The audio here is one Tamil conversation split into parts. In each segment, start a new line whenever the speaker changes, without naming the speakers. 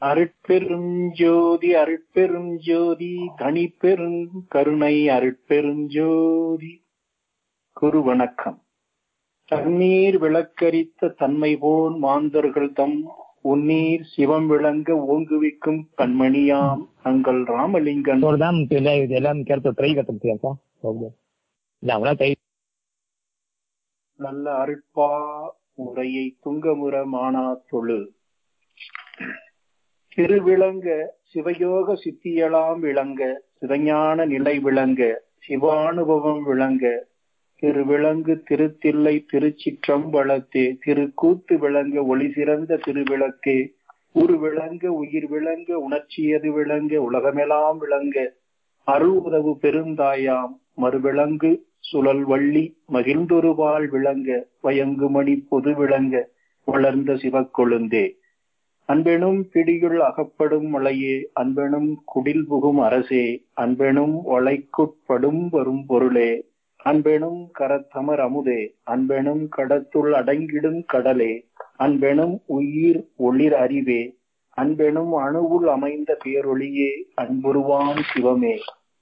அருட்பெரும் ஜோதி அருட்பெரும் ஜோதி தனிப்பெரும் கருணை அருட்பெரும் ஜோதி குரு வணக்கம் தண்ணீர் விளக்கரித்த தன்மை போன் மாந்தர்கள் தம் உன்னீர் சிவம் விளங்க ஓங்குவிக்கும் கண்மணியாம் தங்கள் Ramalingan
Recordam que le, le am chiar tot trei gata tiempo. Da, una trei.
நல்ல அருட்பா உரையை துங்கமுற மானா தொழு திருவிளங்க சிவயோக சித்தியலாம் விளங்க சிவஞான நிலை விளங்க சிவானுபவம் விளங்க திருவிளங்கு திருத்தில்லை திருச்சிற்றம்பலத்தே திருக்கூத்து விளங்க ஒளி சிறந்த திருவிளக்கே உரு விளங்க உயிர் விளங்க உணர்ச்சியது விளங்க உலகமெல்லாம் விளங்க அருள் உதவு பெருந்தாயாம் மறுவிளங்கு சுழல் வள்ளி மகிழ்ந்தொருவாள் விளங்க வயங்குமணி பொது விளங்க வளர்ந்த சிவக்கொழுந்தே அன்பெனும் பிடியுள் அகப்படும் மலையே அன்பெனும் குடில் புகும் அரசே அன்பெனும் ஒலைக்குட்படும் வரும் பொருளே அன்பெனும் கரத்தமர் அமுதே அன்பெனும் கடத்துள் அடங்கிடும் கடலே அன்பெனும் உயிர் ஒளிர் அறிவே அன்பெனும் அணுவுள் அமைந்த பேரொளியே அன்புருவான் சிவமே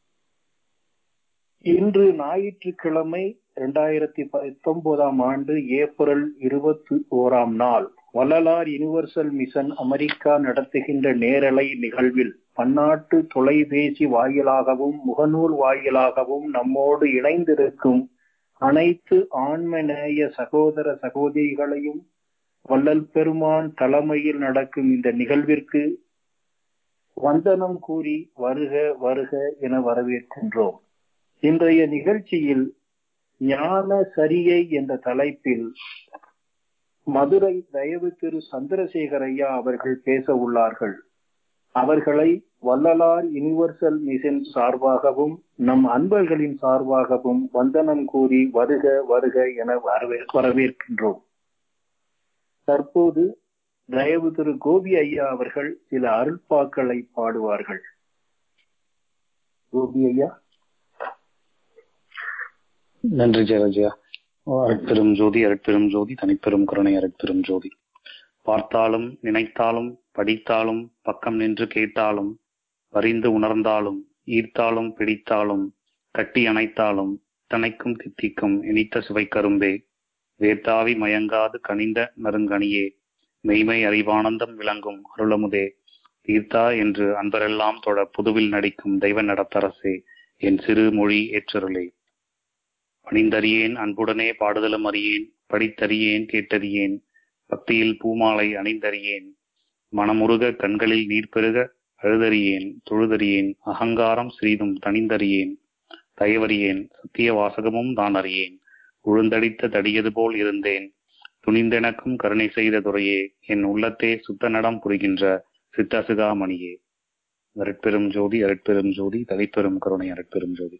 இன்று ஞாயிற்றுக்கிழமை இரண்டாயிரத்தி பத்தொன்பதாம் ஆண்டு ஏப்ரல் இருபத்தி ஓராம் நாள் வள்ளலார் யுனிவர்சல் மிஷன் அமெரிக்கா நடத்துகின்ற நேரலை நிகழ்வில் பன்னாட்டு தொலைபேசி வாயிலாகவும் முகநூல் வாயிலாகவும் நம்மோடு இணைந்திருக்கும் அனைத்து ஆன்மநேய சகோதர சகோதரிகளையும் வள்ளல் பெருமான் தலைமையில் நடக்கும் இந்த நிகழ்விற்கு வந்தனம் கூறி வருக வருக என வரவேற்கின்றோம் இன்றைய நிகழ்ச்சியில் ஞான சரியை என்ற தலைப்பில் மதுரை தயவு திரு சந்திரசேகர் ஐயா அவர்கள் பேச உள்ளார்கள் அவர்களை வள்ளலார் யுனிவர்சல் மிஷன் சார்பாகவும் நம் அன்பர்களின் சார்பாகவும் வந்தனம் கூறி வருக வருக என வரவே வரவேற்கின்றோம் தற்போது தயவு திரு கோபி ஐயா அவர்கள் சில அருள்பாக்களை பாடுவார்கள் கோபி ஐயா
நன்றி ஜெயராஜா அருட்பெரும் ஜோதி அருட்பெரும் ஜோதி தனிப்பெரும் கருணை அருட்பெரும் ஜோதி பார்த்தாலும் நினைத்தாலும் படித்தாலும் பக்கம் நின்று கேட்டாலும் வரிந்து உணர்ந்தாலும் ஈர்த்தாலும் பிடித்தாலும் கட்டி அணைத்தாலும் தனைக்கும் தித்திக்கும் இனித்த சுவை கரும்பே வேர்த்தாவி மயங்காது கனிந்த நறுங்கனியே மெய்மை அறிவானந்தம் விளங்கும் அருளமுதே தீர்த்தா என்று அன்பரெல்லாம் தொட புதுவில் நடிக்கும் தெய்வ நடத்தரசே என் சிறு மொழி ஏற்றருளே பணிந்தறியேன் அன்புடனே பாடுதலும் அறியேன் படித்தறியேன் கேட்டறியேன் பக்தியில் பூமாலை அணிந்தறியேன் மனமுருக கண்களில் நீர் பெருக அழுதறியேன் தொழுதறியேன் அகங்காரம் சிறிதும் தனிந்தறியேன் தயவறியேன் சத்திய வாசகமும் தான் அறியேன் உழுந்தடித்த தடியது போல் இருந்தேன் துணிந்தெனக்கும் கருணை செய்த துறையே என் உள்ளத்தே சுத்த நடம் புரிகின்ற சித்தசுகாமணியே அருட்பெரும் ஜோதி அருட்பெரும் ஜோதி தலைப்பெரும் கருணை அருட்பெரும் ஜோதி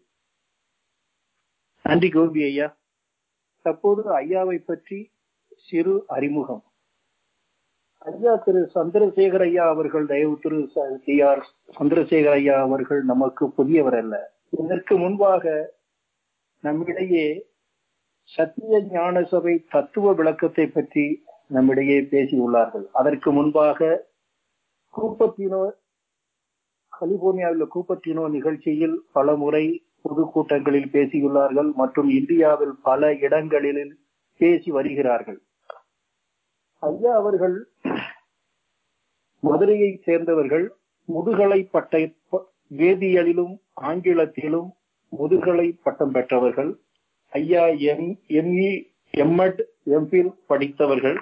நன்றி கோபி ஐயா தற்போது ஐயாவை பற்றி சிறு அறிமுகம் ஐயா திரு சந்திரசேகர் ஐயா அவர்கள் தயவு திரு டி ஆர் சந்திரசேகர் ஐயா அவர்கள் நமக்கு புதியவர் அல்ல இதற்கு முன்பாக நம்மிடையே சத்திய ஞான சபை தத்துவ விளக்கத்தை பற்றி நம்மிடையே பேசியுள்ளார்கள் அதற்கு முன்பாக கூப்பத்தினோ கலிபோர்னியாவில் கூப்பத்தினோ நிகழ்ச்சியில் பல முறை பொதுக்கூட்டங்களில் பேசியுள்ளார்கள் மற்றும் இந்தியாவில் பல இடங்களில் பேசி வருகிறார்கள் ஐயா அவர்கள் மதுரையை சேர்ந்தவர்கள் முதுகலை பட்ட வேதியியலிலும் ஆங்கிலத்திலும் முதுகலை பட்டம் பெற்றவர்கள் ஐயா எம் எம்இ எம்எட் எம்பில் படித்தவர்கள்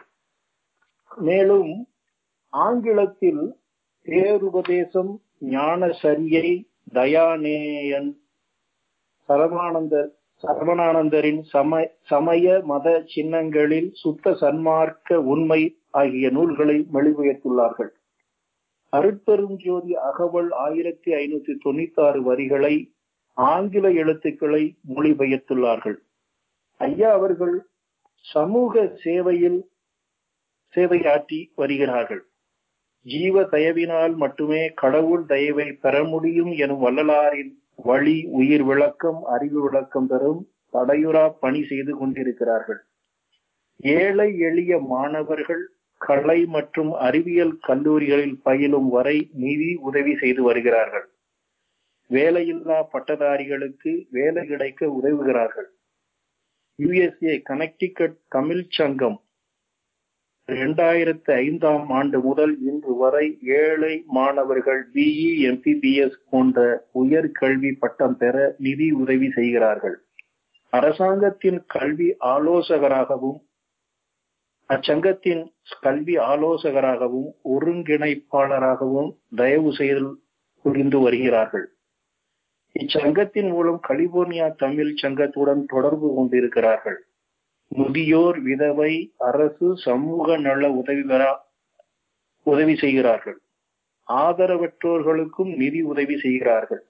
மேலும் ஆங்கிலத்தில் பேருபதேசம் ஞான சரியை தயானேயன் சரவானந்தர் சரவணானந்தரின் சம சமய மத சின்னங்களில் சுத்த சன்மார்க்க உண்மை ஆகிய நூல்களை மொழிபெயர்த்துள்ளார்கள் அருட்பெரும் ஜோதி அகவல் ஆயிரத்தி ஐநூத்தி தொண்ணூத்தி ஆறு வரிகளை ஆங்கில எழுத்துக்களை மொழிபெயர்த்துள்ளார்கள் ஐயா அவர்கள் சமூக சேவையில் சேவையாற்றி வருகிறார்கள் ஜீவ தயவினால் மட்டுமே கடவுள் தயவை பெற முடியும் எனும் வள்ளலாரின் வழி உயிர் விளக்கம் அறிவு விளக்கம் பெறும் தடையுறா பணி செய்து கொண்டிருக்கிறார்கள் ஏழை எளிய மாணவர்கள் கலை மற்றும் அறிவியல் கல்லூரிகளில் பயிலும் வரை நிதி உதவி செய்து வருகிறார்கள் வேலையில்லா பட்டதாரிகளுக்கு வேலை கிடைக்க உதவுகிறார்கள் யுஎஸ்ஏ கனெக்டிகட் தமிழ் சங்கம் இரண்டாயிரத்தி ஐந்தாம் ஆண்டு முதல் இன்று வரை ஏழை மாணவர்கள் பிஇ எம்பிபிஎஸ் போன்ற உயர்கல்வி பட்டம் பெற நிதி உதவி செய்கிறார்கள் அரசாங்கத்தின் கல்வி ஆலோசகராகவும் அச்சங்கத்தின் கல்வி ஆலோசகராகவும் ஒருங்கிணைப்பாளராகவும் தயவு செய்து புரிந்து வருகிறார்கள் இச்சங்கத்தின் மூலம் கலிபோர்னியா தமிழ் சங்கத்துடன் தொடர்பு கொண்டிருக்கிறார்கள் முதியோர் விதவை அரசு சமூக நல உதவி பெற உதவி செய்கிறார்கள் ஆதரவற்றோர்களுக்கும் நிதி உதவி செய்கிறார்கள்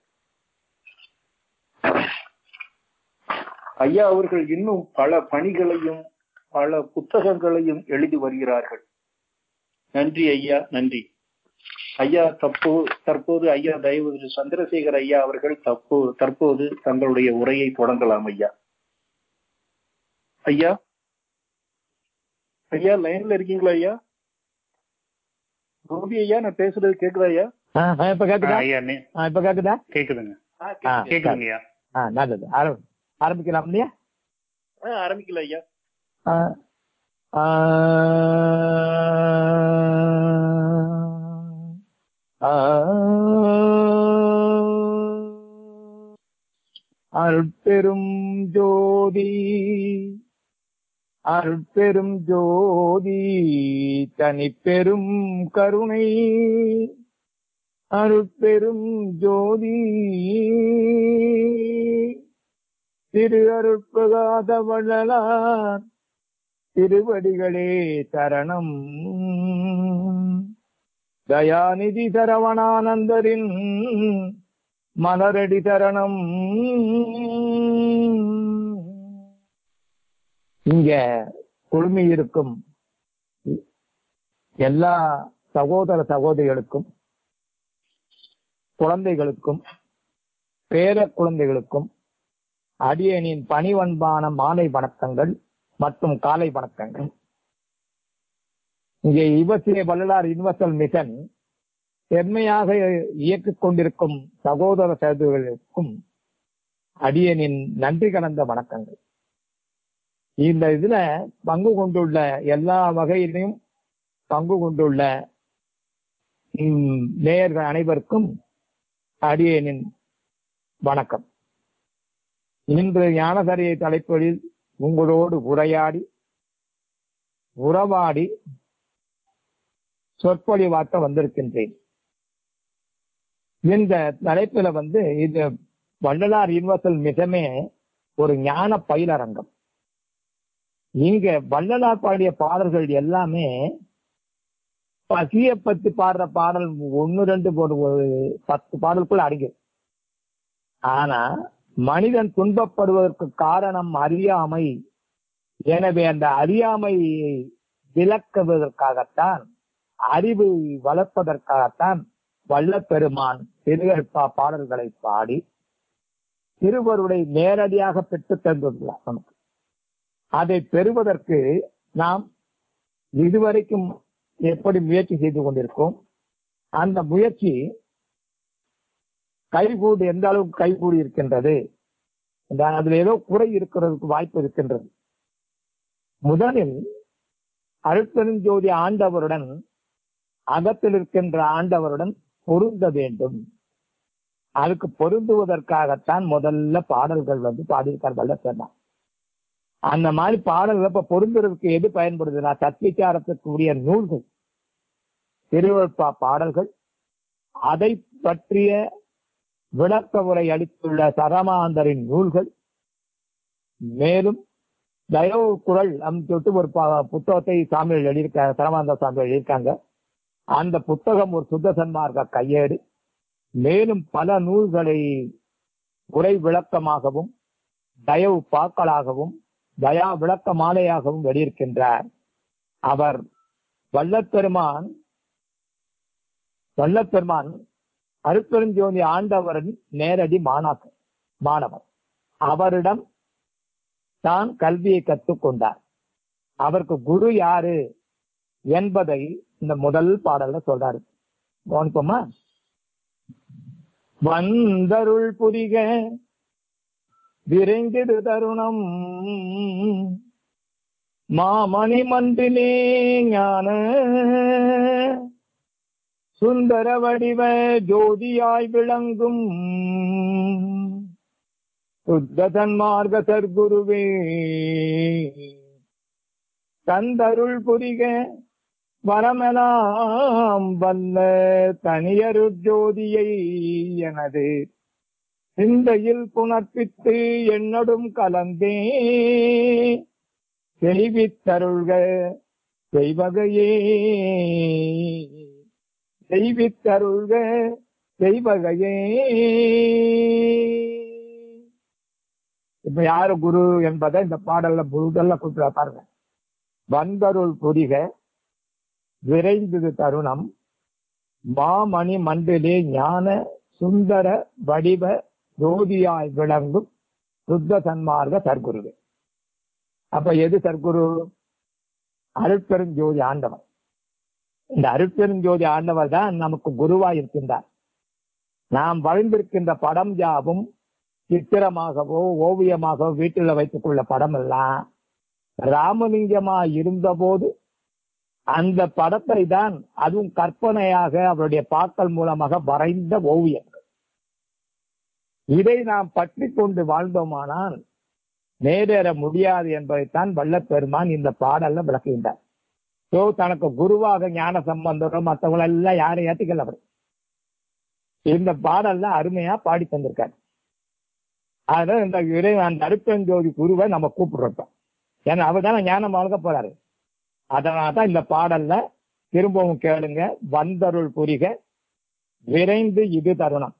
ஐயா அவர்கள் இன்னும் பல பணிகளையும் பல புத்தகங்களையும் எழுதி வருகிறார்கள் நன்றி ஐயா நன்றி ஐயா தப்போ தற்போது ஐயா தயவு சந்திரசேகர் ஐயா அவர்கள் தப்போ தற்போது தங்களுடைய உரையை தொடங்கலாம் ஐயா ஐயா ஐயா லைன்ல இருக்கீங்களா ஐயா கோபி ஐயா நான் பேசுறது கேக்குதா ஐயா
ஆ, ஆ, இப்ப கேக்குதா
ஐயா நே-
ஆ, இப்ப கேக்குதா
கேக்குதுங்க
ஆ,
கேக்குதுங்கய்யா
ஆ, நல்லது ஆரம்- ஆரம்பிக்கலாம் இல்லையா
ஆ, ஆரம்பிக்கல ஐயா
ஆ, ஆ, ஆ, அருட்பெரும் ஜோதி அருட்பெரும் ஜோதி தனிப்பெரும் கருணை அருட்பெரும் ஜோதி திரு அருட்பகாத வள்ளலார் திருவடிகளே சரணம் தயாநிதி சரவணானந்தரின் மலரடி சரணம் இங்க குழுமி இருக்கும் எல்லா சகோதர சகோதரிகளுக்கும் குழந்தைகளுக்கும் பேர குழந்தைகளுக்கும் அடியனின் பணிவன்பான மாலை வணக்கங்கள் மற்றும் காலை வணக்கங்கள் இங்கே இவசிய வள்ளலார் யுனிவர்சல் மிஷன் செம்மையாக இயக்கிக் கொண்டிருக்கும் சகோதர சகோதரிகளுக்கும் அடியனின் நன்றி கலந்த வணக்கங்கள் இந்த இதுல பங்கு கொண்டுள்ள எல்லா வகையிலும் பங்கு கொண்டுள்ள ம், நேயர்கள் அனைவருக்கும் அடியனின் வணக்கம் இன்று ஞானசரியை தலைப்பில் உங்களோடு உரையாடி உறவாடி சொற்பொழிவாக்க வந்திருக்கின்றேன் இந்த தலைப்புல வந்து இது வள்ளலார் யூனிவர்சல் மிகமே ஒரு ஞான பயிலரங்கம் இங்க வள்ளலார் பாடிய பாடல்கள் எல்லாமே பசிய பத்தி பாடுற பாடல் ஒன்னு ரெண்டு போடு ஒரு பத்து பாடலுக்குள்ள அடங்கும் ஆனா மனிதன் துன்பப்படுவதற்கு காரணம் அறியாமை எனவே அந்த அறியாமையை விளக்குவதற்காகத்தான் அறிவு வளர்ப்பதற்காகத்தான் வல்லப்பெருமான் திருகற்பா பாடல்களை பாடி திருவருளை நேரடியாக பெற்றுத் தந்துள்ளார் நமக்கு அதை பெறுவதற்கு நாம் இதுவரைக்கும் எப்படி முயற்சி செய்து கொண்டிருக்கோம் அந்த முயற்சி கைகூடி எந்த அளவுக்கு கைகூடி இருக்கின்றது இந்த அதுல ஏதோ குறை இருக்கிறதுக்கு வாய்ப்பு இருக்கின்றது முதலில் அருட்பெருஞ்சோதி ஆண்டவருடன் அகத்தில் இருக்கின்ற ஆண்டவருடன் பொருந்த வேண்டும் அதுக்கு பொருந்துவதற்காகத்தான் முதல்ல பாடல்கள் வந்து பாடியிருக்கார்கள் சொன்னான் அந்த மாதிரி பாடல்கள் இப்ப பொருந்துறதுக்கு எது பயன்படுதுன்னா தத்விச்சாரத்துக்குரிய நூல்கள் திருவள்பா பாடல்கள் அதை பற்றிய விளக்க உரை அளித்துள்ள சரமாந்தரின் நூல்கள் மேலும் தயவு குரல் அப்படின்னு சொல்லிட்டு ஒரு ப- புத்தகத்தை சாமிகள் எழுதியிருக்காங்க சரமாந்த சாமிகள் எழுதியிருக்காங்க அந்த புத்தகம் ஒரு சுத்த சன்மார்க்க கையேடு மேலும் பல நூல்களை உரை விளக்கமாகவும் தயவு பாக்களாகவும் தயா விளக்க மாலையாகவும் வெளியிருக்கின்றார் அவர் வல்லப்பெருமான் வல்லப்பெருமான் அருப்பெருஞ்சோதி ஆண்டவரின் நேரடி மாணாக்கர் மாணவர் அவரிடம் தான் கல்வியை கற்றுக்கொண்டார் அவருக்கு குரு யாரு என்பதை இந்த முதல் பாடல்ல சொல்றாரு கவனிப்போமா வந்தருள் புரிக விரைந்திடு தருணம் மாமணி மன்றிலே ஞான சுந்தர வடிவ ஜோதியாய் விளங்கும் சுத்த தன்மார்க்க சர்க்குருவே தந்தருள் புரிக வரமெலாம் வல்ல தனியருட் ஜோதியை எனது சிந்தையில் புணர்ப்பித்து என்னடும் கலந்தே செய்வித்தருள்க செய்வகையே செய்வித்தருள்க செய்வகையே இப்ப யாரு குரு என்பதை இந்த பாடல்ல முதல்ல கொடுக்குற பாருங்க வந்தருள் புரிக விரைந்தது தருணம் மாமணி மண்டிலே ஞான சுந்தர வடிவ ஜோதியாய் விளங்கும் சுத்த சன்மார்க்க சர்க்குருவே அப்ப எது சர்க்குரு அருட்பெருஞ்சோதி ஆண்டவர் இந்த அருட்பெருஞ்சோதி ஆண்டவர் தான் நமக்கு குருவாய் இருக்கின்றார் நாம் வளைந்திருக்கின்ற படம் யாவும் சித்திரமாகவோ ஓவியமாகவோ வீட்டில் வைத்துக் கொள்ள படம் எல்லாம் ராமலிங்கமா இருந்தபோது அந்த படத்தை தான் அதுவும் கற்பனையாக அவருடைய பாக்கள் மூலமாக வரைந்த ஓவியங்கள் இதை நாம் பற்றி கொண்டு வாழ்ந்தோமானால் நேரேற முடியாது என்பதைத்தான் வல்லப்பெருமான் இந்த பாடல்ல விளக்குகின்றார் ஸோ தனக்கு குருவாக ஞான சம்பந்தரும் மற்றவங்க எல்லாம் யாரை ஏற்றிக்கல அவர் இந்த பாடல்ல அருமையா பாடி தந்திருக்காரு அதனால இந்த இறை அந்த அருப்பெஞ்சோதி குருவை நம்ம கூப்பிடுறோம் ஏன்னா அவர் தானே ஞானம் வளர்க்க போறாரு அதனால தான் இந்த பாடல்ல திரும்பவும் கேளுங்க வந்தருள் புரிக விரைந்து இது தருணம்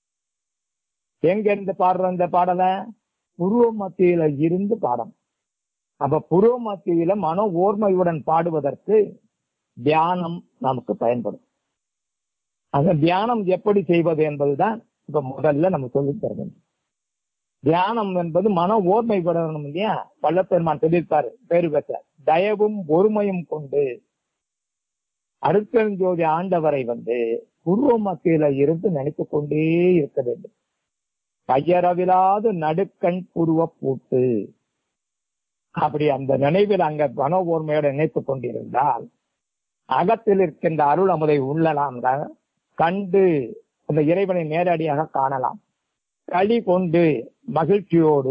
எங்க இருந்து பாடுற இந்த பாடலை புருவ மத்தியில இருந்து பாடம் அப்ப புருவ மத்தியில மன ஓர்மையுடன் பாடுவதற்கு தியானம் நமக்கு பயன்படும் அந்த தியானம் எப்படி செய்வது என்பதுதான் இப்ப முதல்ல நம்ம சொல்லி தர வேண்டும் தியானம் என்பது மன ஓர்மை விடணும் இல்லையா பள்ளப்பெருமான் சொல்லியிருப்பாரு பேரு பெற்ற தயவும் ஒருமையும் கொண்டு அருட்பெருஞ்சோதி ஆண்டவரை வந்து புருவ மத்தியில இருந்து நினைத்துக் கொண்டே இருக்க வேண்டும் கையறவிலாது நடுக்கண் புருவ பூட்டு அப்படி அந்த நினைவில் அங்க மன ஓர்மையோட நினைத்துக் கொண்டிருந்தால் அகத்தில் இருக்கின்ற அருள் அமுதை உள்ளலாம் கண்டு அந்த இறைவனை நேரடியாக காணலாம் களி கொண்டு மகிழ்ச்சியோடு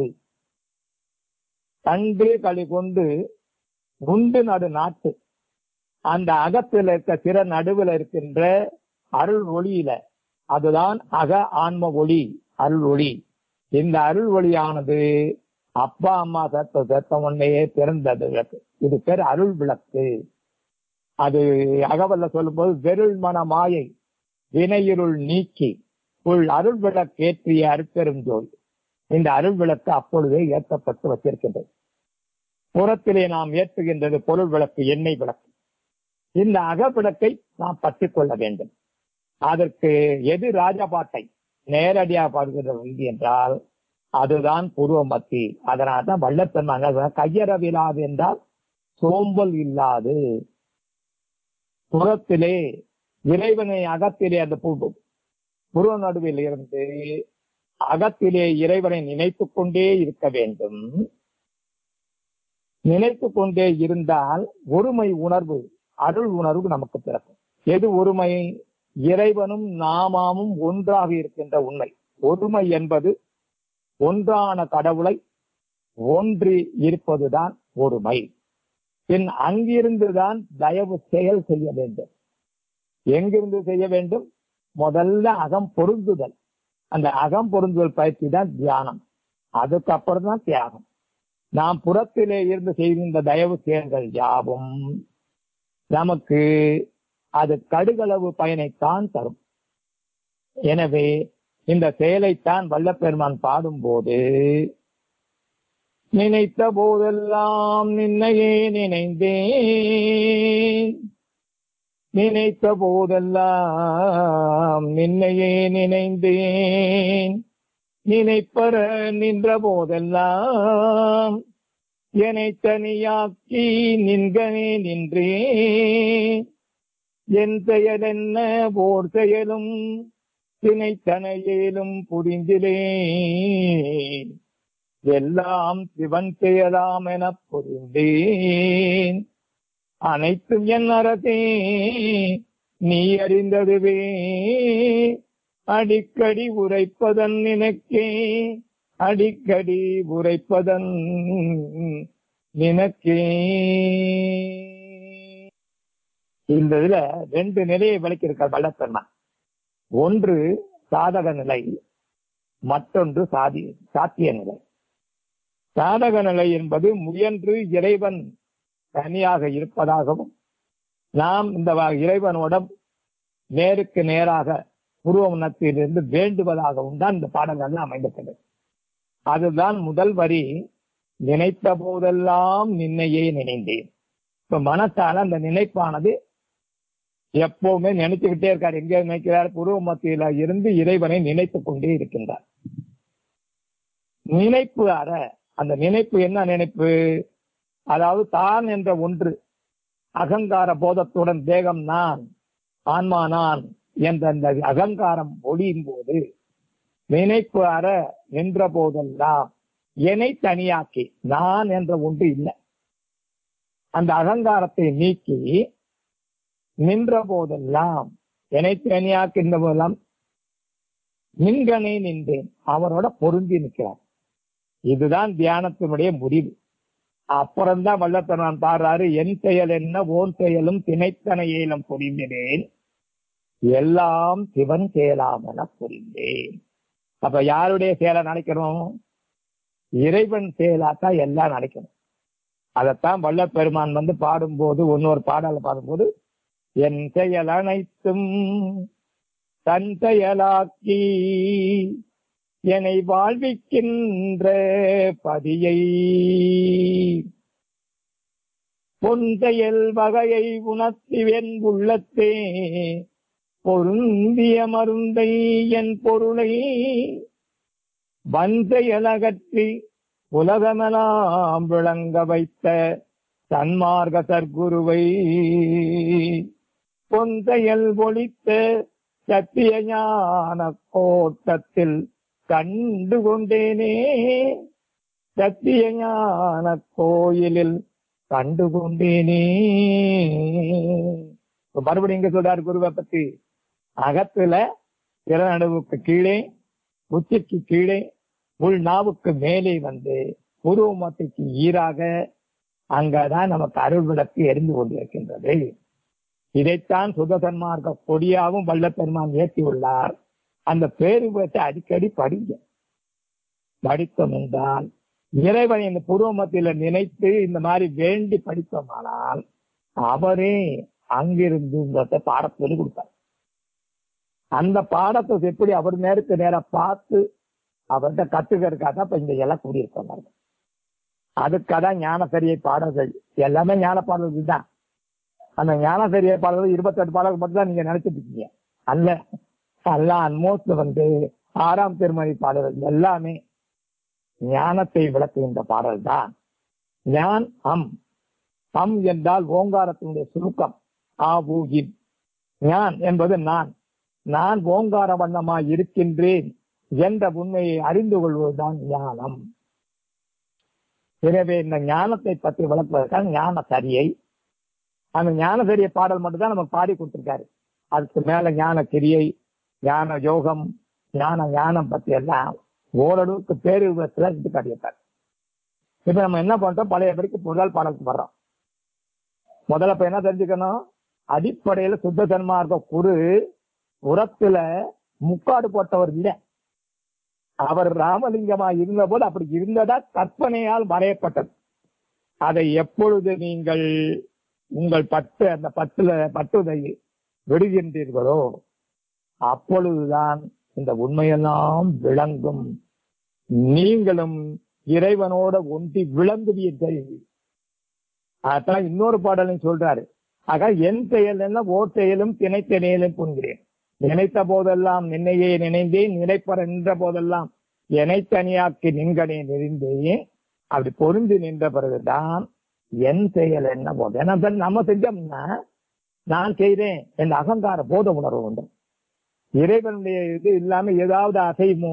கண்டு களி கொண்டு உண்டு நடு நாட்டு அந்த அகத்தில் இருக்க திற நடுவில் இருக்கின்ற அருள் ஒளியில அதுதான் அக ஆன்ம ஒளி அருள் ஒளி இந்த அருள் ஒளியானது அப்பா அம்மா சத்த சத்த உன்னையே பிறந்தது விளக்கு இது பேர் அருள் விளக்கு அது அகவல்ல சொல்லும்போது வெருள் மன மாயை வினையிருள் நீக்கி உள் அருள் விளக்கேற்றிய அருட்பெரும் ஜோதி இந்த அருள் விளக்கு அப்பொழுதே ஏற்றப்பட்டு வச்சிருக்கின்றது புறத்திலே நாம் ஏற்றுகின்றது பொருள் விளக்கு எண்ணெய் விளக்கு இந்த அகவிளக்கை நாம் பற்றிக் கொள்ள வேண்டும் அதற்கு எது ராஜபாட்டை நேரடியாக பாடுகிற வங்கி என்றால் அதுதான் பூர்வ மத்தி அதனால தான் வல்லப்பெருமாங்க கையறவிலாது என்றால் சோம்பல் இல்லாது புறத்திலே இறைவனை அகத்திலே அந்த புருவ நடுவில் இருந்து அகத்திலே இறைவனை நினைத்துக் கொண்டே இருக்க வேண்டும் நினைத்து கொண்டே இருந்தால் ஒருமை உணர்வு அருள் உணர்வு நமக்கு பிறக்கும் எது ஒருமை இறைவனும் நாமாமும் ஒன்றாக இருக்கின்ற உண்மை ஒருமை என்பது ஒன்றான கடவுளை ஒன்றி இருப்பதுதான் ஒருமை பின் அங்கிருந்துதான் தயவு செயல் செய்ய வேண்டும் எங்கிருந்து செய்ய வேண்டும் முதல்ல அகம் பொருந்துதல் அந்த அகம் பொருந்துதல் பயிற்சி தான் தியானம் அதுக்கப்புறம் தான் தியாகம் நாம் புறத்திலே இருந்து செய்கின்ற தயவு செயல்கள் யாவும் நமக்கு அது கடுகளவு பயனைத்தான் தரும் எனவே இந்த செயலைத்தான் வல்லப்பெருமான் பாடும்போது நினைத்த போதெல்லாம் நின்னையே நினைந்தேன் நினைத்த போதெல்லாம் நின்னையே நினைந்தேன் நினைப்பற நின்ற போதெல்லாம் என்னை தனியாக்கி நின்கனே நின்றே என் செயல் என்ன ஓர் செயலும் திணைத்தனையிலும் புரிந்திலே எல்லாம் சிவன் செயலாம் எனப் புரிந்தேன் அனைத்தும் என் அரசே நீ அறிந்ததுவே அடிக்கடி உரைப்பதன் நினைக்கே அடிக்கடி உரைப்பதன் நினைக்கே இந்த இதுல ரெண்டு நிலையை விளக்கியிருக்கார் வல்லப்பெருமா ஒன்று சாதக நிலை மற்றொன்று சாதி சாத்திய நிலை சாதக நிலை என்பது முயன்று இறைவன் தனியாக இருப்பதாகவும் நாம் இந்த வ- இறைவனோட நேருக்கு நேராக புருவமனத்திலிருந்து வேண்டுவதாகவும் தான் இந்த பாடல்கள் அமைந்துள்ளது அதுதான் முதல் வரி நினைத்த போதெல்லாம் நின்னையே நினைந்தேன் இப்ப மனசால அந்த நினைப்பானது எப்பவுமே நினைச்சுக்கிட்டே இருக்கார் எங்க நினைக்கிறார் புருவ மத்தியில இருந்து இறைவனை நினைத்துக் கொண்டே இருக்கின்றார் நினைப்பு அற அந்த நினைப்பு என்ன நினைப்பு அதாவது தான் என்ற ஒன்று அகங்கார போதத்துடன் தேகம் நான் ஆன்மா நான் என்ற அந்த அகங்காரம் ஒளியும் போது நினைப்பு அற நின்ற போதெல்லாம் என்னை தனியாக்கி நான் என்ற ஒன்று இல்லை அந்த அகங்காரத்தை நீக்கி நின்ற போதெல்லாம் என்னை தனியாக்கின்ற போதெல்லாம் நின்கனே நின்றேன் அவரோட பொருந்தி நிற்கிறார் இதுதான் தியானத்தினுடைய முடிவு அப்புறம்தான் வல்லத்தனான் பாடுறாரு என் செயல் என்ன ஓன் செயலும் திணைத்தனையிலும் புரிந்தினேன் எல்லாம் சிவன் செயலாம் என புரிந்தேன் அப்ப யாருடைய செயலை நினைக்கணும் இறைவன் செயலாத்தான் எல்லாம் நினைக்கணும் அதைத்தான் வல்லப்பெருமான் வந்து பாடும்போது இன்னொரு பாடல பாடும்போது என் செயல் அனைத்தும் தன் செயலாக்கி என்னை வாழ்விக்கின்ற பதியை பொன்செயல் வகையை உணர்த்திவென் உள்ளத்தே பொருந்திய மருந்தை என் பொருளை வஞ்சையலகற்றி உலகமெல்லாம் விளங்க வைத்த சன்மார்க்க சர்க்குருவை பொந்தையல் ஒழித்த சத்திய ஞான கோட்டத்தில் கண்டு கொண்டேனே சத்திய ஞான கோயிலில் கண்டு கொண்டேனே இப்ப மறுபடியும் இங்க சொல்றாரு குருவை பத்தி அகத்துல திறநடுவுக்கு கீழே உச்சிக்கு கீழே உள் நாவுக்கு மேலே வந்து உருவமத்துக்கு ஈராக அங்கதான் நமக்கு அருள் விளக்கு எரிந்து கொண்டிருக்கின்றது இதைத்தான் சுதசன்மார்க்க கொடியாவும் வல்லப்பெருமான் ஏற்றியுள்ளார் அந்த பேருபத்தை அடிக்கடி படிங்க படித்தோம் என்றால் இறைவனை இந்த பூர்வமத்தில நினைத்து இந்த மாதிரி வேண்டி படித்தோமானால் அவரே அங்கிருந்து இந்த பாடத்தை சொல்லிக் கொடுப்பார் அந்த பாடத்தை எப்படி அவர் நேருக்கு நேரா பார்த்து அவர்கிட்ட கத்துக்கிறதுக்காக இப்ப இங்க எல்லாம் கூடியிருக்காங்க அதுக்காக ஞானசரியை பாடல்கள் எல்லாமே ஞான பாடல்கள் தான் அந்த ஞானசரிய பாடல்கள் இருபத்தெட்டு பாடல்கள் மட்டும் தான் நீங்க நினைச்சிட்டு இருக்கீங்க அல்ல எல்லாம் அல்மோஸ்ட் வந்து ஆறாம் திருமணி பாடல்கள் எல்லாமே ஞானத்தை விளக்குகின்ற பாடல் தான் ஞான் அம் அம் என்றால் ஓங்காரத்தினுடைய சுருக்கம் ஆ ஊகின் ஞான் என்பது நான் நான் ஓங்கார வண்ணமாய் இருக்கின்றேன் என்ற உண்மையை அறிந்து கொள்வதுதான் ஞானம் எனவே இந்த ஞானத்தை பற்றி விளக்குவதற்காக ஞான சரியை அந்த ஞான சரிய பாடல் மட்டும் தான் நமக்கு பாடி கொடுத்திருக்காரு அதுக்கு மேல ஞான கிரியை ஞான யோகம் ஞான ஞானம் பத்தி எல்லாம் ஓரளவுக்கு பேரு விபத்துல எடுத்து காட்டியிருக்காரு இப்ப நம்ம என்ன பண்றோம் பழைய படிக்கு முதல் பாடலுக்கு வர்றோம் முதல்ல இப்ப என்ன தெரிஞ்சுக்கணும் அடிப்படையில சுத்த சன்மார்க்க குரு உரத்துல முக்காடு போட்டவர் இல்லை அவர் ராமலிங்கமா இருந்த போது அப்படி இருந்ததா கற்பனையால் வரையப்பட்டது அதை எப்பொழுது நீங்கள் உங்கள் பட்டு அந்த பட்டுல பட்டுதை விடுகின்றீர்களோ அப்பொழுதுதான் இந்த உண்மையெல்லாம் விளங்கும் நீங்களும் இறைவனோட ஒன்றி விளங்குவீர்கள் அதான் இன்னொரு பாடலையும் சொல்றாரு ஆக என் செயல் என்ன ஓர் செயலும் திணைத்தனையிலும் புண்கிறேன் நினைத்த போதெல்லாம் நின்னையே நினைந்தேன் நினைப்பற நின்ற போதெல்லாம் என்னை தனியாக்கி நின்கனே நெறிந்தேன் அப்படி பொருந்தி நின்ற பிறகுதான் என் செயல் என்ன போதும் ஏன்னா இப்ப நம்ம செஞ்சோம்னா நான் செய்றேன் என்ற அகங்கார போத உணர்வு உண்டு இறைவனுடைய இது இல்லாம ஏதாவது அசையுமோ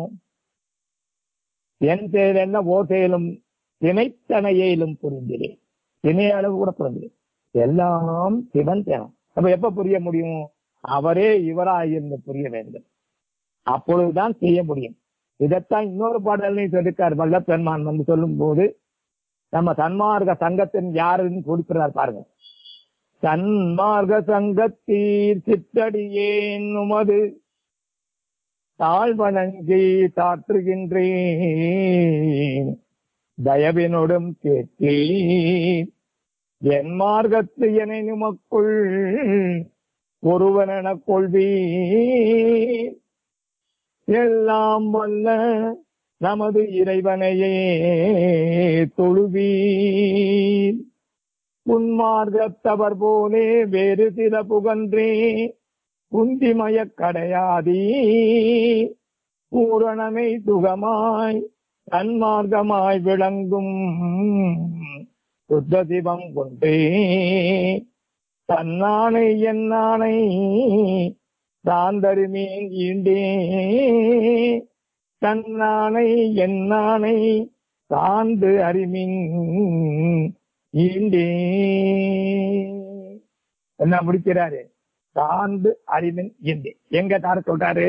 என் செயல் என்ன ஓ செயலும் திணைத்தனையிலும் புரிந்திரேன் திணை அளவு கூட புரிஞ்சிடும் எல்லாம் சிவன் தேனம் அப்ப எப்ப புரிய முடியும் அவரே இவராயிருந்து புரிய வேண்டும் அப்பொழுதுதான் செய்ய முடியும் இதைத்தான் இன்னொரு பாடலையும் சொல்லிருக்கார் வல்லப்பெருமான் வந்து சொல்லும் போது நம்ம சன்மார்க்க சங்கத்தின் யாருன்னு குறிப்பிடார் பாருங்க சன்மார்க்க சங்கத்தீர் சித்தடியேன் உமது தாழ்வணங்கி தாற்றுகின்றேன் தயவினோடும் கேட்டேன் என் மார்க்கத்து என உமக்குள் ஒருவனெனக் கொள்வீர் எல்லாம் வல்ல நமது இறைவனையே தொழுவீர் உன்மார்க்கத்தவர் போலே வேறு சில புகன்றே குந்திமய கடையாதீ பூரணமை சுகமாய் தன்மார்க்கமாய் விளங்கும் சுத்த சிவம் கொண்டே தன்னானை என்னானை சாந்தருமேன் ஈண்டே தன்னானை என்னானை சார்ந்து அறிமின் ஈண்டே என்ன முடிக்கிறாரு சார்ந்து அறிவின் ஈண்டே எங்க தார சொல்றாரு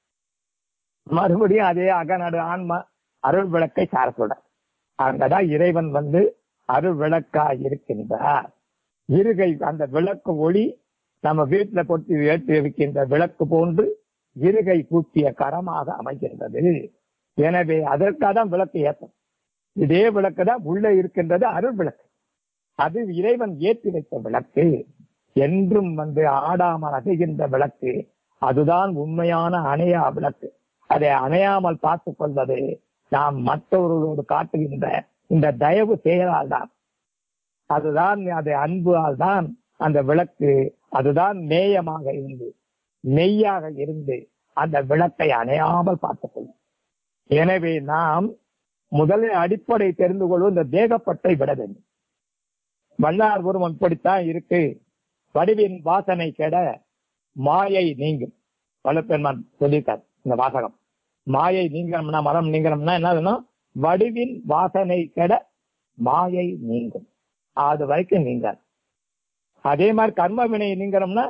மறுபடியும் அதே அகநாடு ஆன்மா அருள் விளக்கை சார சொல்றார் அங்கதான் இறைவன் வந்து அருள் விளக்காய் இருக்கின்றார் இருகை அந்த விளக்கு ஒளி நம்ம வீட்டுல பொட்டி ஏற்றி இருக்கின்ற விளக்கு போன்று இருகை கூட்டிய கரமாக அமைகின்றது எனவே அதற்காக தான் விளக்கு ஏற்றம் இதே விளக்கு தான் உள்ள இருக்கின்றது அருள் விளக்கு அது இறைவன் ஏற்றி வைத்த விளக்கு என்றும் வந்து ஆடாமல் அசைகின்ற விளக்கு அதுதான் உண்மையான அணையா விளக்கு அதை அணையாமல் பார்த்துக் கொள்வது நாம் மற்றவர்களோடு காட்டுகின்ற இந்த தயவு செயலால் தான் அதுதான் அது அன்பால் தான் அந்த விளக்கு அதுதான் நேயமாக இருந்து மெய்யாக இருந்து அந்த விளக்கை அணையாமல் பார்த்துக் கொள்ளும் எனவே நாம் முதலில் அடிப்படை தெரிந்து கொள்வோம் இந்த தேகப்பட்டை விட வேண்டும் வல்லார் உருவம் இப்படித்தான் இருக்கு வடிவின் வாசனை கெட மாயை நீங்கும் வல்லப்பெருமான் சொல்லியிருக்கார் இந்த வாசகம் மாயை நீங்கணும்னா மரம் நீங்கணும்னா என்ன வேணும் வடிவின் வாசனை கெட மாயை நீங்கும் அது வரைக்கும் நீங்காது அதே மாதிரி கர்ம வினை நீங்கணும்னா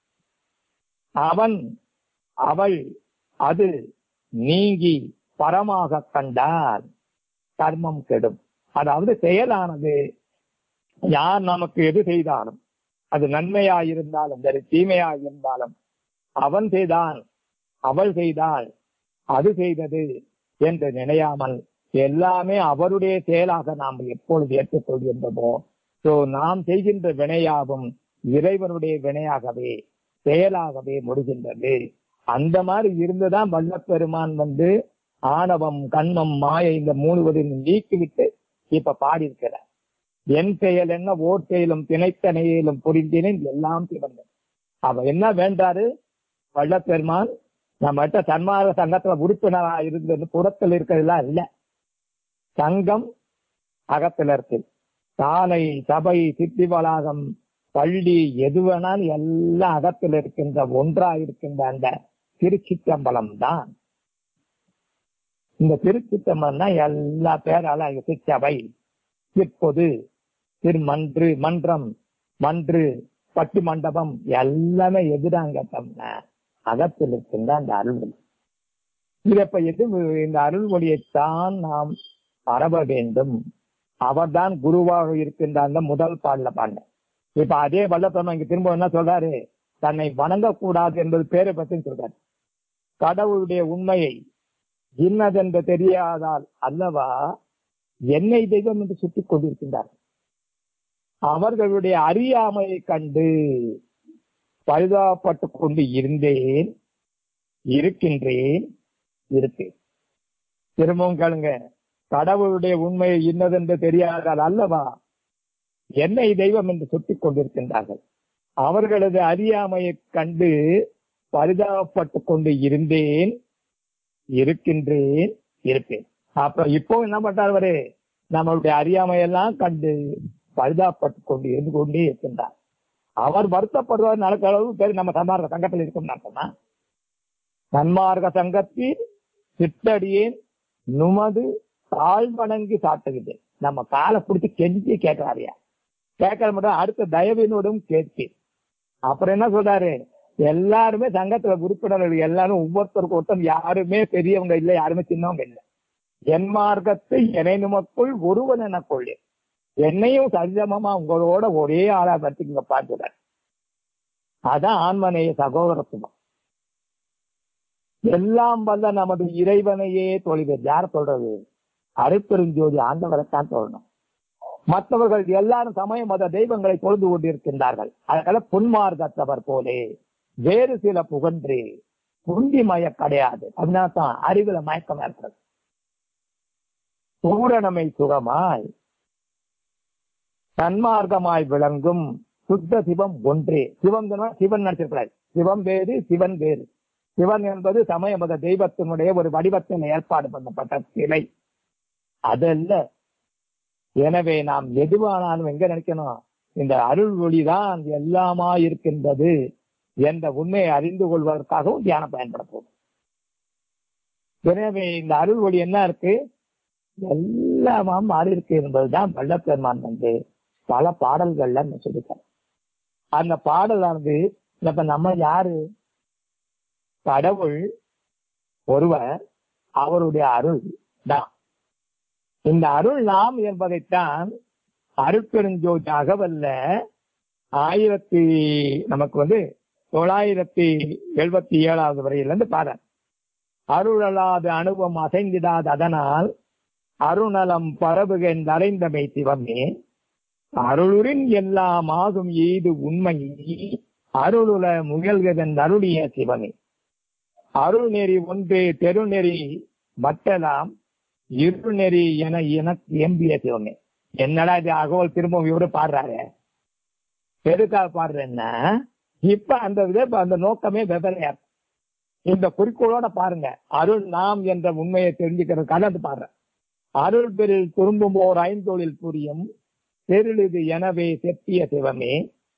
அவன் அவள் அது நீங்கி பரமாக கண்டால் கர்மம் கெடும் அதாவது செயலானது யார் நமக்கு எது செய்தாலும் அது நன்மையாயிருந்தாலும் சரி தீமையாயிருந்தாலும் அவன் செய்தான் அவள் செய்தாள் அது செய்தது என்று நினையாமல் எல்லாமே அவருடைய செயலாக நாம் எப்பொழுது ஏற்றுக்கொள்கின்றோமோ சோ நாம் செய்கின்ற வினையாகும் இறைவனுடைய வினையாகவே செயலாகவே முடிகின்றது அந்த மாதிரி இருந்துதான் வல்லப்பெருமான் வந்து ஆணவம் கண்மம் மாயை இந்த மூணுவதையும் நீக்கிவிட்டு இப்ப பாடியிருக்கிறார் என் செயல் என்ன ஓர் செயலும் திணைத்தனையிலும் புரிந்தினேன் எல்லாம் சிவந்தேன் அவ என்ன வேண்டாரு வல்லப்பெருமான் நம்மகிட்ட சன்மார்க்க சங்கத்துல உறுப்பினரா இருந்தது புறத்தில் இருக்கிறதுலாம் இல்ல சங்கம் அகத்துல இருக்கு சாலை சபை சித்தி வளாகம் பள்ளி எது வேணாலும் எல்லாம் அகத்தில் இருக்கின்ற ஒன்றா இருக்கின்ற அந்த திருச்சிற்றம்பலம் தான் இந்த திருச்சிற்றம்பலம் தான் எல்லா பேரால சிற்றவை சிற்பொது திருமன்று மன்றம் மன்று பட்டு மண்டபம் எல்லாமே எதிராங்க அகத்தில் இருக்கின்ற அந்த அருள்மொழி இது இப்ப எது இந்த அருள்மொழியைத்தான் நாம் பரவ வேண்டும் அவர்தான் குருவாக இருக்கின்ற அந்த முதல் பாடல பாண்ட இப்ப அதே வல்லப்பெருமா இங்க திரும்ப என்ன சொல்றாரு தன்னை வணங்கக்கூடாது என்பது பேரை பத்தி சொல்றாரு கடவுளுடைய உண்மையை இன்னதென்று தெரியாதால் அல்லவா என்னை தெய்வம் என்று சுட்டிக் கொண்டிருக்கின்றார் அவர்களுடைய அறியாமையை கண்டு பரிதாபப்பட்டு கொண்டு இருந்தேன் இருக்கின்றேன் இருப்பேன் திரும்பவும் கேளுங்க கடவுளுடைய உண்மை இன்னதென்று தெரியாதால் அல்லவா என்னை தெய்வம் என்று சுட்டிக் கொண்டிருக்கின்றார்கள் அவர்களது அறியாமையை கண்டு பரிதாபப்பட்டு கொண்டு இருந்தேன் இருக்கின்றேன் இருப்பேன் அப்ப இப்போ என்ன பண்றாரு நம்மளுடைய அறியாமையெல்லாம் கண்டு பரிதாப்பட்டு கொண்டு இருந்து கொண்டே இருக்கின்றார் அவர் வருத்தப்படுவார் நடக்க அளவு பேர் நம்ம சன்மார்க்க சங்கத்தில் இருக்கும் சொன்னா சன்மார்க்க சங்கத்தில் சித்தடியேன் நுமது தாழ் வணங்கி சாட்டுகிறேன் நம்ம காலை பிடிச்சி கெஞ்சி கேட்கிறாரியா கேட்கற மட்டும் அடுத்த தயவினோடும் கேட்பேன் அப்புறம் என்ன சொல்றாரு எல்லாருமே சங்கத்துல உறுப்பினர்கள் எல்லாரும் ஒவ்வொருத்தருக்கும் ஒருத்தர் யாருமே பெரியவங்க இல்லை யாருமே சின்னவங்க இல்லை என் மார்க்கத்தை என்னை நமக்குள் ஒருவன் என கொள்ளு என்னையும் சரிசமமா உங்களோட ஒரே ஆளா படுத்திங்க பார்க்கிறார் அதான் ஆன்மனைய சகோதரத்துவம் எல்லாம் வல்ல நமது இறைவனையே தொழில் யார் சொல்றது அருப்பெருஞ்சோதி ஆண்டவரைத்தான் சொல்லணும் மற்றவர்கள் எல்லாரும் சமய மத தெய்வங்களை தொழுது கொண்டிருக்கின்றார்கள் அதனால புன்மார்க்கத்தவர் போலே வேறு சில புகன்று புந்தி மய கிடையாது அதனால தான் அறிவுல மயக்கம் இருக்கிறது பூரணமை சுகமாய் சன்மார்க்கமாய் விளங்கும் சுத்த சிவம் ஒன்றே சிவம் சொன்னா சிவன் நினைச்சிருக்கிறார் சிவம் வேறு சிவன் வேறு சிவன் என்பது சமய மத தெய்வத்தினுடைய ஒரு வடிவத்தில் ஏற்பாடு பண்ணப்பட்ட சிலை அதல்ல எனவே நாம் எதுவானாலும் எங்க நினைக்கணும் இந்த அருள் ஒளிதான் எல்லாமா இருக்கின்றது என்ற உண்மையை அறிந்து கொள்வதற்காகவும் தியானம் பயன்பட போகும் எனவே இந்த அருள் ஒளி என்ன இருக்கு எல்லாமா மாறி இருக்கு என்பதுதான் வல்லப்பெருமான் வந்து பல பாடல்கள்ல சொல்லிட்டார் அந்த பாடலானது இப்ப நம்ம யாரு கடவுள் ஒருவர் அவருடைய அருள் தான் இந்த அருள் நாம் என்பதைத்தான் அருட்பெருஞ்சோதி அகவல்ல ஆயிரத்தி நமக்கு வந்து தொள்ளாயிரத்தி எழுபத்தி ஏழாவது வரையிலிருந்து பாரு அருளலாத அனுபவம் அசைந்திடாத அதனால் அருணலம் பரவுகன் அறைந்தமை சிவமே அருளுரின் எல்லாம் ஆகும் ஈது உண்மை அருளுல முயல்கதன் அருளிய சிவமே அருள் நெறி ஒன்று தெருநெறி மட்டலாம் இருள் நெறி என எனக்கு எம்பிய சிவமே என்னடா இது அகவல் திரும்ப இவரு பாடுறாரு எதுக்காக பாடுறேன்னா இப்ப அந்த வித அந்த நோக்கமே வெவ்வேறையா இருக்கு இந்த குறிக்கோளோட பாருங்க அருள் நாம் என்ற உண்மையை தெரிஞ்சுக்கிறதுக்காக அது பாடுறேன் அருள் பெரில் திரும்பும் ஓர் ஐந்தொழில் புரியும் பெருளிது எனவே செப்பிய சிவமே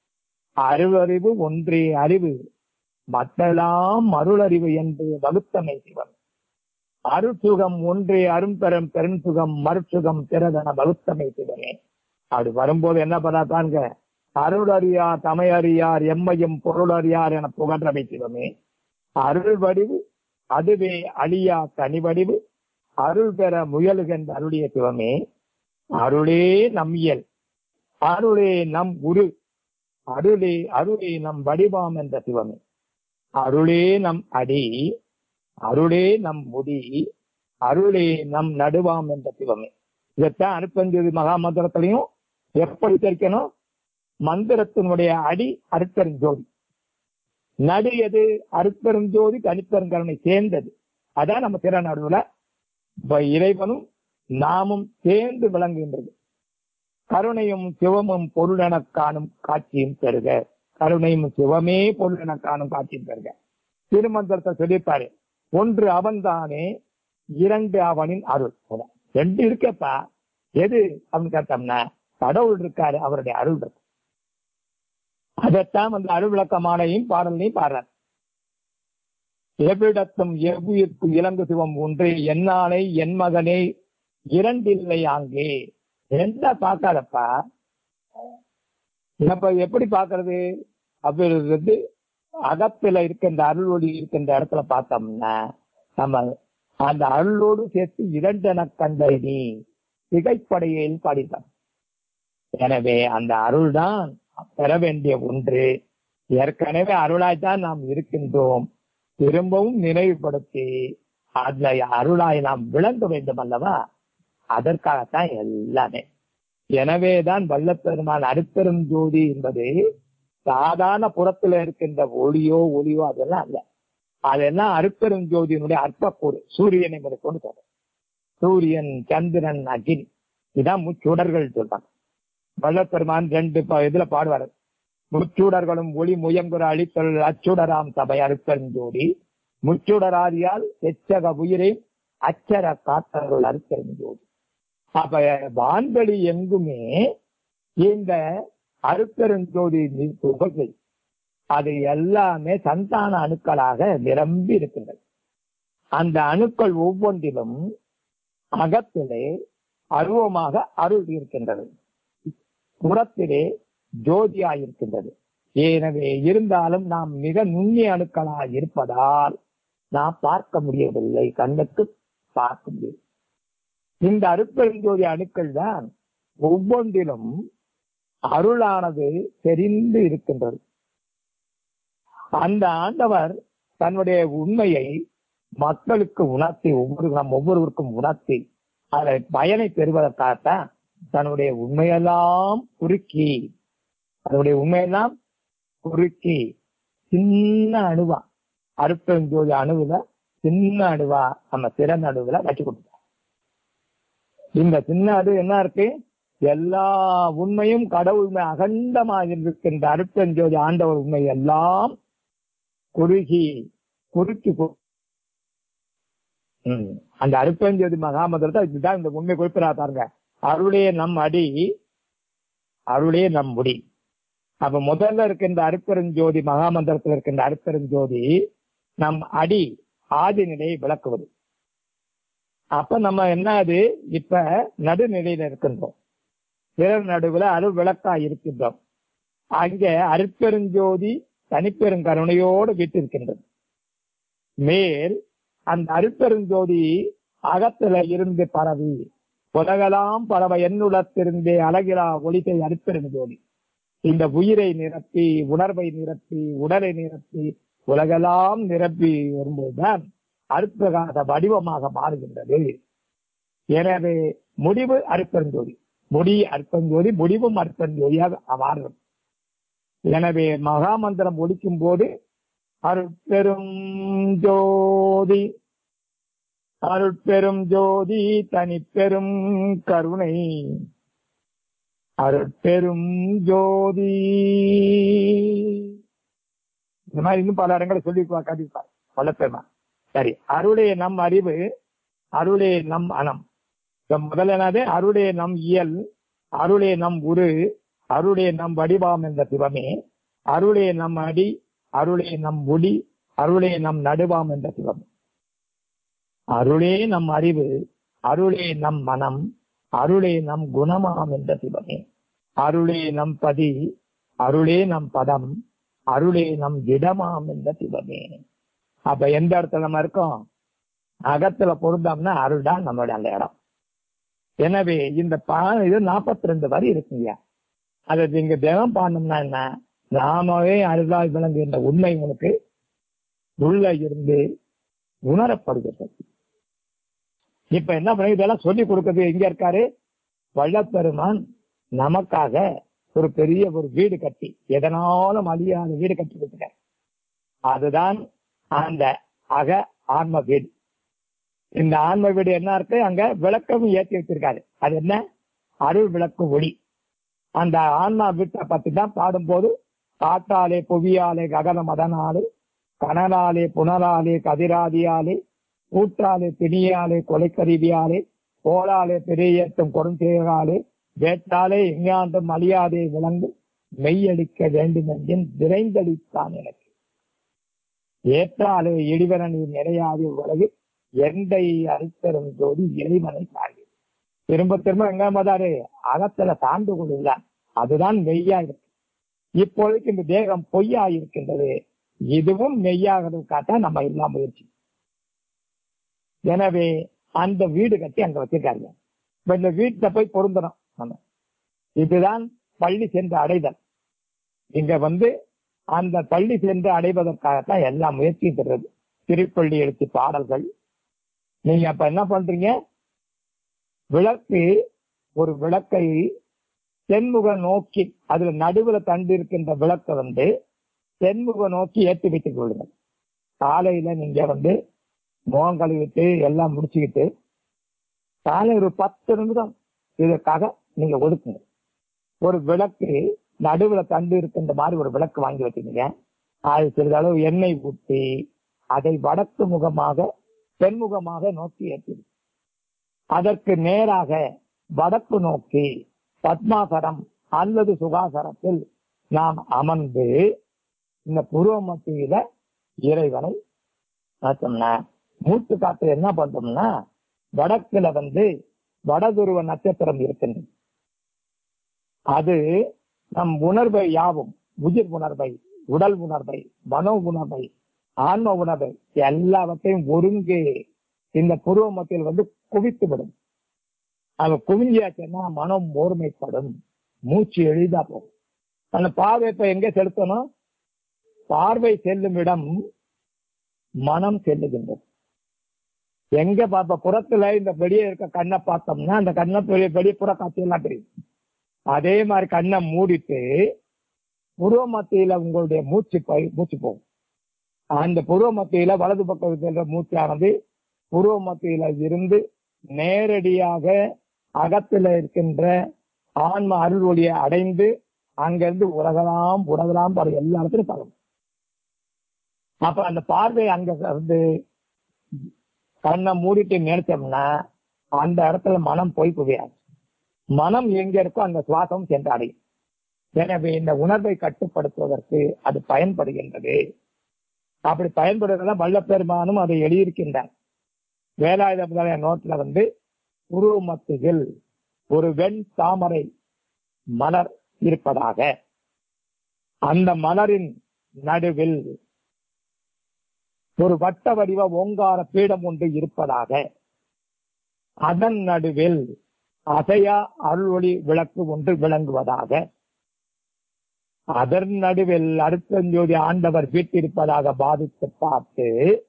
அருளறிவு ஒன்றே அறிவு மற்றெல்லாம் அருளறிவு என்று வகுத்தமை சிவம் அருட்சுகம் ஒன்றே அரும்பெரும் பெருஞ்சுகம் மறுசுகம் பிறதன வகுத்தமை சிவமே அப்படி வரும்போது என்ன பண்ணாங்க அருள் அறியார் தமையறியார் எம்மையும் பொருள் அறியார் என புகன்றமை சிவமே அருள் வடிவு அதுவே அழியா தனி வடிவு அருள் பெற முயலுகின்ற அருளிய சிவமே அருளே நம்மியல் அருளே நம் உரு அருளே அருளே நம் வடிவாம் என்ற சிவமே அருளே நம் அடி அருளே நம் முடி அருளே நம் நடுவாம் என்ற சிவமே இதைத்தான் அனுப்பஞ்சது மகா மந்திரத்திலையும் எப்படி தெரிக்கணும் மந்திரத்தினுடைய அடி அருட்பெருஞ்சோதி நடு எது அருட்பெருஞ்சோதி தனிப்பெருங்கருணை சேர்ந்தது அதான் நம்ம திற நடுவுல இப்ப இறைவனும் நாமும் சேர்ந்து விளங்குகின்றது கருணையும் சிவமும் பொருளென காணும் காட்சியும் பெறுக கருணையும் சிவமே பொருளென காணும் காட்சியும் பெறுக திருமந்திரத்தை சொல்லியிருப்பாரு ஒன்று அவன்தானே இரண்டு அவனின் அருள் ரெண்டு இருக்கப்பா எது அப்படின்னு கேட்டோம்னா கடவுள் இருக்காரு அவருடைய அருள் இருக்கு அதைத்தான் அந்த அருள் விளக்கமானையும் பாடலையும் பாடுறார் எவ்விடத்தும் எவ்வுயிர்க்கு இலங்கு சிவம் ஒன்றே என்னானை என் மகனே இரண்டில்லை அங்கே என்ன பார்க்காதப்பா நம்ம எப்படி பார்க்கறது அப்படி வந்து அகப்பில இருக்கின்ற அருள் ஒளி இருக்கின்ற இடத்துல பார்த்தோம்னா நம்ம அந்த அருளோடு சேர்த்து இரண்டென கண்டை நீ திகைப்படையில் பாடித்தான் எனவே அந்த அருள் தான் பெற வேண்டிய ஒன்று ஏற்கனவே அருளாய்த்தான் நாம் இருக்கின்றோம் திரும்பவும் நினைவுபடுத்தி அதுல அருளாய் நாம் விளங்க வேண்டும் அல்லவா அதற்காகத்தான் எல்லாமே எனவேதான் வல்லப்பெருமான் அருப்பெரும் ஜோதி என்பது சாதாரண புறத்துல இருக்கின்ற ஒளியோ ஒளியோ அதெல்லாம் அல்ல அதெல்லாம் அருப்பெரும் ஜோதியினுடைய அற்பக்கூறு சூரியனை கொண்டு சொல்றோம் சூரியன் சந்திரன் அகின் இதான் முச்சுடர்கள் சொல்றாங்க வல்லப்பெருமான் ரெண்டு இதுல பாடுவார் முச்சூடர்களும் ஒளி முயங்குற அழித்தல் அச்சுடராம் சபை அருப்பெருஞ்சோடி முச்சுடராதியால் எச்சக உயிரை அச்சர காத்தருள் அருப்பெருஞ்சோடி அப்ப வான்வெளி எங்குமே இந்த அருப்பெருஞ்சோதி துகள்கள் அது எல்லாமே சந்தான அணுக்களாக நிரம்பி இருக்கின்றது அந்த அணுக்கள் ஒவ்வொன்றிலும் அகத்திலே அருவமாக அருள் இருக்கின்றது புறத்திலே ஜோதியாயிருக்கின்றது எனவே இருந்தாலும் நாம் மிக நுண்ணிய அணுக்களாக இருப்பதால் நாம் பார்க்க முடியவில்லை கண்ணுக்கு பார்க்க முடியும் இந்த அருப்பெருஞ்சோதி அணுக்கள் தான் ஒவ்வொன்றிலும் அருளானது தெரிந்து இருக்கின்றது அந்த ஆண்டவர் தன்னுடைய உண்மையை மக்களுக்கு உணர்த்தி ஒவ்வொரு நம் ஒவ்வொருவருக்கும் உணர்த்தி அதை பயனை பெறுவதற்காகத்தான் தன்னுடைய உண்மையெல்லாம் குறுக்கி அதனுடைய உண்மையெல்லாம் குறுக்கி சின்ன அணுவா அருப்பெருஞ்சோதி அணுவுல சின்ன அணுவா நம்ம திறன் அணுவுல வச்சு கொடுத்தார் இந்த சின்ன அணு என்ன இருக்கு எல்லா உண்மையும் கடவுள் அகண்டமாக இருக்கின்ற அருப்பெருஞ்சோதி ஆண்டவர் உண்மை எல்லாம் குறுகி குறுக்கி அந்த அருப்பெருஞ்சோதி மகாமந்திரத்தை இதுதான் இந்த உண்மை குறிப்பிடா பாருங்க அருளே நம் அடி அருளே நம் முடி அப்ப முதல்ல இருக்கின்ற அருப்பெருஞ்சோதி மகாமந்திரத்தில் இருக்கின்ற அருப்பெருஞ்சோதி நம் அடி ஆதி நிலையை விளக்குவது அப்ப நம்ம என்ன அது இப்ப நடுநிலையில இருக்கின்றோம் பிறர் நடுவுல அருள் விளக்கா இருக்கின்றோம் அங்க அருப்பெருஞ்சோதி தனிப்பெருங்கருணையோடு வீட்டிருக்கின்றது மேல் அந்த அருப்பெருஞ்சோதி அகத்துல இருந்து பரவி உலகலாம் பரவ என்னுடத்திருந்தே அழகிலா ஒளித்தை அருப்பெருஞ்சோதி இந்த உயிரை நிரப்பி உணர்வை நிரப்பி உடலை நிரப்பி உலகெல்லாம் நிரப்பி வரும்போதுதான் அருப்பிரகாச வடிவமாக மாறுகின்றது எனவே முடிவு அருப்பெருஞ்சோதி முடி அற்பஞ்சோதி முடிவும் அற்பஞ்சோதியாக மாறும் எனவே மகாமந்திரம் ஒழிக்கும் போது அருட்பெரும் ஜோதி அருட்பெரும் ஜோதி தனிப்பெரும் கருணை அருட்பெரும் ஜோதி இந்த மாதிரி இன்னும் பல இடங்களை சொல்லி காட்டியிருப்பார் வல்லப்பெருமா சரி அருளே நம் அறிவு அருளே நம் அனம் முதல்ல என்னது அருளே நம் இயல் அருளே நம் உரு அருளே நம் வடிவாம் என்ற சிவமே அருளே நம் அடி அருளே நம் ஒளி அருளே நம் நடுவாம் என்ற சிவம் அருளே நம் அறிவு அருளே நம் மனம் அருளே நம் குணமாம் என்ற சிவமே அருளே நம் பதி அருளே நம் பதம் அருளே நம் இடமாம் என்ற சிவமே அப்ப எந்த இடத்துல நம்ம இருக்கோம் அகத்துல பொருந்தோம்னா அருள் தான் நம்மளுடைய அந்த இடம் எனவே இந்த பா இது நாற்பத்தி ரெண்டு வரி இருக்குங்க அதை நீங்க தினம் பாடணும்னா என்ன நாமவே அருளாய் விளங்குகின்ற உண்மை உனக்கு உள்ள இருந்து உணரப்படுகிறது இப்ப என்ன பண்ணி இதெல்லாம் சொல்லி கொடுக்கறது எங்க இருக்காரு வள்ளப்பெருமான் நமக்காக ஒரு பெரிய ஒரு வீடு கட்டி எதனாலும் அழியாத வீடு கட்டி கொடுத்துட்டார் அதுதான் அந்த அக ஆன்ம வீடு இந்த ஆன்ம வீடு என்ன இருக்கு அங்க விளக்கமும் ஏற்றி வச்சிருக்காரு அது என்ன அருள் விளக்கு ஒளி அந்த ஆன்மா வீட்டை பத்தி தான் பாடும்போது காற்றாலே புவியாலே ககன மதனாலே கனலாலே புனலாலே கதிராதியாலே கூற்றாலே பிணியாலே கொலைக்கருவியாலே கோலாலே பெரியேற்றும் கொடுஞ்செயலாலே வேட்டாலே எங்காண்டும் அழியாதே விளங்கு மெய்யடிக்க வேண்டும் என்றும் விரைந்தளித்தான் எனக்கு ஏற்றாலே இடிவரனி நிறையாது உலகு எந்தை அரித்தரும் ஜோதி இறைவனை தாங்கி திரும்ப திரும்ப எங்க மதாரு அகத்துல தாண்டு கொள்ளுதான் அதுதான் மெய்யா இருக்கு இப்பொழுதுக்கு இந்த தேகம் பொய்யா இருக்கின்றது இதுவும் மெய்யாகிறதுக்காக நம்ம எல்லாம் முயற்சி எனவே அந்த வீடு கட்டி அங்க வச்சிருக்காங்க இப்ப இந்த வீட்டுல போய் பொருந்தணும் நம்ம இதுதான் பள்ளி சென்று அடைதல் இங்க வந்து அந்த பள்ளி சென்று அடைவதற்காகத்தான் எல்லா முயற்சியும் பெறுறது திருப்பள்ளி எழுத்து பாடல்கள் நீங்க அப்ப என்ன பண்றீங்க விளக்கு ஒரு விளக்கை தென்முக நோக்கி அதுல நடுவுல தண்டு இருக்கின்ற விளக்கை வந்து தென்முக நோக்கி ஏற்றி வைத்துக் கொள்ளுங்கள் காலையில நீங்க வந்து முகம் கழுவிட்டு எல்லாம் முடிச்சுக்கிட்டு காலை ஒரு பத்து நிமிடம் இதற்காக நீங்க ஒதுக்குங்க ஒரு விளக்கு நடுவுல தண்டு இருக்கின்ற மாதிரி ஒரு விளக்கு வாங்கி வச்சுக்கீங்க அது சிறிதளவு எண்ணெய் ஊற்றி அதை வடக்கு முகமாக தென்முகமாக நோக்கி ஏற்றி அதற்கு நேராக வடக்கு நோக்கி பத்மாசனம் அல்லது சுகாசனத்தில் நாம் அமர்ந்து இந்த புருவ மத்தியில இறைவனை பார்த்தோம்னா மூச்சு காற்று என்ன பண்றோம்னா வடக்குல வந்து வடதுருவ நட்சத்திரம் இருக்கின்றது அது நம் உணர்வை யாவும் உயிர் உணர்வை உடல் உணர்வை மனோ உணர்வை ஆன்ம உணர்வை எல்லாவற்றையும் ஒருங்கே இந்த புருவ மத்தியில் வந்து குவித்து விடும் அது குவிஞ்சாச்சுன்னா மனம் ஓர்மைப்படும் மூச்சு எளிதா போகும் அந்த பார்வை இப்ப எங்க செலுத்தணும் பார்வை செல்லும் இடம் மனம் செல்லுகின்றது எங்க பார்ப்ப புறத்துல இந்த வெளியே இருக்க கண்ணை பார்த்தோம்னா அந்த கண்ணை வெளியே வெளியே புற காட்சி எல்லாம் தெரியும் அதே மாதிரி கண்ணை மூடிட்டு புருவ மத்தியில உங்களுடைய மூச்சு போய் மூச்சு போகும் அந்த புருவ மத்தியில வலது பக்கம் செல்ற மூச்சானது புருவ மத்தியில இருந்து நேரடியாக அகத்துல இருக்கின்ற ஆன்ம அருள் ஒளியை அடைந்து அங்கிருந்து உலகலாம் உலகலாம் பாரு எல்லா இடத்துலையும் பரவும் அப்ப அந்த பார்வை அங்க வந்து கண்ணை மூடிட்டு நினைச்சோம்னா அந்த இடத்துல மனம் போய் குவியாது மனம் எங்க இருக்கோ அந்த சுவாசம் சென்று அடையும் எனவே இந்த உணர்வை கட்டுப்படுத்துவதற்கு அது பயன்படுகின்றது அப்படி பயன்படுறதா வல்லப்பெருமானும் அதை எழுதியிருக்கின்றார் வேலாயுத முதலிய நோட்ல வந்து உருவ மத்தியில் ஒரு வெண் தாமரை மலர் இருப்பதாக அந்த மலரின் நடுவில் ஒரு வட்ட வடிவ ஓங்கார பீடம் ஒன்று இருப்பதாக அதன் நடுவில் அசையா அருள்ஒளி விளக்கு ஒன்று விளங்குவதாக அதன் நடுவில் அருத்தஞ்சோதி ஆண்டவர் வீட்டிருப்பதாக பாதித்து பார்த்து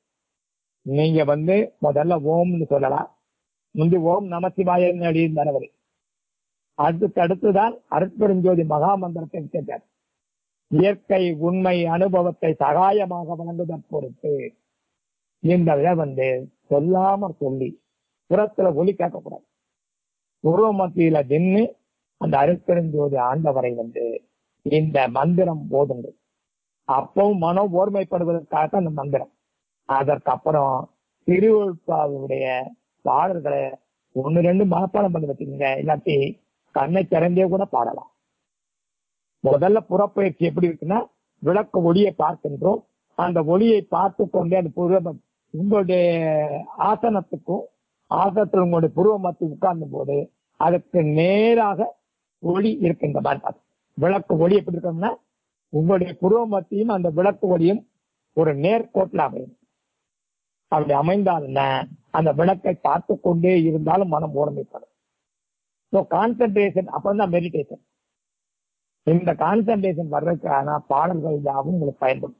நீங்க வந்து முதல்ல ஓம்னு சொல்லலாம் முந்தி ஓம் நமசிவாயன் எழுதியிருந்தவர் அதுக்கு அடுத்துதான் அருட்பெருஞ்சோதி மகாமந்திரத்தை கேட்டார் இயற்கை உண்மை அனுபவத்தை சகாயமாக வழங்குவதற் பொறுத்து இந்த இதை வந்து சொல்லாம சொல்லி புறத்துல ஒலி கேட்கக்கூடாது உருவ மத்தியில நின்று அந்த அருட்பெருஞ்சோதி ஆண்டவரை வந்து இந்த மந்திரம் போதுங்கள் அப்பவும் மனோ ஓர்மைப்படுவதற்காக அந்த மந்திரம் அதற்கப்புறம் திருவள்ளுவாவுடைய பாடல்களை ஒன்னு ரெண்டு மனப்பாடம் பண்ணி வச்சுக்கோங்க இல்லாட்டி கண்ணை திறந்தே கூட பாடலாம் முதல்ல புறப்பயிற்சி எப்படி இருக்குன்னா விளக்க ஒளியை பார்க்கின்றோம் அந்த ஒளியை பார்த்து கொண்டே அந்த புருவ உங்களுடைய ஆசனத்துக்கும் ஆசனத்தில் உங்களுடைய புருவ மத்தி உட்கார்ந்த போது அதுக்கு நேராக ஒளி இருக்கின்ற மாதிரி பார்த்து விளக்கு ஒளி எப்படி இருக்கணும்னா உங்களுடைய புருவ மத்தியும் அந்த விளக்கு ஒளியும் ஒரு நேர்கோட்டில் அமையும் அப்படி அமைந்தாலும்னா அந்த விளக்கை பார்த்து கொண்டே இருந்தாலும் மனம் ஓர்மைப்படும் ஸோ கான்சென்ட்ரேஷன் அப்பதான் மெடிடேஷன் இந்த கான்சென்ட்ரேஷன் வர்றதுக்கான பாடல்கள் யாவும் உங்களுக்கு பயன்படும்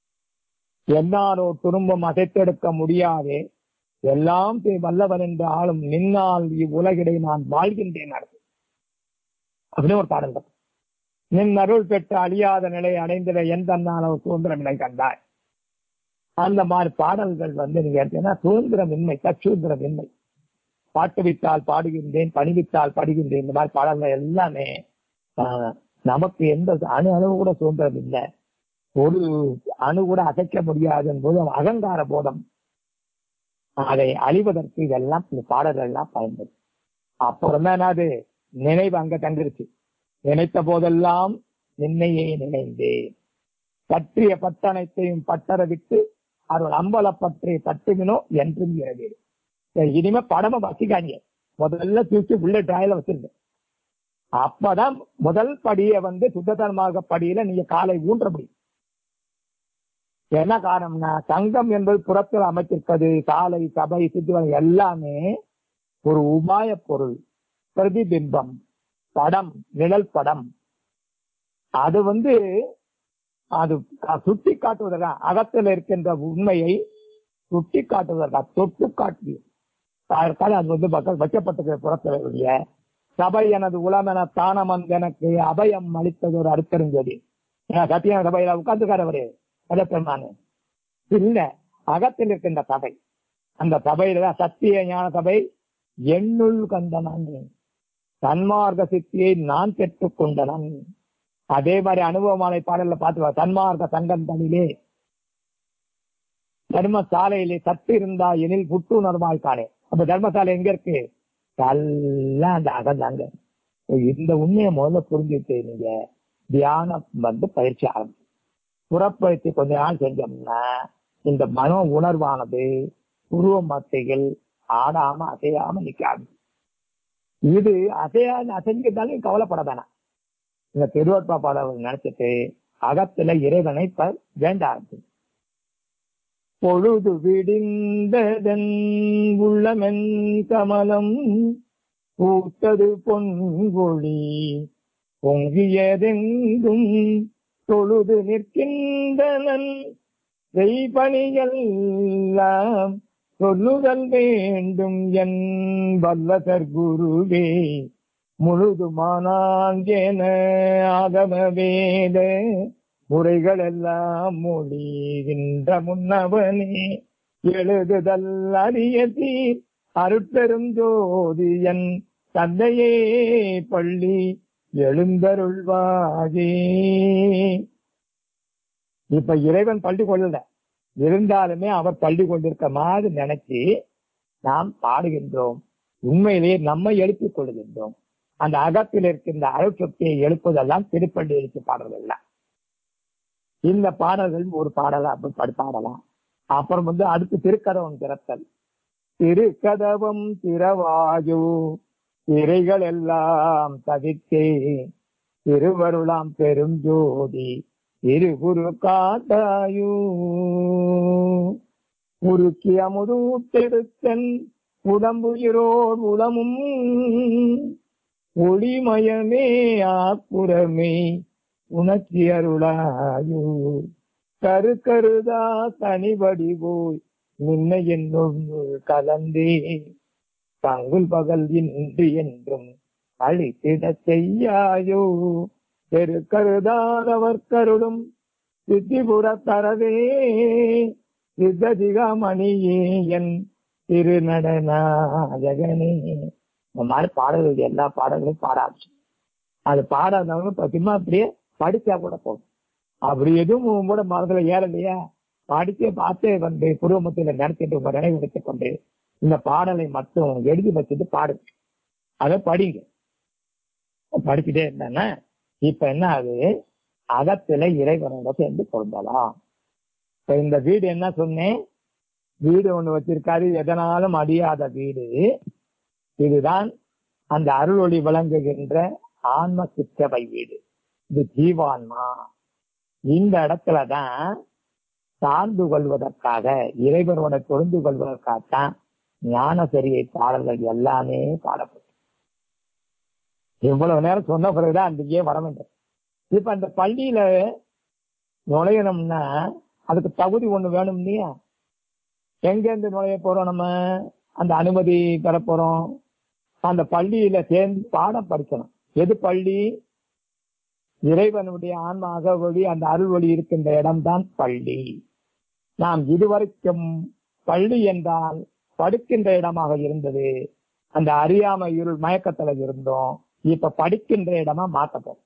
என்னாரோ துரும்பம் அசைத்தெடுக்க முடியாதே எல்லாம் செய் வல்லவன் என்று ஆளும் நின்னால் இவ்வுலகிடை நான் வாழ்கின்றேன் அர்த்தம் அப்படின்னு ஒரு பாடல் இருக்கு. நின் அருள் பெற்று அழியாத நிலை அடைந்திட என் தன்னால சுதந்திரம் நிலை கண்டாய் அந்த மாதிரி பாடல்கள் வந்து நீங்க எடுத்தீங்கன்னா சுதந்திரமின்மை தற்சுதந்திரமின்மை பாட்டு விட்டால் பாடுகின்றேன் பணிவித்தால் படுகின்றேன் இந்த மாதிரி பாடல்கள் எல்லாமே ஆஹ், நமக்கு எந்த அணு அளவு கூட சுதந்திரம் இல்லை ஒரு அணு கூட அசைக்க முடியாது போது அகங்கார போதம் அதை அழிவதற்கு இதெல்லாம் இந்த பாடல்கள் எல்லாம் பயன்படும் அப்புறம் தான் என்னது நினைவு அங்க தங்கிருச்சு நினைத்த போதெல்லாம் நின்னையே நினைந்தேன் பற்றிய பட்டனைத்தையும் பட்டற விட்டு அருள் அம்பல பற்றி தட்டுவினோ என்றும் இறகு இனிமே படம வசிக்காங்க முதல்ல தூக்கி உள்ள டிராயில வச்சிருங்க அப்பதான் முதல் படியை வந்து சுத்ததனமாக படியில நீங்க காலை ஊன்ற முடியும் என்ன காரணம்னா சங்கம் என்பது புறத்தில் அமைத்திருப்பது சாலை சபை சித்துவம் எல்லாமே ஒரு உபாய பொருள் பிரதிபிம்பம் படம் நிழல் படம் அது வந்து அது சுட்டி காட்டுவதற்கா அகத்தில் இருக்கின்ற உண்மையை சுட்டி காட்டுவதற்கா தொட்டு காட்டி அதற்காக அது வந்து மக்கள் வைக்கப்பட்டிருக்கிற புறத்தில் சபை எனது உளம் என தானமன் எனக்கு அபயம் அளித்தது ஒரு அருத்தருஞ்சொலி சத்தியான சபையில உட்கார்ந்துக்காரவரு பெருமானு இல்ல அகத்தில் இருக்கின்ற சபை அந்த சபையில தான் சத்திய ஞான சபை என்னுள் கண்டனன் சன்மார்க்க சித்தியை நான் பெற்றுக் கொண்டனன் அதே மாதிரி அனுபவமான பாடல்ல பார்த்து சன்மார்க்க சங்கம் தனிலே தர்மசாலையிலே சத்து இருந்தா எனில் புத்துணர்வாய் காணே அப்ப தர்மசாலை எங்க இருக்கு எல்லாம் அந்த அகந்தாங்க இந்த உண்மையை முதல்ல புரிஞ்சுட்டு நீங்க தியானம் வந்து பயிற்சி ஆரம்பிச்சு புறப்பயிற்சி கொஞ்ச நாள் செஞ்சோம்னா இந்த மனோ உணர்வானது உருவ மத்தைகள் ஆடாம அசையாம நிக்காது இது அசையா அசைஞ்சிருந்தாலும் கவலைப்பட வேணாம் இந்த திருவற்பா பாடல் நினைச்சிட்டு அகத்துல இறைவனை ப- வேண்ட ஆரம்பிச்சு பொழுது விடிந்ததன் உள்ளமென் கமலம் பூத்தது பொன்கொழி பொங்கியதெங்கும் தொழுது நிற்கின்றனன் செய்பணியெல்லாம் சொல்லுதல் வேண்டும் என் வல்லசர் குருவே முழுதுமானான் என ஆகம வேத முறைகள் எல்லாம் மொழிகின்ற முன்னவனே எழுதுதல் அறிய தீர் அருட்பெரும் ஜோதியன் தந்தையே பள்ளி எழுந்தருள்வாகே இப்ப இறைவன் பள்ளி கொள்ளல இருந்தாலுமே அவர் பள்ளி கொண்டிருக்க மாதிரி நினைச்சு நாம் பாடுகின்றோம் உண்மையிலேயே நம்மை எழுப்பிக் கொள்கின்றோம் அந்த அகத்தில் இருக்கின்ற அருட்சக்தியை எழுப்புவதெல்லாம் திருப்பள்ளி எழுச்சி பாடல்கள் எல்லாம் இந்த பாடல்கள் ஒரு பாடலா அப்படி படி பாடலாம் அப்புறம் வந்து அடுத்து திருக்கதவம் திறத்தல் திருக்கதவம் திறவாயு திரைகள் எல்லாம் தவித்தே திருவருளாம் பெரும் ஜோதி திருகுரு காட்டாயு உருக்கி அமுதூட்டெடுத்தன் உடம்புயிரோர் உளமும் ஒளிமயமே ஆப்புறமே உணர்ச்சி அருளாயு கரு கருதா தனிபடி போய் நின்ன என்னுள் கலந்தே பங்குல் பகல் இன்றி என்றும் அழித்திட செய்யாயோ பெரு கருதாதவர் கருளும் சித்திபுர தரவே சித்ததிகாமணியே என் திருநடனாயகனே இந்த மாதிரி பாடல்கள் எல்லா பாடல்களையும் பாட ஆரம்பிச்சு அது பாடாதவங்க பத்தியமா அப்படியே படிச்சா கூட போதும் அப்படி எதுவும் கூட மனதுல ஏறலையா படிச்சே பார்த்தே வந்து புருவமத்தில நடத்திட்டு உங்க நினைவு வைத்துக் கொண்டு இந்த பாடலை மட்டும் எழுதி வச்சுட்டு பாடுங்க அதை படிங்க படிச்சுட்டே இருந்தேன்னா இப்ப என்ன ஆகுது அகத்துல இறைவனோட சேர்ந்து பொருந்தலாம் இப்ப இந்த வீடு என்ன சொன்னேன் வீடு ஒண்ணு வச்சிருக்காரு எதனாலும் அடியாத வீடு இதுதான் அந்த அருள் ஒளி விளங்குகின்ற ஆன்ம சிற்றவை வீடு இது ஜீவான்மா இந்த இடத்துலதான் சார்ந்து கொள்வதற்காக இறைவனோட பொருந்து கொள்வதற்காகத்தான் ஞானசரியை பாடல்கள் எல்லாமே பாடப்படும் இவ்வளவு நேரம் சொன்ன பிறகுதான் அன்றைக்கே வர வேண்டும் இப்ப அந்த பள்ளியில நுழையணும்னா அதுக்கு தகுதி ஒண்ணு வேணும் இல்லையா எங்க இருந்து நுழைய போறோம் நம்ம அந்த அனுமதி பெற போறோம் அந்த பள்ளியில சேர்ந்து பாடம் படிக்கணும் எது பள்ளி இறைவனுடைய ஆன்ம அகவொளி அந்த அருள் ஒளி இருக்கின்ற இடம்தான் பள்ளி நாம் இதுவரைக்கும் பள்ளி என்றால் படுக்கின்ற இடமாக இருந்தது அந்த அறியாமை இருள் மயக்கத்துல இருந்தோம் இப்ப படிக்கின்ற இடமா மாற்றப்படும்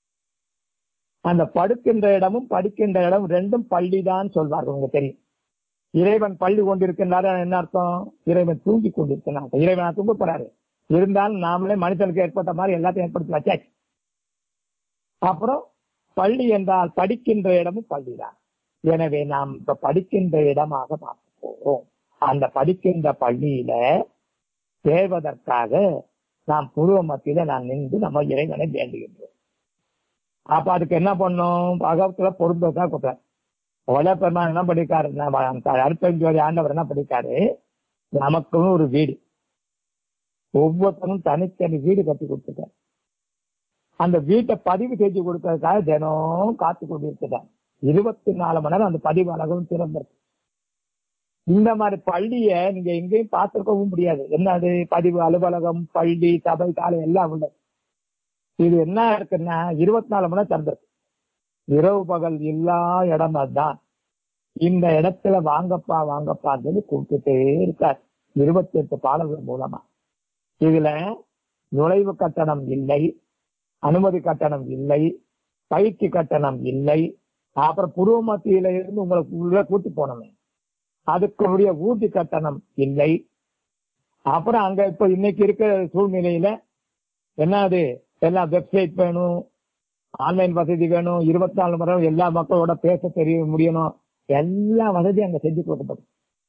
அந்த படுக்கின்ற இடமும் படிக்கின்ற இடம் ரெண்டும் பள்ளிதான் சொல்வார்கள் உங்களுக்கு தெரியும் இறைவன் பள்ளி கொண்டிருக்கின்றாரு என்ன அர்த்தம் இறைவன் தூங்கி கொண்டிருக்கிறார் இறைவன் தூங்க போறாரு இருந்தாலும் நாமளே மனிதனுக்கு ஏற்பட்ட மாதிரி எல்லாத்தையும் ஏற்படுத்தி வச்சாச்சு அப்புறம் பள்ளி என்றால் படிக்கின்ற இடமும் பள்ளிதான் எனவே நாம் இப்ப படிக்கின்ற இடமாக பார்க்க போறோம் அந்த படிக்கின்ற பள்ளியில சேர்வதற்காக நாம் பூர்வ மத்தியில நான் நின்று நம்ம இறைவனை வேண்டுகின்றோம் அப்ப அதுக்கு என்ன பண்ணோம் அகத்துல பொருந்ததா கொடுத்தார் ஒல பெருமான் என்ன படிக்காரு அற்பஞ்சோதி ஆண்டவர் என்ன படிக்காரு நமக்குன்னு ஒரு வீடு ஒவ்வொருத்தரும் தனித்தனி வீடு கட்டி கொடுத்துட்டார் அந்த வீட்டை பதிவு செஞ்சு கொடுக்கறதுக்காக தினம் காத்து கொண்டிருக்கிறார் இருபத்தி நாலு மணி நேரம் அந்த பதிவு அழகும் திறந்திருக்கு இந்த மாதிரி பள்ளிய நீங்க எங்கேயும் பார்த்திருக்கவும் முடியாது என்னது பதிவு அலுவலகம் பள்ளி சபை காலை எல்லாம் உள்ளது இது என்ன இருக்குன்னா இருபத்தி நாலு மணி நேரம் திறந்திருக்கு இரவு பகல் எல்லா இடம் அதுதான் இந்த இடத்துல வாங்கப்பா வாங்கப்பான்னு சொல்லி கூப்பிட்டுட்டே இருக்கார் இருபத்தி எட்டு பாடல்கள் மூலமா இதுல நுழைவு கட்டணம் இல்லை அனுமதி கட்டணம் இல்லை பயிற்சி கட்டணம் இல்லை அப்புறம் புருவ மத்தியில இருந்து உங்களுக்கு உள்ள கூட்டி போனோமே அதுக்குரிய ஊட்டி கட்டணம் இல்லை அப்புறம் அங்க இப்ப இன்னைக்கு இருக்கிற சூழ்நிலையில என்னது எல்லாம் வெப்சைட் வேணும் ஆன்லைன் வசதி வேணும் இருபத்தி நாலு மணி நேரம் எல்லா மக்களோட பேச தெரிய முடியணும் எல்லா வசதியும் அங்க செஞ்சு கொடுக்கப்படும்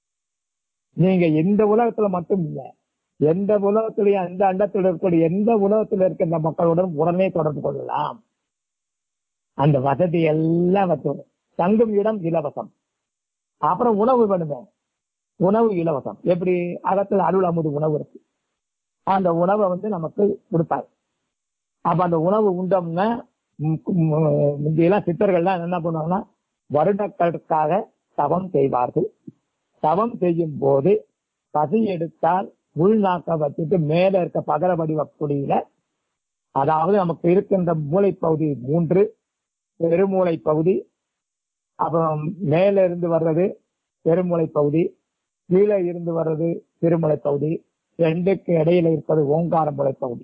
நீங்க இந்த உலகத்துல மட்டும் இல்ல எந்த உலகத்திலையும் எந்த அண்டத்தில் இருக்கக்கூடிய எந்த உலகத்தில் இருக்கின்ற மக்களுடன் உடனே தொடர்பு கொள்ளலாம் அந்த வசதி எல்லாம் வச்சு தங்கும் இடம் இலவசம் அப்புறம் உணவு வேணுமே உணவு இலவசம் எப்படி அகத்தில் அருள் அமுது உணவு இருக்கு அந்த உணவை வந்து நமக்கு கொடுப்பாரு அப்ப அந்த உணவு உண்டோம்னா ம், ம், முந்தையெல்லாம் சித்தர்கள்லாம் என்ன பண்ணுவாங்கன்னா வருடக்கற்காக தவம் செய்வார்கள் தவம் செய்யும் போது பசி எடுத்தால் உள்நாக்க வச்சுட்டு மேல இருக்க பகர வடிவ குடியில அதாவது நமக்கு இருக்கின்ற மூளைப்பகுதி மூன்று பெருமூளை பகுதி அப்புறம் மேல இருந்து வர்றது பெருமூளை பகுதி கீழே இருந்து வர்றது திருமலை பகுதி ரெண்டுக்கு இடையில இருப்பது ஓங்கார மூளை பகுதி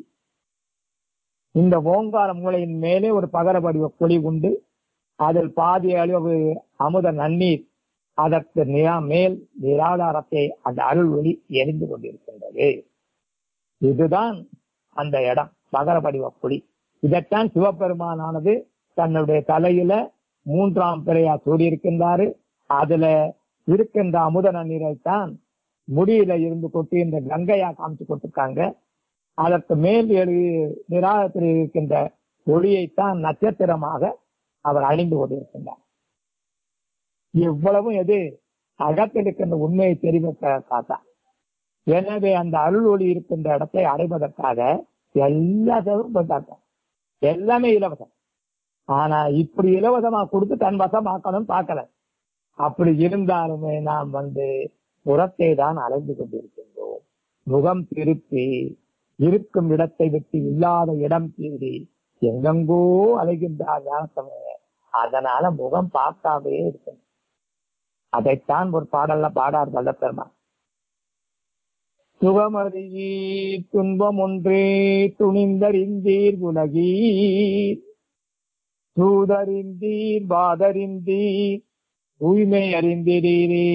இந்த ஓங்கார மூளையின் மேலே ஒரு பகர வடிவ குழி உண்டு அதில் பாதி அளவு அமுத நன்னீர் அதற்கு நிரா மேல் நிராதாரத்தை அந்த அருள் ஒளி எரிந்து கொண்டிருக்கின்றது இதுதான் அந்த இடம் பகர வடிவ குழி இதைத்தான் சிவபெருமானானது தன்னுடைய தலையில மூன்றாம் பிறையா சூடியிருக்கின்றாரு அதுல இருக்கின்ற அமுத நன்னீரைத்தான் முடியில இருந்து கொட்டி இந்த கங்கையா காமிச்சு கொடுத்திருக்காங்க அதற்கு மேல் எழு நிராகத்தில் இருக்கின்ற ஒளியைத்தான் நட்சத்திரமாக அவர் அணிந்து கொண்டிருக்கின்றார் இவ்வளவும் எது அகத்தில் இருக்கின்ற உண்மையை தெரிவிப்பதற்காக எனவே அந்த அருள் ஒளி இருக்கின்ற இடத்தை அடைவதற்காக எல்லா செலவும் பண்ணாங்க எல்லாமே இலவசம் ஆனா இப்படி இலவசமா கொடுத்து தன் வசமாக்கணும் பார்க்கல அப்படி இருந்தாலுமே நாம் வந்து புறத்தை தான் அலைந்து கொண்டிருக்கின்றோம் முகம் திருப்பி இருக்கும் இடத்தை விட்டு இல்லாத இடம் தேடி எங்கெங்கோ அலைகின்றார் ஞானத்தமிழ அதனால முகம் பார்க்காமே இருக்கணும் அதைத்தான் ஒரு பாடல்ல பாடார் வல்லப்பெருமா சுகமறியீர் துன்பம் ஒன்றே துணிந்தறிந்தீர் உலகீர் சூதறிந்தீர் பாதறிந்தீர் தூய்மை அறிந்திரீரே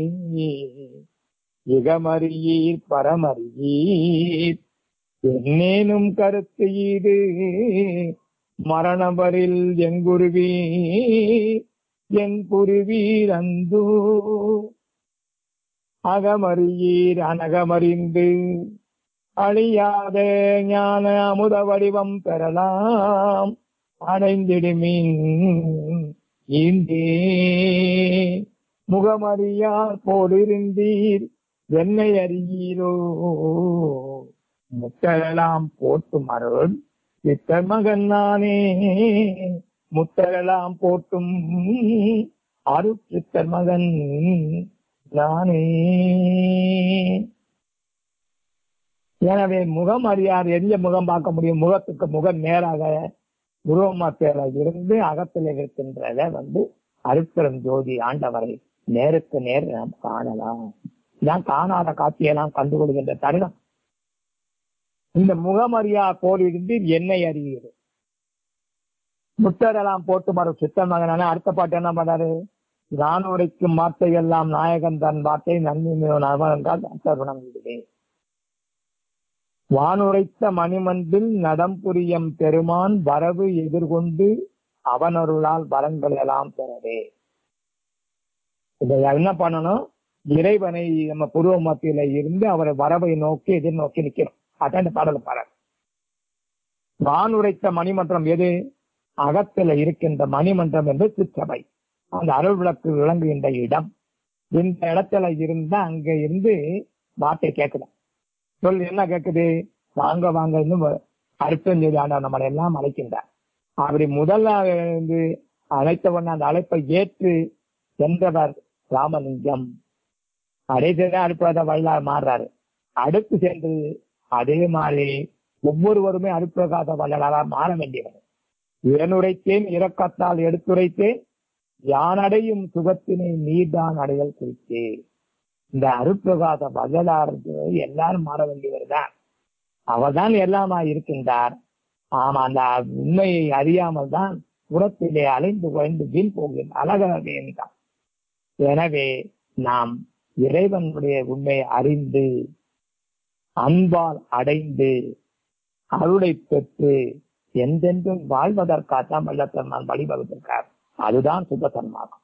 இகமறியீர் பரமறியீர் என்னேனும் கருத்து ஈடு மரணவரில் எங்குருவீர் என் குருவீர் அந்தோ அகமறியீர் அனகமறிந்து அழியாத ஞான அமுத வடிவம் பெறலாம் அடைந்திடுமின் ஈந்தே முகமறியார் போலிருந்தீர் என்னை அறியீரோ முத்தரெல்லாம் போட்டும் அருள் சித்தர் மகன் நானே முத்தரெல்லாம் போட்டும் அருள் சித்தர் மகன் நானே எனவே முகம் அறியார் எந்த முகம் பார்க்க முடியும் முகத்துக்கு முகம் நேராக உருவமாத்தில இருந்து அகத்தில் இருக்கின்றத வந்து அருட்பெரும் ஜோதி ஆண்டவரை நேருக்கு நேர் நாம் காணலாம் இதான் காணாத காட்சியெல்லாம் கண்டுகொள்கின்ற தருணம் இந்த முகமறியா போலிருந்து என்னை அறியுது முத்தரெல்லாம் போட்டு மறு சித்த மகனான அடுத்த பாட்டு என்ன பண்ணாரு நான் உரைக்கும் வார்த்தை எல்லாம் நாயகன் தன் வார்த்தை நன்மை நவனென்றால் தருணம் இதுவே வானுரைத்த மணிமன்றில் நடம் புரியம் பெருமான் வரவு எதிர்கொண்டு அவனருளால் வரங்கள் எல்லாம் பெறவே இதை என்ன பண்ணணும் இறைவனை நம்ம புருவ மத்தியில இருந்து அவரை வரவை நோக்கி எதிர்நோக்கி நிக்கிறோம் அதான் இந்த பாடல் பாடல் வானுரைத்த மணிமன்றம் எது அகத்துல இருக்கின்ற மணிமன்றம் என்று சிற்றபை அந்த அருள் விளக்கு விளங்குகின்ற இடம் இந்த இடத்துல இருந்தா அங்க இருந்து வார்த்தை கேட்குது சொல் என்ன கேட்குது வாங்க வாங்க இன்னும் அருப்பஞ்செய்தி ஆண்டவர் நம்மளை எல்லாம் அழைக்கின்றார் அப்படி முதல்ல வந்து அழைத்தவன் அந்த அழைப்பை ஏற்று சென்றவர் ராமலிங்கம் கடைசிதான் அடுப்பத வல்லார் மாறுறாரு அடுத்து சென்று அதே மாதிரி ஒவ்வொருவருமே அடுப்பிரகாத வள்ளலாரா மாற வேண்டியவர் ஏனுரைத்தேன் இரக்கத்தால் எடுத்துரைத்தேன் யானடையும் சுகத்தினை நீர்தான் அடைதல் குறித்தே இந்த அருட்பிரகாச வள்ளலார் எல்லாரும் மாற வேண்டியவர் தான் அவர்தான் எல்லாமா இருக்கின்றார் ஆமா அந்த உண்மையை அறியாமல் தான் புறத்திலே அலைந்து குறைந்து வீண் போகின்ற அழகாக என்றார் எனவே நாம் இறைவனுடைய உண்மையை அறிந்து அன்பால் அடைந்து அருளை பெற்று என்றென்றும் வாழ்வதற்காகத்தான் வல்லத்தன்மான் வழிவகுத்திருக்கார் அதுதான் சுத்த சன்மார்க்கம்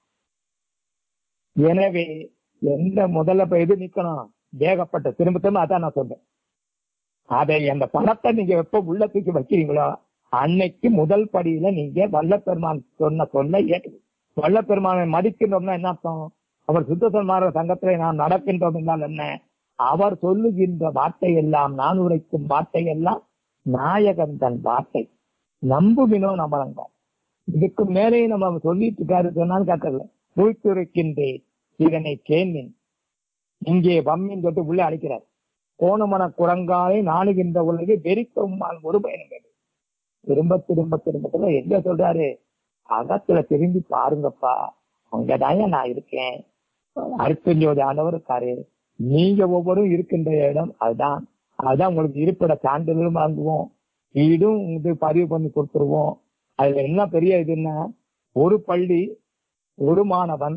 எனவே எந்த முதல்ல போய் எது நிக்கணும் ஏகப்பட்ட திரும்ப திரும்ப அதான் நான் சொல்றேன் அதை அந்த பணத்தை நீங்க எப்ப உள்ளத்துக்கு வைக்கிறீங்களோ அன்னைக்கு முதல் படியில நீங்க வல்லப்பெருமான் சொன்ன சொல்ல ஏற்று வல்லப்பெருமானை மதிக்கின்றோம்னா என்ன அர்த்தம் அவர் சுத்த சன்மார்க்க சங்கத்திலே நாம் நடக்கின்றோம் என்றால் என்ன அவர் சொல்லுகின்ற வார்த்தை எல்லாம் நான் உரைக்கும் வார்த்தை எல்லாம் நாயகன் தன் வார்த்தை நம்புவினோ நம்பலங்க இதுக்கு மேலே நம்ம சொல்லிட்டு இருக்காரு சொன்னாலும் கேட்கல உள்துரைக்கின்றேன் இதனை கேள்வின் இங்கே வம்மின் தொட்டு உள்ள அழைக்கிறார் கோணமன குரங்காலை நாணுகின்ற உலகை வெறிக்கவும் ஒரு பயணம் கேடு திரும்ப திரும்ப திரும்ப திரும்ப எங்க சொல்றாரு அகத்துல திரும்பி பாருங்கப்பா அங்கதான் நான் இருக்கேன் அருப்பஞ்சோதி ஆண்டவர் இருக்காரு நீங்க ஒவ்வொரும் இருக்கின்ற இடம் அதுதான் அதுதான் உங்களுக்கு இருப்பிட சான்றிதழும் வாங்குவோம் வீடும் இது பதிவு பண்ணி கொடுத்துருவோம் அதுல என்ன பெரிய இதுன்னா ஒரு பள்ளி ஒரு மாணவன்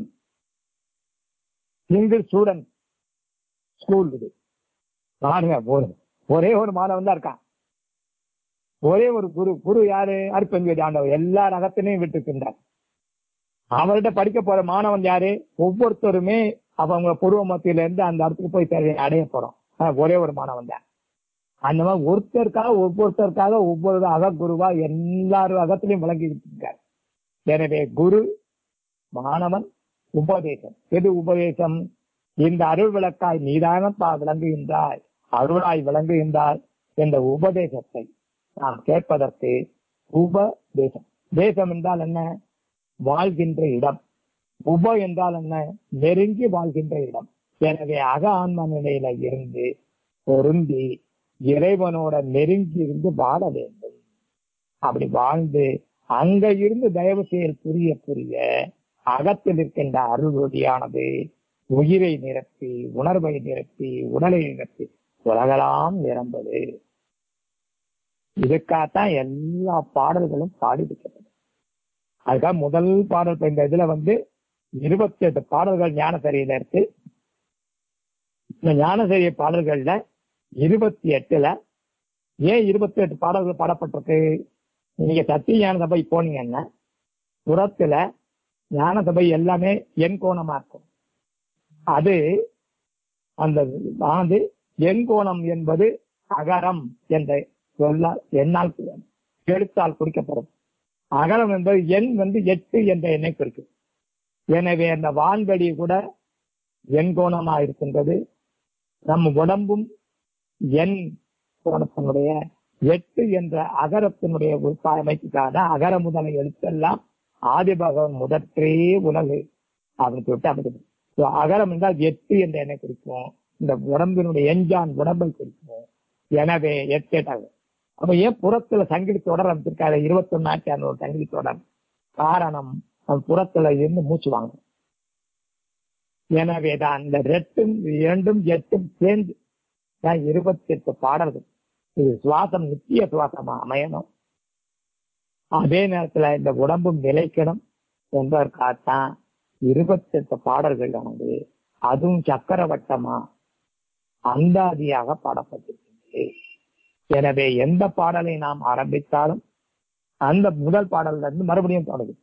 சிங்கிள் ஸ்டூடெண்ட் ஸ்கூல் இது பாருங்க ஒரு ஒரே ஒரு மாணவன் தான் இருக்கான் ஒரே ஒரு குரு குரு யாரு அருப்பஞ்சோதி ஆண்டவர் எல்லா ரகத்தினையும் விட்டுக்கின்றார் அவர்கிட்ட படிக்க போற மாணவன் யாரு ஒவ்வொருத்தருமே அவங்க பூர்வ மத்தியில இருந்து அந்த இடத்துக்கு போய் தேவை அடைய போறோம் ஆனா, ஒரே ஒரு மாணவன் தான் அந்த மாதிரி ஒருத்தருக்காக ஒவ்வொருத்தருக்காக ஒவ்வொரு அகக்குருவா எல்லாரும் அகத்திலையும் விளங்கிட்டு இருக்கார் எனவே குரு மாணவன் உபதேசம் எது உபதேசம் இந்த அருள் விளக்காய் நீதானப்பா விளங்குகின்றாய் அருளாய் விளங்குகின்றாய் என்ற உபதேசத்தை நாம் கேட்பதற்கு உபதேசம் தேசம் என்றால் என்ன வாழ்கின்ற இடம் உப என்றால் என்ன நெருங்கி வாழ்கின்ற இடம் எனவே அக ஆன்ம நிலையில இருந்து பொருந்தி இறைவனோட நெருங்கி இருந்து வாழ வேண்டும் அப்படி வாழ்ந்து அங்க இருந்து தயவு செயல் புரிய புரிய அகத்தில் இருக்கின்ற அருள் ஒளியானது உயிரை நிரப்பி உணர்வை நிரப்பி உடலை நிரப்பி உலகலாம் நிரம்புது இதுக்காகத்தான் எல்லா பாடல்களும் பாடிவிட்டது அதுக்காக முதல் பாடல் இப்ப இந்த இதுல வந்து இருபத்தி எட்டு பாடல்கள் ஞானசரியில இருக்கு இந்த ஞானசரிய பாடல்கள்ல இருபத்தி எட்டுல ஏன் இருபத்தி எட்டு பாடல்கள் பாடப்பட்டிருக்கு நீங்க சத்திய ஞான சபை போனீங்கன்னா புறத்துல ஞான சபை எல்லாமே எண் கோணமா இருக்கும் அது அந்த ஆனது எண் கோணம் என்பது அகரம் என்ற சொல்ல எண்ணால் எழுத்தால் குறிக்கப்படும் அகரம் என்பது எண் வந்து எட்டு என்ற எண்ணை குறிக்கும் எனவே அந்த வான்வெளி கூட எண் கோணமா இருக்கின்றது நம் உடம்பும் எண் கோணத்தினுடைய எட்டு என்ற அகரத்தினுடைய அமைப்புக்காக அகர முதல எழுத்தெல்லாம் ஆதிபகவன் முதற்றே உலகு அப்படின்னு சொல்லிட்டு அமைச்சது So, அகரம் என்றால் எட்டு என்ற எண்ணை குறிக்கும் இந்த உடம்பினுடைய எஞ்சான் உடம்பை குறிக்கும் எனவே எட்டு எட்டாகும் அப்ப ஏன் புறத்துல சங்கிலி தொடர் அமைச்சிருக்காரு இருபத்தி ஒன்னாயிரத்தி அறுநூறு சங்கிலி தொடர் காரணம் அவன் புறத்துல இருந்து மூச்சு வாங்கும் எனவே தான் இந்த ரெட்டும் இரண்டும் எட்டும் சேர்ந்து தான் இருபத்தி எட்டு பாடல்கள் இது சுவாசம் நித்திய சுவாசமா அமையணும் அதே நேரத்துல இந்த உடம்பும் நிலைக்கணும் என்பதற்காகத்தான் இருபத்தி எட்டு பாடல்கள் ஆனது அதுவும் சக்கரவட்டமா அந்தாதியாக பாடப்பட்டிருக்கிறது எனவே எந்த பாடலை நாம் ஆரம்பித்தாலும் அந்த முதல் பாடல்ல இருந்து மறுபடியும் தொடங்கும்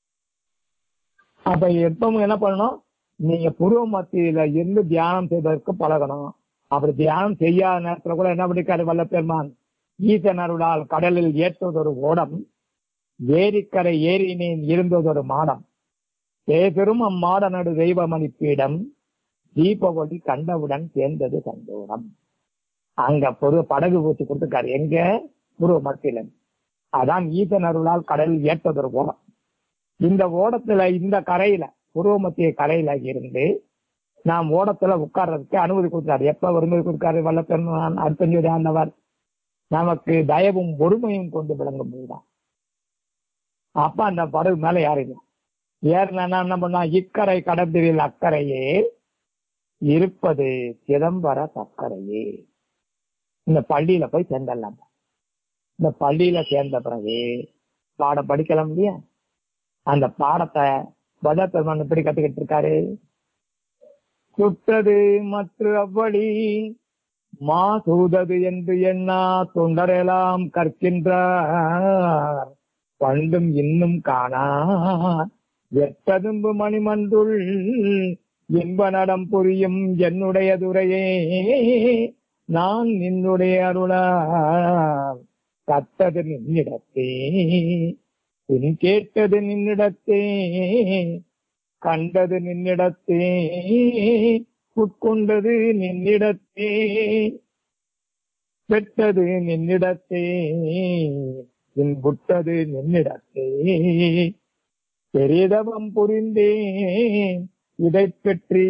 அப்ப எப்பவும் என்ன பண்ணணும் நீங்க புருவ மத்தியில இருந்து தியானம் செய்வதற்கு பழகணும் அப்படி தியானம் செய்யாத நேரத்துல கூட என்ன பண்ணிருக்காரு வல்ல பெருமான் ஈசனருடால் கடலில் ஏற்றுவதொரு ஓடம் ஏரிக்கரை ஏரியினில் இருந்ததொரு மாடம் பேசரும் அம்மாடனடு தெய்வமணி பீடம் தீப ஒளி கண்டவுடன் சேர்ந்தது சந்தோடம் அங்க பொரு படகு ஊற்றி கொடுத்துருக்காரு எங்க புருவ மத்தியில அதான் ஈசன் அருளால் கடலில் ஏற்றதொரு ஓடம் இந்த ஓடத்துல இந்த கரையில புருவ மத்திய கரையில இருந்து நாம் ஓடத்துல உட்கார்றதுக்கு அனுமதி கொடுத்தாரு எப்ப அனுமதி கொடுக்காரு வல்ல பெருமான் அற்பஞ்சோதி ஆண்டவர் நமக்கு தயவும் பொறுமையும் கொண்டு விளங்கும் போதுதான் அப்ப அந்த படகு மேல யாரும் ஏறினா என்ன பண்ணா இக்கரை கடந்திரில் அக்கறையே இருப்பது சிதம்பர சக்கரையே இந்த பள்ளியில போய் சேர்ந்துடலாம் இந்த பள்ளியில சேர்ந்த பிறகு பாடம் படிக்கலாம் இல்லையா அந்த பாடத்தை பத பெருமான் எப்படி கத்துக்கிட்டு இருக்காரு சுட்டது மற்ற அவ்வழி மா சூதது என்று எண்ணா தொண்டரெல்லாம் கற்கின்றார் பண்டும் இன்னும் காணார் எட்டதும்பு மணிமன்றுள் இன்ப நடம் புரியும் என்னுடைய துறையே நான் நின்னுடைய அருளால் கத்தது நின்னிடத்தே பின் கேட்டது நின்னிடத்தே கண்டது நின்னிடத்தே உட்கொண்டது நின்னிடத்தே பெற்றது நின்னிடத்தே இன்புட்டது நின்னிடத்தே பெரிதவம் புரிந்தேன் இதை பற்றி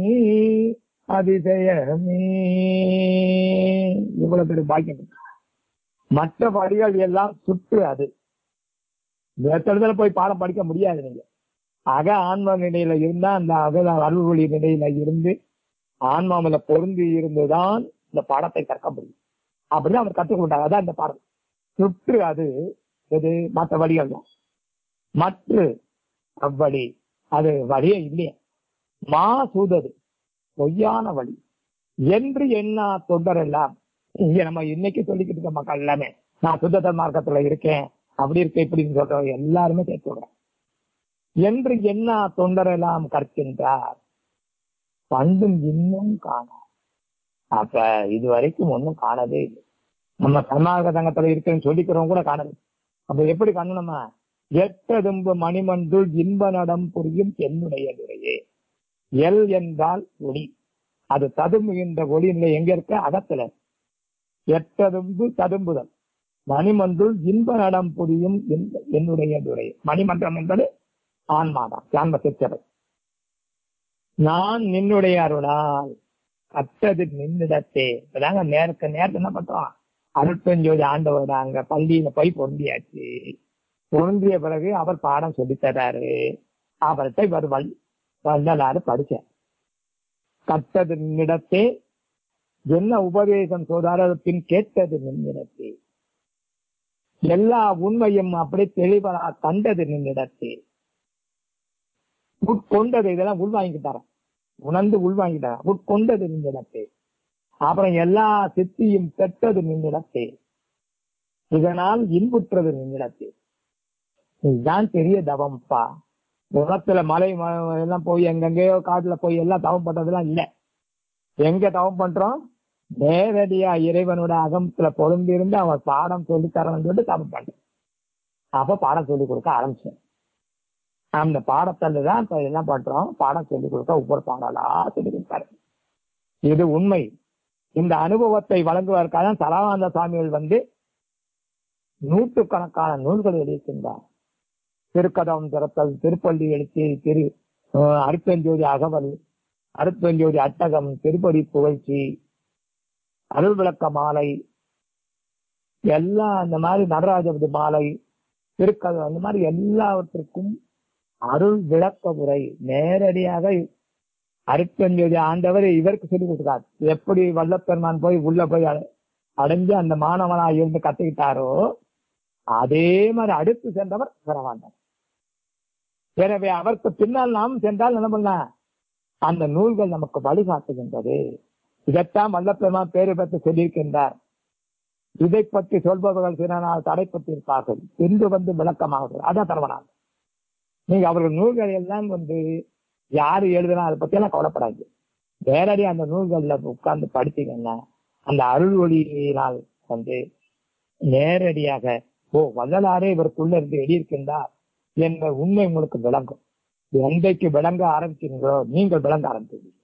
அதிசயமே இவ்வளவு பெரிய பாக்கியம் மற்ற படிகள் எல்லாம் சுற்று அது வேத்தடத்துல போய் பாடம் படிக்க முடியாது நீங்க அக ஆன்ம நிலையில இருந்தா அந்த அக அருள்வொளி நிலையில இருந்து ஆன்மாவில பொருந்தி இருந்துதான் இந்த பாடத்தை கற்க முடியும் அப்படின்னு அவர் கற்றுக் கொண்டார் அதான் இந்த பாடம் சுற்று அது இது மற்ற வழிகள் தான் மற்ற அவ்வழி அது வழியே இல்லையா மா சூதது பொய்யான வழி என்று என்ன தொண்டர் எல்லாம் இங்க நம்ம இன்னைக்கு சொல்லிக்கிட்டு இருக்க மக்கள் எல்லாமே நான் சுத்தத்த மார்க்கத்துல இருக்கேன் அப்படி இருக்கேன் இப்படின்னு சொல்றவங்க எல்லாருமே சேர்த்து விடுறேன் என்று என்ன தொண்டர் எல்லாம் கற்கின்றார் பண்டும் இன்னும் காணோம் அப்ப இது வரைக்கும் ஒன்றும் காணவே இல்லை நம்ம சன்மார்க்க சங்கத்துல இருக்கேன்னு சொல்லிக்கிறவங்க கூட காணல அப்ப எப்படி காணணுமா எட்டதும்பு மணிமண்டுள் இன்ப நடம் புரியும் என்னுடைய துறையே எல் என்றால் ஒளி அது ததும்புகின்ற ஒளி நிலை எங்க இருக்க அகத்துல எட்டதும்பு ததும்புதல் மணிமன்றுள் இன்ப நடம் புரியும் என்- என்னுடைய துறை மணிமன்றம் என்பது ஆன்மாதான் ஆன்ம சிற்றவை நான் நின்னுடைய அருளால் கத்தது நின்னிடத்தே இப்பதாங்க நேருக்கு நேரத்து என்ன பண்றோம் அருட்பெஞ்சோதி ஆண்டவர் அங்க பள்ளியில போய் பொருந்தியாச்சு பொருந்திய பிறகு அவர் பாடம் சொல்லித் தர்றாரு அவர்கிட்ட இவர் வல் வள்ளலாறு படிச்சார் கத்தது நின்னிடத்தே என்ன உபதேசம் சொல்றாரோ அது பின் கேட்டது நின்னிடத்தே எல்லா உண்மையும் அப்படி தெளிவாக கண்டது நின்னிடத்தே உட்கொண்டது இதெல்லாம் உள்வாங்கிட்டார உணர்ந்து உள்வாங்கிட்டார உட்கொண்டது நின்னிடத்தே அப்புறம் எல்லா சித்தியும் பெற்றது நின்னிடத்தே இதனால் இன்புற்றது நின்னிடத்தே இதுதான் பெரிய தவம்ப்பா உலகத்துல மலை ம- எல்லாம் போய் எங்கெங்கேயோ காட்டுல போய் எல்லாம் தவம் பண்றதெல்லாம் இல்ல எங்க தவம் பண்றோம் நேரடியா இறைவனோட அகமத்துல பொருந்திருந்து அவன் பாடம் சொல்லி தரணும்னு சொல்லிட்டு தவம் பண்றேன் அப்ப பாடம் சொல்லி கொடுக்க ஆரம்பிச்சேன் அந்த பாடத்துல தான் இப்ப என்ன பண்றோம் பாடம் சொல்லி கொடுக்க ஒவ்வொரு பாடலா சொல்லி கொடுத்தாரு இது உண்மை இந்த அனுபவத்தை வழங்குவதற்காக தான் சரவானந்த சுவாமிகள் வந்து நூற்றுக்கணக்கான நூல்கள் எழுதியிருக்கின்றார் திருக்கதம் திறத்தல் திருப்பள்ளி எழுச்சி திரு அஹ், அருட்பெஞ்சோதி அகவல் அருட்பெஞ்சோதி அட்டகம் திருப்பதி புகழ்ச்சி அருள் விளக்க மாலை எல்லாம் இந்த மாதிரி நடராஜபதி மாலை திருக்கதை அந்த மாதிரி எல்லாவற்றுக்கும் அருள் விளக்க உரை நேரடியாக அருட்பெஞ்சோதி ஆண்டவர் இவருக்கு சொல்லி கொடுத்தார் எப்படி வல்லப்பெருமான் போய் உள்ள போய் அட- அடைஞ்சு அந்த மாணவனா இருந்து கத்துக்கிட்டாரோ அதே மாதிரி அடுத்து சென்றவர் சரவாண்டர் எனவே அவருக்கு பின்னால் நாம் சென்றால் என்ன பண்ணலாம் அந்த நூல்கள் நமக்கு வழிகாட்டுகின்றது இதைத்தான் வல்லப்பெருமான் பேரை பற்றி சொல்லியிருக்கின்றார் இதை பற்றி சொல்பவர்கள் சில நாள் தடைப்பட்டிருப்பார்கள் என்று வந்து விளக்கமாக அதான் தரவனாங்க நீங்க அவர்கள் நூல்கள் எல்லாம் வந்து யாரு எழுதுனா அதை பத்தி எல்லாம் கவலைப்படாது நேரடி அந்த நூல்கள்ல உட்கார்ந்து படிச்சீங்கன்னா அந்த அருள் ஒளியினால் வந்து நேரடியாக ஓ வள்ளலாரே இவருக்குள்ள இருந்து எழுதியிருக்கின்றார் என்ற உண்மை உங்களுக்கு விளங்கும் எந்தைக்கு விளங்க ஆரம்பிச்சீங்களோ நீங்கள் விளங்க ஆரம்பிச்சீங்க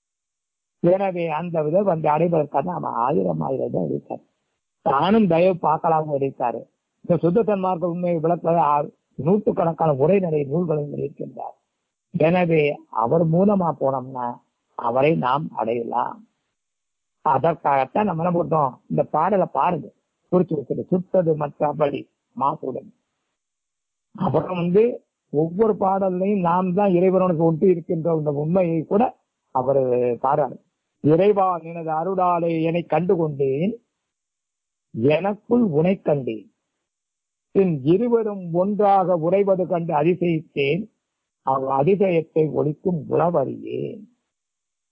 எனவே அந்த வித வந்து அடைவதற்காக நாம ஆயிரம் ஆயிரம் தான் எழுதிட்டார் தானும் தயவு பார்க்கலாம்னு எழுதிட்டாரு இந்த சுத்த சன்மார்க்க உண்மையை விளக்க நூற்றுக்கணக்கான உரைநடை நூல்களையும் எழுதியிருக்கின்றார் எனவே அவர் மூலமா போனோம்னா அவரை நாம் அடையலாம் அதற்காகத்தான் நம்ம என்ன பண்றோம் இந்த பாடலை பாருங்க குறிச்சு வச்சுட்டு சுத்தது மற்றபடி மாசுடன் அப்புறம் வந்து ஒவ்வொரு பாடல்லையும் நாம் தான் இறைவனுக்கு ஒட்டி இருக்கின்ற இந்த உண்மையை கூட அவர் பாராரு இறைவா நினது அருளாலே என்னை கண்டு கொண்டேன் எனக்குள் உனை கண்டேன் பின் இருவரும் ஒன்றாக உறைவது கண்டு அதிசயித்தேன் அவ் அதிசயத்தை ஒழிக்கும் உளவறியேன்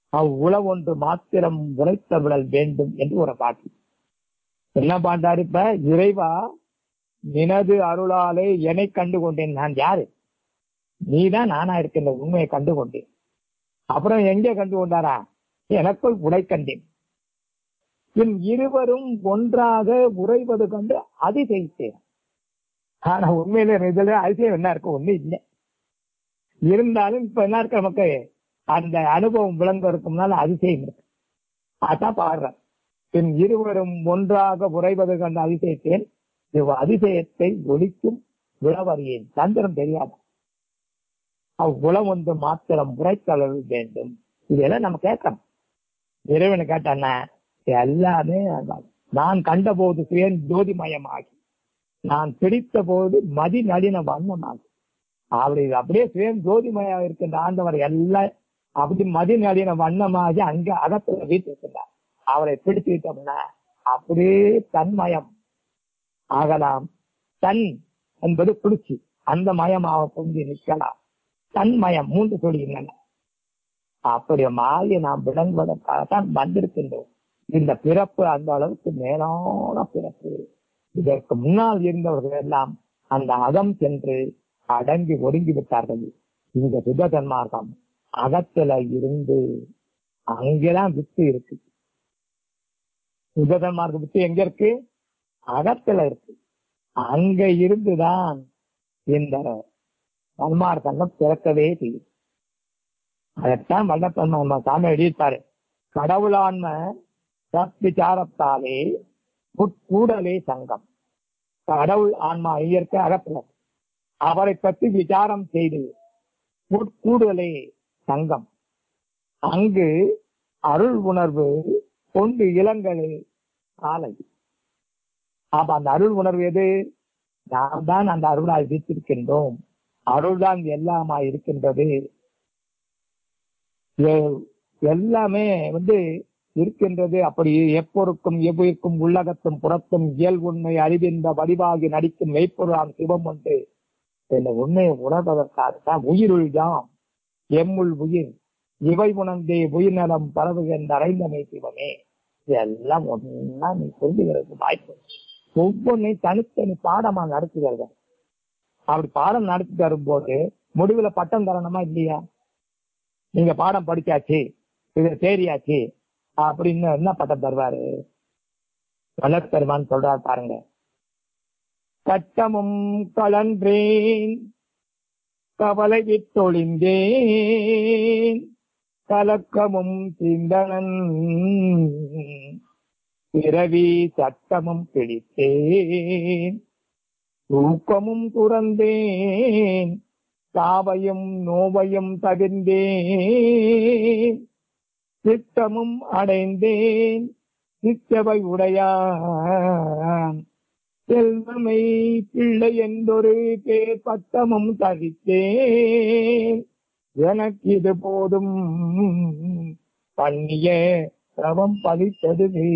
அவ்வுள ஒன்று மாத்திரம் உரைத்த விடல் வேண்டும் என்று ஒரு பாட்டு என்ன பாண்டாரு இப்ப இறைவா நினது அருளாலே என்னை கண்டு கொண்டேன் நான் யாரு நீதான் நானா இருக்கின்ற உண்மையை கண்டு கொண்டேன் அப்புறம் எங்கே கண்டு கொண்டாரா எனக்குள் உடை கண்டேன் பின் இருவரும் ஒன்றாக உறைவது கண்டு அதிசயித்தேன் ஆனா உண்மையில இதுல அதிசயம் என்ன இருக்கு ஒண்ணு இல்லை இருந்தாலும் இப்ப என்ன இருக்க நமக்கு அந்த அனுபவம் விளங்குவதற்கு முன்னால அதிசயம் இருக்கு அதான் பாடுறேன் பின் இருவரும் ஒன்றாக உறைவது கண்டு அதிசயித்தேன் இவ் அதிசயத்தை ஒழிக்கும் விளவறியேன் சந்திரம் தெரியாது அவ்வுளம் ஒன்று மாத்திரம் உரைத்தளவு வேண்டும் இதெல்லாம் நம்ம கேட்கணும் இறைவனை கேட்டான எல்லாமே அதான். நான் கண்டபோது சுயன் ஜோதிமயமாகி நான் பிடித்த போது மதி நளின வண்ணமாகி அப்படி அப்படியே சுயம் ஜோதிமயம் இருக்கின்ற ஆண்டவர் எல்லாம் அப்படி மதி நளின வண்ணமாகி அங்க அகத்துல வீட்டிருக்கின்றார் அவரை பிடித்துக்கிட்டோம்னா அப்படியே தன்மயம் ஆகலாம் தன் என்பது குளிர்ச்சி அந்த மயமாக பொங்கி நிற்கலாம் தன்மயம் மூன்று சொல்கின்றன அப்படி மாறி நாம் விளங்குவதற்காகத்தான் வந்திருக்கின்றோம் இந்த பிறப்பு அந்த அளவுக்கு மேலான பிறப்பு இதற்கு முன்னால் இருந்தவர்கள் எல்லாம் அந்த அகம் சென்று அடங்கி ஒடுங்கி விட்டார்கள் இந்த சுபதன் மார்க்கம் அகத்துல இருந்து அங்கெல்லாம் வித்து இருக்கு சுபதன் மார்க்க வித்து எங்க இருக்கு அகத்துல இருக்கு அங்க இருந்துதான் இந்த சன்மார்க்கம் பிறக்கவே செய்யும் அதைத்தான் வல்லப்பன் நம்ம சாமி எழுதியிருப்பாரு கடவுளான்ம சத்விச்சாரத்தாலே உட்கூடலே சங்கம் கடவுள் ஆன்மா இயற்கை அகத்துல அவரை பற்றி விசாரம் செய்து உட்கூடலே சங்கம் அங்கு அருள் உணர்வு கொண்டு இளங்கலே காலை அப்ப அந்த அருள் உணர்வு எது நாம் தான் அந்த அருளாய் வீட்டிருக்கின்றோம் அருள்தான் எல்லாமா இருக்கின்றது எ- எல்லாமே வந்து இருக்கின்றது அப்படி எப்பொருக்கும் எவ்வுயிர்க்கும் உள்ளகத்தும் புறத்தும் இயல் உண்மை அறிவிந்த வடிவாகி நடிக்கும் மெய்ப்பொருளாம் சிவம் உண்டு இந்த உண்மையை உணர்வதற்காகத்தான் உயிருள் யாம் எம்முள் உயிர் இவை உணர்ந்தே உயிர் நலம் பரவுகின்ற அறைந்தமை சிவமே இதெல்லாம் ஒன்னா நீ புரிஞ்சுக்கிறதுக்கு வாய்ப்பு ஒவ்வொன்றையும் தனித்தனி பாடமா நடத்துகிறது அப்படி பாடம் நடத்தி தரும்போது முடிவுல பட்டம் தரணுமா இல்லையா நீங்க பாடம் படிச்சாச்சு இது தேறியாச்சு அப்படின்னு என்ன பட்டம் தருவாரு வளர்த்தருமான்னு சொல்றாரு பாருங்க கட்டமும் கலன்றேன் கவலை விட்டொழிந்தேன் கலக்கமும் சிந்தனன் பிறவி சட்டமும் பிடித்தேன் தூக்கமும் துறந்தேன் தாவையும் நோவையும் தவிர்ந்தேன் சித்தமும் அடைந்தேன் சித்தவை உடையான் செல்வமை பிள்ளை என்றொரு பேர் பட்டமும் தவித்தேன் எனக்கு இது போதும் பண்ணிய ரவம் பதித்ததுவே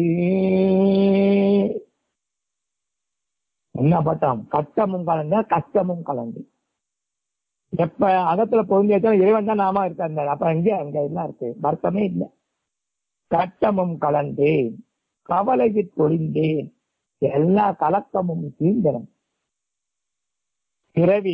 என்ன பட்டம் கட்டமும் கலந்த கஷ்டமும் கலந்து எப்ப அகத்துல பொருந்தியாச்சும் இறைவன் தான் நாமா இருக்காரு அப்ப எங்க அங்க எல்லாம் இருக்கு வருத்தமே இல்லை கட்டமும் கலந்தேன் கவலைக்கு பொழிந்தேன் எல்லா கலக்கமும் தீந்தனம் பிறவி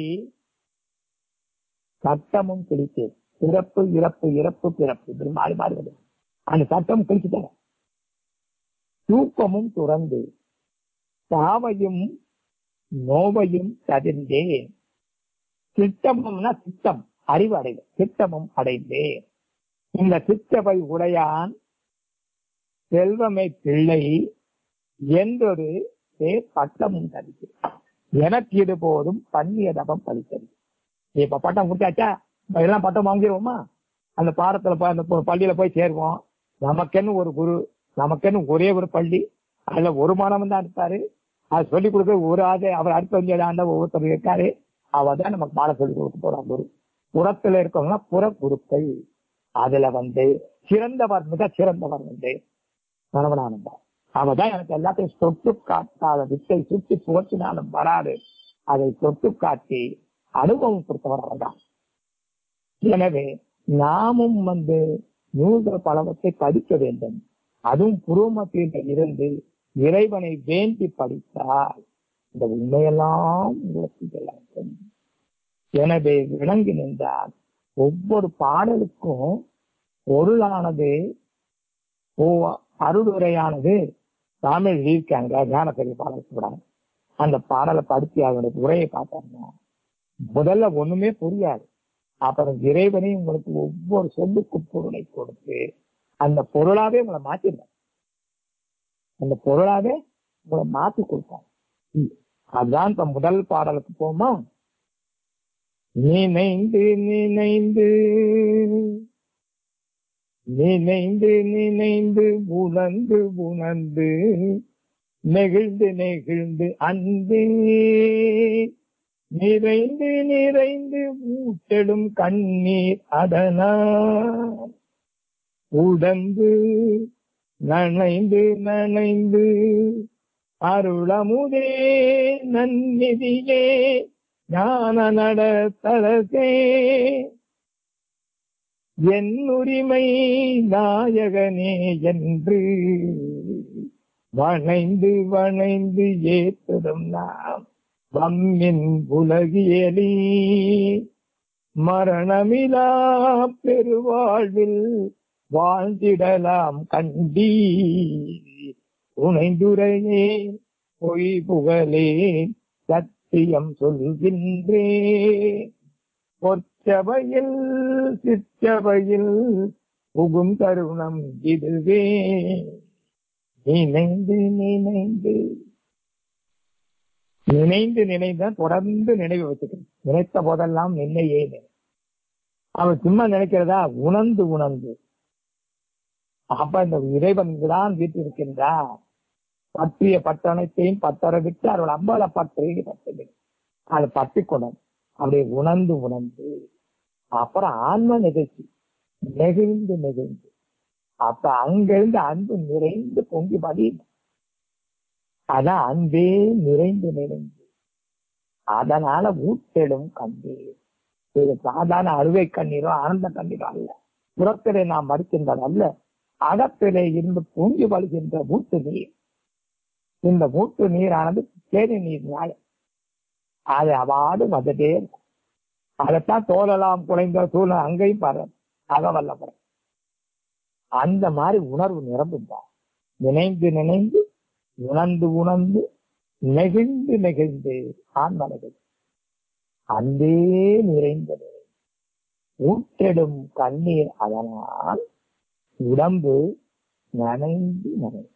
சட்டமும் கிழித்தேன் பிறப்பு இறப்பு இறப்பு பிறப்பு இப்படி மாறி மாறி வருது அந்த சட்டம் கிழிச்சுட்டேன் தூக்கமும் துறந்து சாவையும் நோவையும் தவிர்ந்தேன் சித்தமும்னா சித்தம் அறிவு அடைவு சித்தமும் அடைந்தேன் இந்த சித்தவை உடையான் செல்வமை பிள்ளை என்றொரு பேர் பட்டமும் தரித்து எனக்கு இது போதும் பண்ணிய தபம் பலித்தது இப்ப பட்டம் கொடுத்தாச்சா இப்ப எல்லாம் பட்டம் வாங்கிடுவோமா அந்த பாடத்துல போய் அந்த ப- பள்ளியில போய் சேருவோம் நமக்கென்னு ஒரு குரு நமக்கென்னு ஒரே ஒரு பள்ளி அதுல ஒரு மாணவன் தான் இருப்பாரு அது சொல்லிக் கொடுக்க ஒரு ஆது அவர் அடுத்த ஆண்ட ஒவ்வொருத்தர் இருக்காரு அவர் தான் நமக்கு பாடம் சொல்லி கொடுக்க போறான் குரு புறத்துல இருக்கவங்கன்னா புற குருக்கள் அதுல வந்து சிறந்தவர் மிக சிறந்தவர் வந்து மனவனானந்தா அவதான் எனக்கு எல்லாத்தையும் தொட்டு காட்டாத வித்தை சுற்றி போற்றினாலும் வராது அதை தொட்டு காட்டி அனுபவம் கொடுத்தவர் அவர்தான் எனவே நாமும் வந்து நூல்கள் பலவற்றை படிக்க வேண்டும் அதுவும் புரோமத்தில் இருந்து இறைவனை வேண்டி படித்தால் இந்த உண்மையெல்லாம் உங்களுக்கு விளங்கும் எனவே விளங்கி நின்றால் ஒவ்வொரு பாடலுக்கும் பொருளானது ஓ அருளுரையானது தமிழ் இருக்காங்க ஞான பெரிய பாடல் சொல்றாங்க அந்த பாடலை படித்து அதனுடைய உரையை பார்த்தாங்க முதல்ல ஒண்ணுமே புரியாது அப்புறம் இறைவனே உங்களுக்கு ஒவ்வொரு சொல்லுக்கும் பொருளை கொடுத்து அந்த பொருளாவே உங்களை மாத்திடுவாங்க அந்த பொருளாவே உங்களை மாத்தி கொடுப்பாங்க அதுதான் இப்ப முதல் பாடலுக்கு போமா நினைந்து நினைந்து நினைந்து நினைந்து உணர்ந்து உணர்ந்து நெகிழ்ந்து நெகிழ்ந்து அன்பே நிறைந்து நிறைந்து ஊட்டெடும் கண்ணீர் அதனால் உடந்து நனைந்து நனைந்து அருளமுதே நன்னிதியே ஞான நடத்தலசே என் உரிமை நாயகனே என்று வணைந்து வணைந்து ஏற்றதும் நாம் வம்மின் உலகியலி மரணமிலா பெருவாழ்வில் வாழ்ந்திடலாம் கண்டி உணைந்துரையே பொய் புகழே சத்தியம் சொல்கின்றே பொற்சபையில் சிற்றபையில் புகும் தருணம் இதுவே நினைந்து நினைந்து நினைந்து நினைந்த தொடர்ந்து நினைவு வச்சுக்கணும் நினைத்த போதெல்லாம் நின்னையே நினை அவன் சும்மா நினைக்கிறதா உணர்ந்து உணர்ந்து அப்ப இந்த இறைவன் தான் வீட்டிருக்கின்றார் பற்றிய பட்டணத்தையும் பத்தர விட்டு அவர்கள் அம்பல பற்றி பட்டு அதை பற்றி கொண்டது அப்படியே உணர்ந்து உணர்ந்து அப்புறம் ஆன்ம நிகழ்ச்சி நெகிழ்ந்து நெகிழ்ந்து அப்ப அங்கிருந்து அன்பு நிறைந்து பொங்கி பதியும் அதான் அன்பே நிறைந்து நிறைந்து அதனால ஊட்டெடும் கண்ணீர் இது சாதாரண அழுவை கண்ணீரோ ஆனந்த கண்ணீரோ அல்ல புறத்திலே நாம் மறுக்கின்றது அல்ல அகத்திலே இருந்து பொங்கி வழுகின்ற மூட்டு நீர் இந்த மூட்டு நீரானது தேனி நீர் நியாயம் அது அவாடு வந்துட்டே இருக்கும் அதைத்தான் தோலலாம் குறைந்த சூழ்நிலை அங்கேயும் பாரு அகவல்லபுரம் அந்த மாதிரி உணர்வு நிரம்புதான் நினைந்து நினைந்து உணர்ந்து உணர்ந்து நெகிழ்ந்து நெகிழ்ந்து ஆன்மனது அன்பே நிறைந்த நிறை ஊட்டெடும் கண்ணீர் அதனால் உடம்பு நனைந்து நனைந்து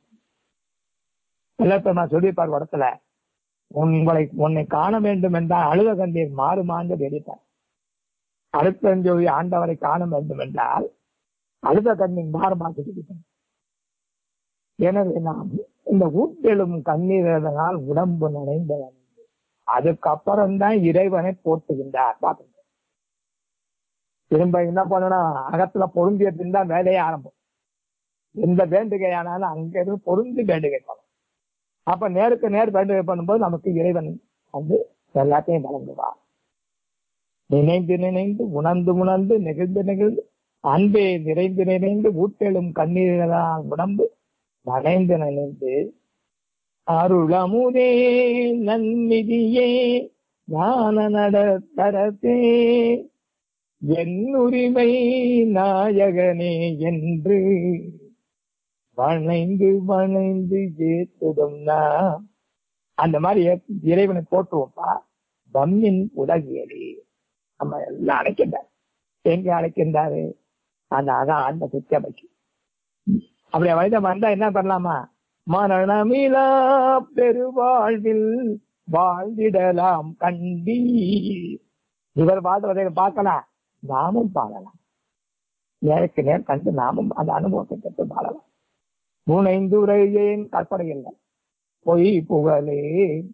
நான் சொல்லியிருப்பார் இடத்துல உங்களை உன்னை காண வேண்டும் என்றால் அழுத கண்ணீர் மாறுமாண்டு வெடித்தார் அடுத்தஞ்சோதி ஆண்டவரை காண வேண்டும் என்றால் அழுத கண்ணீர் மாறுமாண்டு வெடித்தார் எனவே நாம் இந்த ஊட்டெழும் கண்ணீரதனால் உடம்பு நனைந்த அதுக்கப்புறம் தான் இறைவனை போட்டுகின்றார் பாத்துங்க திரும்ப என்ன பண்ணணும் அகத்துல பொருந்தியத்தின் தான் வேலையே ஆரம்பம் எந்த வேண்டுகையானாலும் அங்க இருந்து பொருந்தி வேண்டுகை பண்ணணும் அப்ப நேருக்கு நேர் வேண்டுகை பண்ணும்போது நமக்கு இறைவன் வந்து எல்லாத்தையும் வழங்குவார் நினைந்து நினைந்து உணர்ந்து உணர்ந்து நெகிழ்ந்து நெகிழ்ந்து அன்பே நிறைந்து நிறைந்து ஊட்டெழும் கண்ணீரால் உடம்பு நனைந்து நனைந்து அருளமுதே நன்னிதியே ஞான நடத்தரத்தே என் உரிமை நாயகனே என்று வணைந்து வணைந்து ஏத்துடும் அந்த மாதிரி இறைவனை போட்டுவோம்ப்பா பம்மின் உலகியலே நம்ம எல்லாம் அழைக்கின்றார் எங்க அழைக்கின்றாரு அந்த அதான் அந்த சுத்தமைக்கு அப்படி வயத வந்தா என்ன பண்ணலாமா மரணமிலா பெருவாழ்வில் வாழ்ந்திடலாம் கண்டி இவர் பாடுவதை பார்க்கலாம் நாமும் பாடலாம் நேருக்கு நேர் கண்டு நாமும் அந்த அனுபவத்தை கற்று பாடலாம் முனைந்துரையேன் கற்பனை இல்லை பொய் புகழே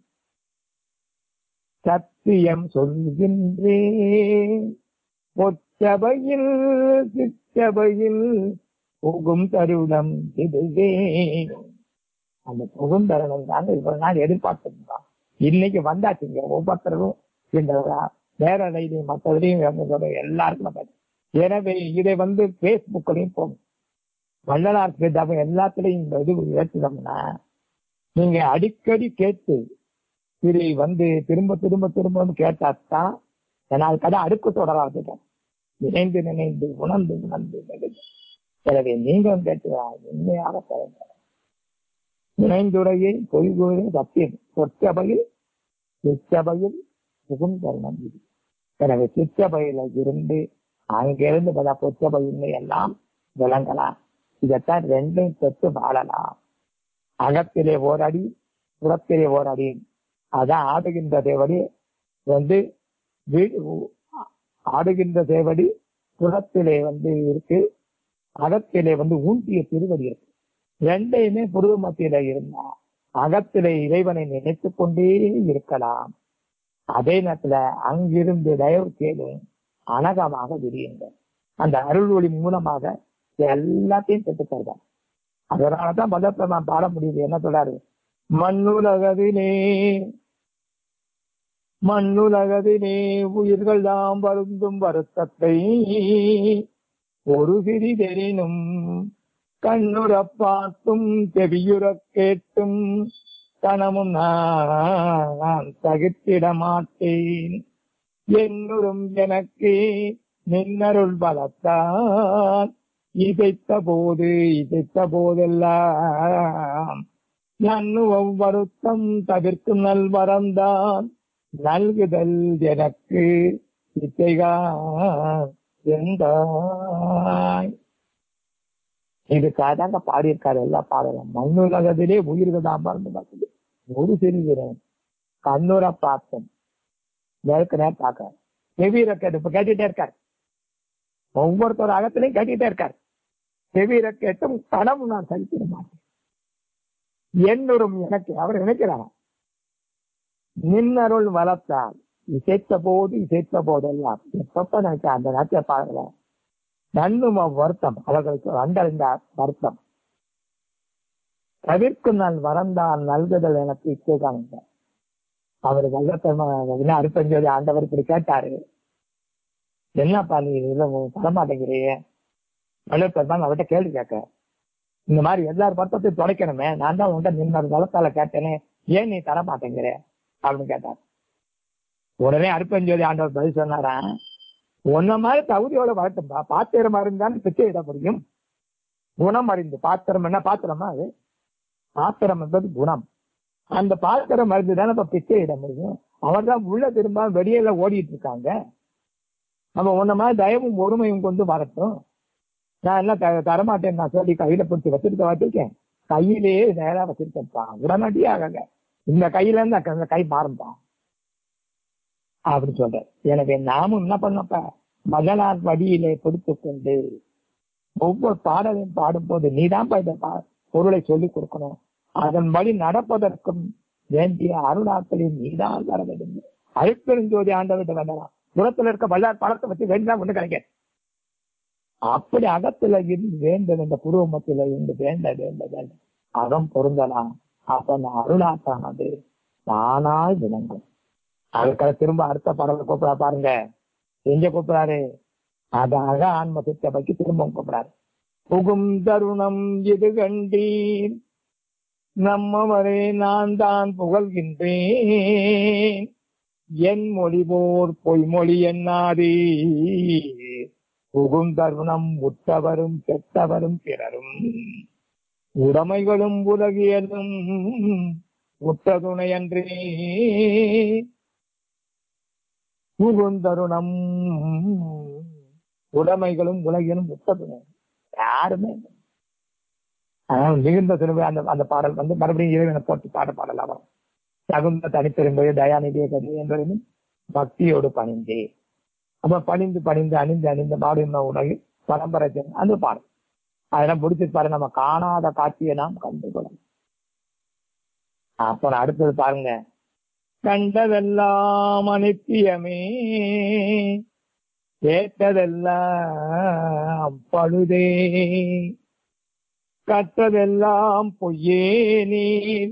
சத்தியம் சொல்கின்றேன் பொச்சபையில் சிச்சபையில் புகும் தருணம் இதுவே அந்த புகும் தருணம் தாங்க இவ்வளவு நாள் எதிர்பார்த்திருந்தோம் இன்னைக்கு வந்தாச்சுங்க ஒவ்வொருத்தரும் இந்த நேரலையிலையும் மற்றதுலையும் எல்லாருக்கும் எனவே இதை வந்து பேஸ்புக்லயும் போகும் வள்ளலார் கேட்டாம எல்லாத்துலயும் இந்த இது ஏற்றுதோம்னா நீங்க அடிக்கடி கேட்டு இதை வந்து திரும்ப திரும்ப திரும்ப கேட்டாத்தான் என்னால் கதை அடுக்கு தொடராது நினைந்து நினைந்து உணர்ந்து உணர்ந்து நெகிழ்ந்து. எனவே நீங்களும் கேட்டு உண்மையாக பயன்பட நினைந்துரையை பொய்கூறு சத்தியம் சொற்சபையில் சிற்றபையில் புகுந்தருணம் இது எனவே சிற்றபையில இருந்து அங்கிருந்து பல பொற்றபையின்மை எல்லாம் விளங்கலாம் இதைத்தான் ரெண்டையும் பெற்று வாழலாம் அகத்திலே ஓரடி புறத்திலே ஓரடி அதான் ஆடுகின்ற தேவடி வந்து வீ- ஆடுகின்ற தேவடி புறத்திலே வந்து இருக்கு அகத்திலே வந்து ஊண்டிய திருவடி இருக்கு ரெண்டையுமே புருவ மத்தியில இருந்தா அகத்திலே இறைவனை நினைத்துக் கொண்டே இருக்கலாம் அதே நேரத்துல அங்கிருந்து தயவு கேளும் அனகமாக விரியுங்கள் அந்த அருள் ஒளி மூலமாக எல்லாத்தையும் பெற்றுத்தருவார் அதனாலதான் பதப்பிரமான் பாட முடியுது என்ன சொல்றாரு மண்ணுலகதினே மண்ணுலகதினே உயிர்கள் தாம் வருந்தும் வருத்தத்தை ஒரு சிறிதெனினும் கண்ணுறப் பார்த்தும் செவியுறக் கேட்டும் கணமும் நான் தகித்திட மாட்டேன் என்னுறும் எனக்கு நின்னருள் பலத்தான் இசைத்த போது இசைத்த போதெல்லாம் நன்னுவம் வருத்தம் தவிர்க்கும் நல்வரம்தான் நல்குதல் எனக்கு இசைகா எந்தாய் இதுக்காக தாங்க பாடியிருக்காரு எல்லா பாடலும் மண்ணுலகத்திலே உயிர்கள் தான் மறந்து பார்த்தது ஒரு சிறுகிறேன் கண்ணுற பார்த்தேன் நேருக்கு நேர் பார்க்க செவி ரெக்கெட் இப்ப கேட்டுட்டே இருக்காரு ஒவ்வொருத்தர் அகத்திலையும் கேட்டுட்டே இருக்காரு செவி ரெக்கெட்டும் கனவு நான் சகித்திட மாட்டேன் என்னுறும் எனக்கு அவர் நினைக்கிறார் நின்னருள் வளர்த்தால் இசைத்த போது இசைத்த போதெல்லாம் எப்பப்ப நினைச்ச அந்த நாட்டிய பாடல நன்னும் வருத்தம் அவர்களுக்கு வந்தடைந்த வருத்தம் தவிர்க்கும் நான் வரந்தான் நல்குதல் எனக்கு இச்சைதான் அவர் வல்லத்தன்மை அறுபஞ்சோதி ஆண்டவர் இப்படி கேட்டாரு என்னப்பா நீ இதுல தரமாட்டேங்கிறியே வல்லத்தன்மான் அவர்கிட்ட கேள்வி கேட்க இந்த மாதிரி எல்லார் பத்தத்தையும் தொலைக்கணுமே நான் தான் உன்கிட்ட நின்ன வளத்தால கேட்டேனே ஏன் நீ தர மாட்டேங்கிற அப்படின்னு கேட்டார் உடனே அருப்பஞ்சோதி ஆண்டவர் பதில் சொன்னாராம் உன்ன மாதிரி தகுதியோட வளர்த்தும்பா பாத்திரம் இருந்தாலும் பிச்சை இட முடியும் குணம் அறிந்து பாத்திரம் என்ன பாத்திரமா அது பாத்திரம் என்பது குணம் அந்த பாத்திரம் மருந்து தானே இப்ப பிச்சை இட முடியும் அவர் தான் உள்ள திரும்ப வெளியில ஓடிட்டு இருக்காங்க நம்ம உன்ன மாதிரி தயவும் பொறுமையும் கொண்டு வரட்டும் நான் எல்லாம் த- தரமாட்டேன் நான் சொல்லி கையில பிடிச்சி வச்சிருக்க வச்சிருக்கேன் கையிலேயே நேரா வச்சிருக்கப்பா உடனடியாக இந்த கையில இருந்து அந்த கை மாறும்பா அப்படின்னு சொல்ற எனவே நாமும் என்ன பண்ணப்ப மகளார் வடியிலே பிடித்து கொண்டு ஒவ்வொரு பாடலையும் பாடும்போது நீதான் இந்த பா- பொருளை சொல்லிக் கொடுக்கணும் அதன் வழி நடப்பதற்கும் வேண்டிய அருளாக்களில் நீதான் வர வேண்டும் அழுப்பெருஞ்சோதி ஆண்டவர்கிட்ட வேண்டாம் புறத்துல இருக்க வல்லார் பழத்தை வச்சு வேண்டினா ஒண்ணு கிடைக்க அப்படி அகத்துல இருந்து வேண்டும் இந்த புருவமத்தில இருந்து வேண்ட வேண்ட வேண்ட அகம் பொருந்தலாம் அப்ப அந்த அருளாக்கானது தானாய் விளங்கும் அதுக்காக திரும்ப அடுத்த பாடல கூப்பிடா பாருங்க எங்க கூப்பிடாரு அதாக ஆன்ம சித்தபைக்கு திரும்ப கூப்பிடாரு புகும் தருணம் இது கண்டீர் நம்மவரே நான் தான் புகழ்கின்றேன் என் மொழி போர் பொய்மொழி என்னாதே புகும் தருணம் உற்றவரும் கெட்டவரும் பிறரும் உடைமைகளும் உலகியலும் உற்ற துணையன்றே புகுந்தருணம் உடைமைகளும் உலகிலும் உற்ற துணை யாருமே இல்லை. அதனால மிகுந்த சிறுவை அந்த அந்த பாடல் வந்து மறுபடியும் இறைவனை போட்டு பாட பாடலாம் வரும் தகுந்த தனிப்பெரும்பது தயாநிதிய கதி என்பதையும் பக்தியோடு பணிந்தே அப்ப பணிந்து பணிந்து அணிந்து அணிந்த பாடும் உலகில் பரம்பரை சென்று அந்த பாடல் அதெல்லாம் பிடிச்சி பாரு நம்ம காணாத காட்சியை நாம் கண்டு கொள்ளலாம் அப்புறம் அடுத்தது பாருங்க கண்டதெல்லாம் அனித்தியமே கேட்டதெல்லாம் பழுதே கற்றதெல்லாம் பொய்யே நீர்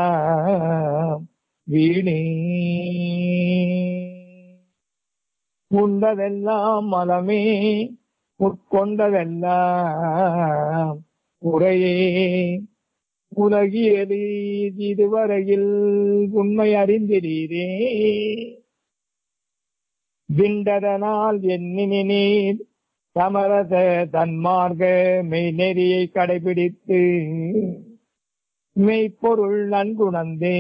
கழித்ததெல்லாம் வீணே உண்டதெல்லாம் மலமே உட்கொண்டதெல்லாம் உரையே உலகியது இதுவரையில் உண்மை அறிந்திரீரே விண்டதனால் எண்ணினீர் சமரச தன்மார்க்க மெய்நெறியை கடைபிடித்து மெய்ப்பொருள் நன்குணர்ந்தே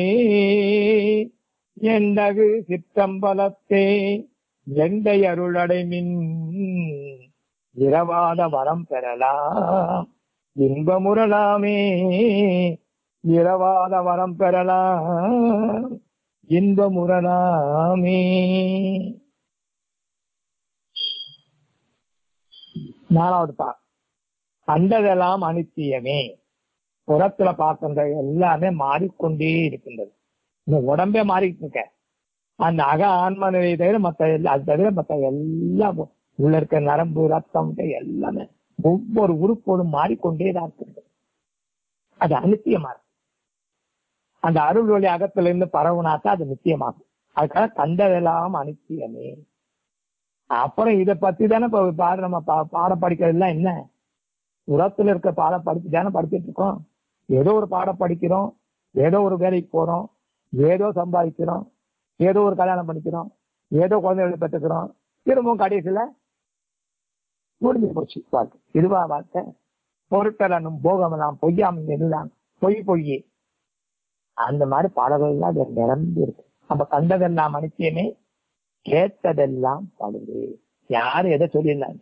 எண்டகு சிற்றம்பலத்தே எண்டை அருளடைமின் இரவாத வரம் பெறலாம் இன்பமுறலாமே இரவாத வரம் பெறலாம் இன்பமுறலாமே நாலாவது பா கண்டதெல்லாம் அனித்தியமே புறத்துல பார்க்கின்ற எல்லாமே மாறிக்கொண்டே இருக்கின்றது இந்த உடம்பே மாறிட்டு இருக்க அந்த அக ஆன்ம நிலையை தவிர மத்த எல்லா அது தவிர மத்த எல்லாம் உள்ள இருக்க நரம்பு ரத்தம் எல்லாமே ஒவ்வொரு உறுப்போடும் மாறிக்கொண்டே தான் இருக்குது அது அனித்தியமா இருக்கு அந்த அருள் ஒளி அகத்துல இருந்து பரவுனாத்தான் அது நிச்சயமாகும் அதுக்காக கண்டதெல்லாம் அனித்தியமே அப்புறம் இத பத்தி தானே இப்ப பாட நம்ம பா- பாடம் படிக்கிறதுலாம் என்ன உரத்துல இருக்க பாடம் படிச்சு தானே படிச்சுட்டு இருக்கோம் ஏதோ ஒரு பாடம் படிக்கிறோம் ஏதோ ஒரு வேலைக்கு போறோம் ஏதோ சம்பாதிக்கிறோம் ஏதோ ஒரு கல்யாணம் பண்ணிக்கிறோம் ஏதோ குழந்தைகளை பெற்றுக்கிறோம் திரும்பவும் கடைசியில முடிஞ்சு போச்சு வாழ்க்கை இதுவா வாழ்க்கை பொருட்களனும் போகமெல்லாம் பொய்யாம் எல்லாம் பொய் பொய்யே அந்த மாதிரி பாடல்கள்லாம் அது நிரம்பி இருக்கு நம்ம கண்டதெல்லாம் மனுஷனே கேட்டதெல்லாம் பழுது யாரு எதை சொல்லிடலாம்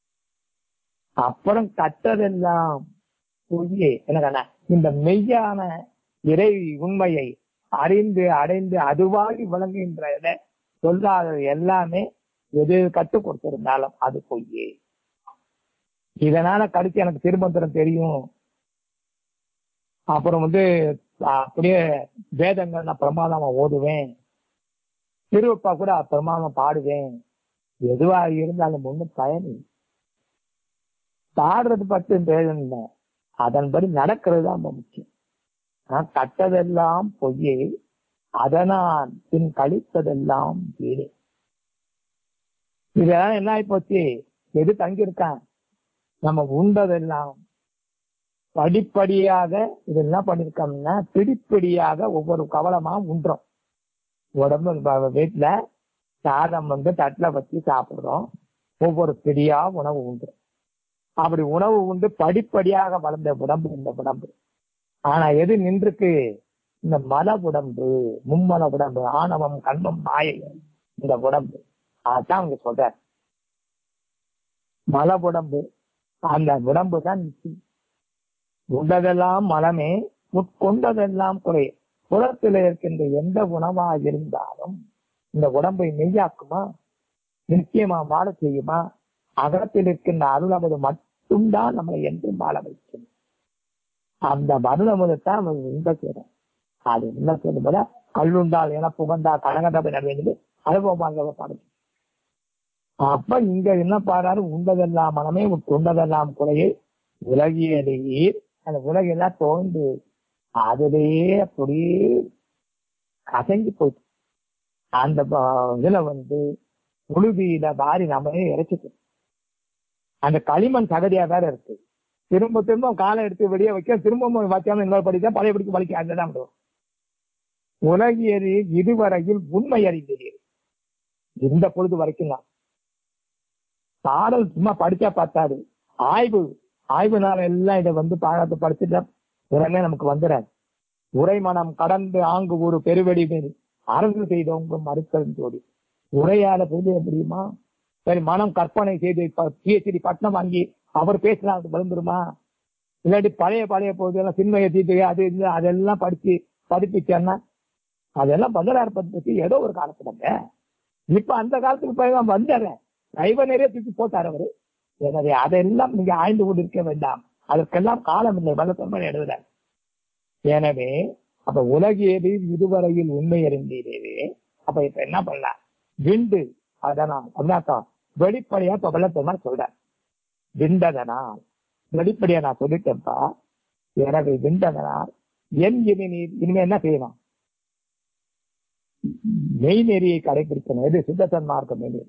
அப்புறம் கற்றதெல்லாம் பொய்யே என்ன இந்த மெய்யான இறை உண்மையை அறிந்து அடைந்து அதுவாகி விளங்குகின்ற இதை சொல்லாதது எல்லாமே எது கற்றுக் கொடுத்திருந்தாலும் அது பொய்யே இதனால கடிச்சு எனக்கு திருமந்திரம் தெரியும் அப்புறம் வந்து அப்படியே வேதங்கள் நான் பிரமாதமா ஓதுவேன் திருவப்பா கூட பிரமாதமா பாடுவேன் எதுவா இருந்தாலும் ஒண்ணும் பயன் இல்லை. பாடுறது பற்றி வேதம் இல்லை அதன்படி நடக்கிறது தான் ரொம்ப முக்கியம் நான் கட்டதெல்லாம் பொய்யே அதனால் பின் கழித்ததெல்லாம் வீடு இதெல்லாம் என்ன ஆகி போச்சு எது தங்கியிருக்கான் நம்ம உண்டதெல்லாம் படிப்படியாக இது என்ன பண்ணிருக்கோம்னா பிடிப்படியாக ஒவ்வொரு கவலமா உண்றோம் உடம்பு வ- வீட்டுல சாதம் வந்து தட்டுல வச்சு சாப்பிடுறோம் ஒவ்வொரு பிடியா உணவு உண்டு அப்படி உணவு உண்டு படிப்படியாக வளர்ந்த உடம்பு இந்த உடம்பு ஆனா எது நின்றுக்கு இந்த மல உடம்பு மும்மல உடம்பு ஆணவம் கண்மம் மாயை இந்த உடம்பு அதான் அவங்க சொல்ற மல உடம்பு அந்த உடம்பு தான் நிச்சயம் உண்டதெல்லாம் மலமே உட்கொண்டதெல்லாம் குறை புறத்தில் இருக்கின்ற எந்த உணவா இருந்தாலும் இந்த உடம்பை மெய்யாக்குமா நிச்சயமா வாழ செய்யுமா அகத்தில் இருக்கின்ற அருளமது மட்டும்தான் நம்மளை என்றும் வாழ வைக்கும் அந்த அருளமதுதான் அவன் இன்ப சேரும் அது என்ன செய்யும் போல கல்லுண்டால் என புகந்தா கனகதபை நடுவது அனுபவமாக பாடுது அப்ப இங்க என்ன பாடுறாரு உண்டதெல்லாம் மனமே உண்டதெல்லாம் குறையை உலகியலேயே அந்த உலகெல்லாம் தோண்டு அதிலேயே அப்படியே கசங்கி போச்சு அந்த ப- இதுல வந்து புழுதியில வாரி நம்மளே இறைச்சிட்டு அந்த களிமண் தகதியா வேற இருக்கு திரும்ப திரும்ப காலை எடுத்து வெளியே வைக்க திரும்ப வைக்காம இன்னொரு படித்தா பழைய படிக்க வலிக்க அதுதான் விடுவோம் உலகியது இதுவரையில் உண்மை அறிந்தீர்கள் இந்த பொழுது வரைக்கும் தான் பாடல் சும்மா படிச்சா பார்த்தாது ஆய்வு ஆய்வு நாள் எல்லாம் இதை வந்து பாடத்தை படிச்சுட்டா உடனே நமக்கு வந்துடாது உரைமனம் கடந்து ஆங்கு ஒரு பெருவெடி மேல் அரசு செய்தவங்க மறுக்கல் ஜோடி உரையாட புரிய முடியுமா சரி மனம் கற்பனை செய்து பிஹெச்டி பட்டம் வாங்கி அவர் பேசினா அது விழுந்துருமா இல்லாட்டி பழைய பழைய போதெல்லாம் சின்மையை தீட்டு அது இது அதெல்லாம் படிச்சு படிப்பிச்சேன்னா அதெல்லாம் பதினாறு பத்தி ஏதோ ஒரு காலத்துலங்க இப்ப அந்த காலத்துக்கு போய் தான் வந்துடுறேன் சைவ நிறைய தூக்கி போட்டார் அவரு எனவே அதெல்லாம் நீங்க ஆய்ந்து கொண்டு இருக்க வேண்டாம் அதற்கெல்லாம் காலம் இல்லை வல்லத்தன்மை எழுதுறார் எனவே அப்ப உலகியது இதுவரையில் உண்மை அறிந்தீரே அப்ப இப்ப என்ன பண்ணலாம் விண்டு அதனால் அதனாத்தான் வெளிப்படையா இப்ப வல்லத்தன்மை சொல்றார் விண்டதனால் வெளிப்படையா நான் சொல்லிட்டேன்ப்பா எனவே விண்டதனால் என் இனி நீர் இனிமே என்ன செய்யணும் மெய்நெறியை கடைபிடிக்கணும் எது சுத்தத்தன் மார்க்கம் மெய்நெறி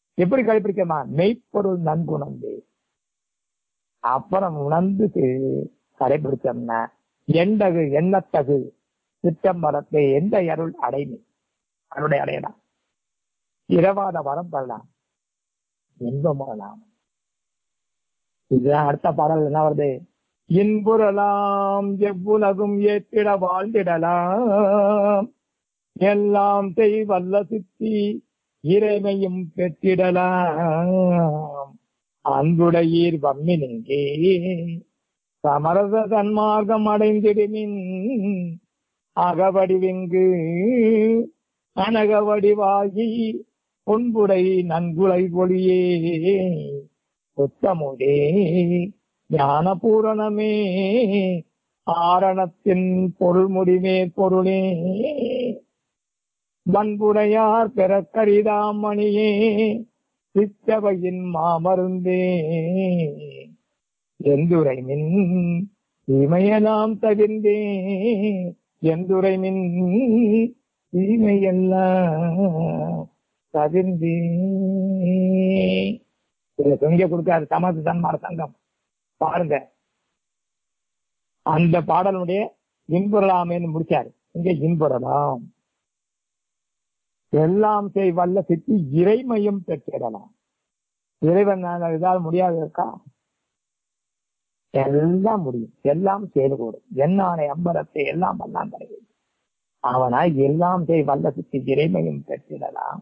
எப்படி கடைபிடிக்கமா மெய்ப்பொருள் நன்குணர்ந்து அப்புறம் உணர்ந்து கடைபிடிச்சோம்னா எண்டகு எண்ணத்தகு சிற்றம்பலத்தை எந்த அருள் அடைமை அருளை அடையலாம் இரவாத வரம் பெறலாம் இன்பம் வரலாம் இதுதான் அடுத்த பாடல் என்ன வருது இன்புறலாம் எவ்வுலகும் ஏற்றிட வாழ்ந்திடலாம் எல்லாம் செய் வல்ல சித்தி இறைமையும் பெற்றிடலாம் அன்புடையீர் வம்மினிங்கே சமரச தன்மார்க்கம் அடைந்திடுமின் அகவடிவிங்கு அனகவடிவாகி பொன்புடை நன்குலை பொழியே உத்தமுடே ஞான பூரணமே ஆரணத்தின் பொருள் முடிமே பொருளே வன்புடையார் பெறக்கரிதாம் மணியே சித்தவையின் மாமருந்தே எந்துரை மின் இமையெல்லாம் தவிர்ந்தே எந்துரை மின் இமையெல்லாம் தவிர்ந்தே இதுல தொங்க கொடுக்காரு சமத்து சன்மார சங்கம் பாருங்க அந்த பாடலுடைய இன்புறலாமேன்னு முடிச்சாரு இங்க இன்புறலாம் எல்லாம் செய் வல்ல சித்தி இறைமையும் பெற்றிடலாம் இறைவன் நாங்கள் இதால் முடியாது இருக்கா எல்லாம் முடியும் எல்லாம் செய்து கூடும் என்னானை அம்பலத்தை எல்லாம் வல்லாம் தருகிறது அவனாய் எல்லாம் செய் வல்ல சித்தி இறைமையும் பெற்றிடலாம்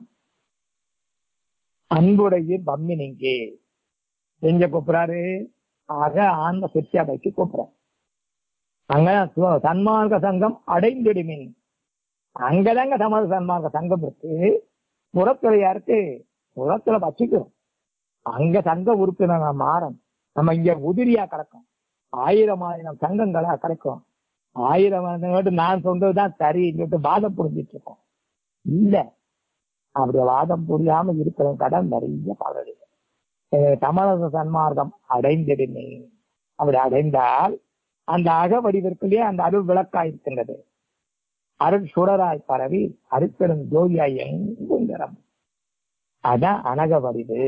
அன்புடைய பம்மினிங்கே எங்க கூப்பிடாரு ஆக ஆன்ம சித்தியாபைக்கு கூப்பிடுற அங்க சு- சன்மார்க்க சங்கம் அடைந்திடுமின் அங்கதாங்க சமத சன்மார்க்க சங்கம் இருக்கு புறத்துல யாருக்கு புறத்துல வச்சுக்கிறோம் அங்க சங்க உறுப்பினர் மாறும் நம்ம இங்க உதிரியா கிடக்கும் ஆயிரம் ஆயிரம் சங்கங்களா கிடைக்கும் ஆயிரம் ஆயிரம் நான் சொன்னதுதான் சரின்னு சொல்லிட்டு வாதம் புரிஞ்சிட்டு இருக்கோம் இல்ல அப்படி வாதம் புரியாம இருக்கிற கடன் நிறைய பாடல் சமரச சன்மார்க்கம் அடைந்திடுமே அப்படி அடைந்தால் அந்த அக வடிவிற்குள்ளே அந்த அருள் விளக்காய் இருக்கின்றது அருள் சுடராய் பரவி அருப்பெரும் ஜோதியாய் எங்கும் நிறம் அதான் அனக வடிவு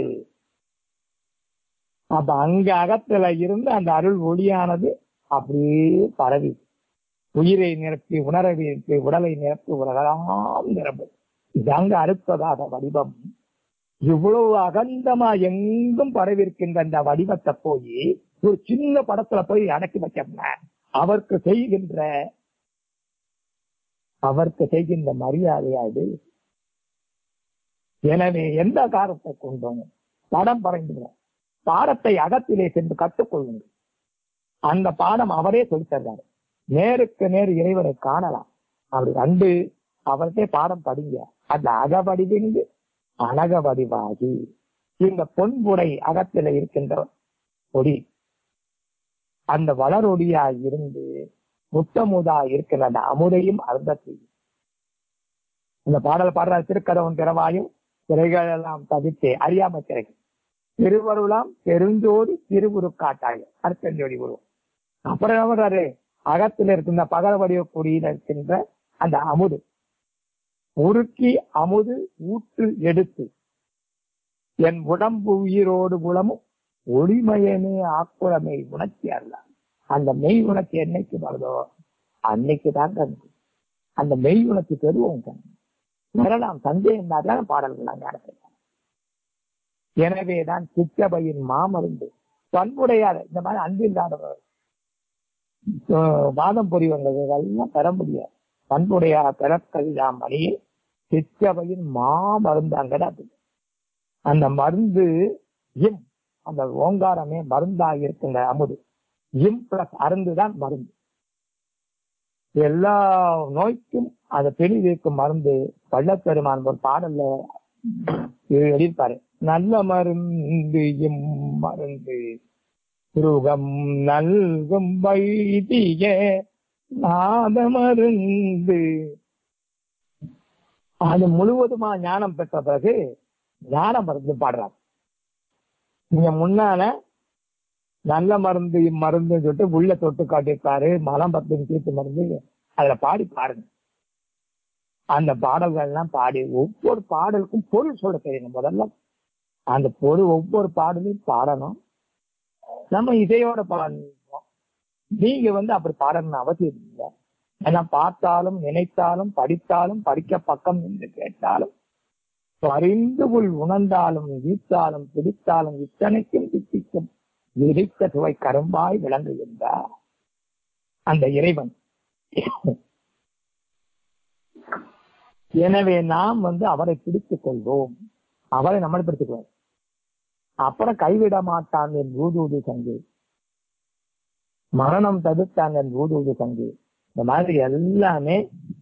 அப்ப அங்க அகத்துல இருந்து அந்த அருள் ஒளியானது அப்படியே பரவி உயிரை நிரப்பி உணரவி நிரப்பி உடலை நிரப்பி உலகெல்லாம் நிரப்பு இதாங்க அறுப்பதாத வடிவம் இவ்வளவு அகண்டமா எங்கும் பரவிருக்கின்ற அந்த வடிவத்தை போய் ஒரு சின்ன படத்துல போய் அடக்கி வச்சோம்னா அவருக்கு செய்கின்ற அவருக்கு செய்கின்ற மரியாதையா இது எனவே எந்த காரத்தை கொண்டும் படம் பறைந்துடும் பாடத்தை அகத்திலே சென்று கற்றுக்கொள்ளுங்கள் அந்த பாடம் அவரே சொல்லித் தர்றாரு நேருக்கு நேர் இறைவனை காணலாம் அப்படி கண்டு அவர்கிட்ட பாடம் படிங்க அந்த அகவடிவிந்து அனக வடிவாகி இந்த பொன்புடை அகத்தில இருக்கின்ற ஒடி அந்த வளரொடியா இருந்து முத்தமுதா இருக்கிற அந்த அமுதையும் அருந்த செய்யும் இந்த பாடல் பாடுற திருக்கதவன் திறவாயும் திரைகளெல்லாம் தவிர்த்தே அறியாம திரைகள் திருவருளாம் பெருஞ்சோடி திருவுருக்காட்டாய் அர்த்தஞ்சோடி உருவம் அப்புறம் என்ன பண்றாரு அகத்தில் இருக்கின்ற பகல் வடிவ கொடியில் இருக்கின்ற அந்த அமுது உருக்கி அமுது ஊற்று எடுத்து என் உடம்பு உயிரோடு குளமும் ஒளிமயமே ஆக்குளமை உணர்ச்சி அல்ல அந்த மெய் உணர்ச்சி என்னைக்கு வருதோ அன்னைக்கு தான் கண்டு அந்த மெய் உணர்ச்சி பெறுவோம் கண் வரலாம் சந்தேகம் தான் பாடல்கள் நாங்க நடத்திருக்கோம் எனவேதான் சிற்றபையின் மாமருந்து பண்புடையார் இந்த மாதிரி அன்பு இல்லாதவர் ஆஹ் வாதம் புரிவங்க எல்லாம் பெற முடியாது பண்புடையார் பெறக்கவிதாம் மணியில் சிற்றபையின் மாமருந்து அங்கதான் இருக்கு. அந்த மருந்து இம் அந்த ஓங்காரமே மருந்தாக இருக்கின்ற அமுது இம் பிளஸ் அருந்து தான் மருந்து எல்லா நோய்க்கும் அதை தெளிவிக்கும் மருந்து வள்ளப்பெருமான் ஒரு பாடல்ல இது எழுதியிருப்பாரு நல்ல மருந்து இம் மருந்து சுருகம் நல்கும் வைத்திய நாத மருந்து அது முழுவதுமா ஞானம் பெற்ற பிறகு ஞான மருந்து பாடுறாரு நீங்க முன்னால நல்ல மருந்து மருந்து சொல்லிட்டு உள்ள தொட்டு காட்டியிருப்பாரு மலம் பத்து தீர்த்து மருந்து அதுல பாடி பாருங்க அந்த பாடல்கள் எல்லாம் பாடி ஒவ்வொரு பாடலுக்கும் பொருள் சொல்ல தெரியணும் முதல்ல அந்த பொது ஒவ்வொரு பாடலையும் பாடணும் நம்ம இசையோட பாடணும் நீங்க வந்து அப்படி பாடணும்னு அவசியம் இல்லை ஏன்னா பார்த்தாலும் நினைத்தாலும் படித்தாலும் படிக்க பக்கம் என்று கேட்டாலும் பறிந்து உள் உணர்ந்தாலும் வீட்டாலும் பிடித்தாலும் இத்தனைக்கும் சித்திக்கும் விரித்த சுவை கரும்பாய் விளங்குகின்றார் அந்த இறைவன் எனவே நாம் வந்து அவரை பிடித்துக் கொள்வோம் அவரை நம்மளை பிடித்துக்குவோம் அப்புறம் கைவிட மாட்டான் என் ஊதூது சங்கு மரணம் தடுத்தான் என் ஊதூது சங்கு இந்த மாதிரி எல்லாமே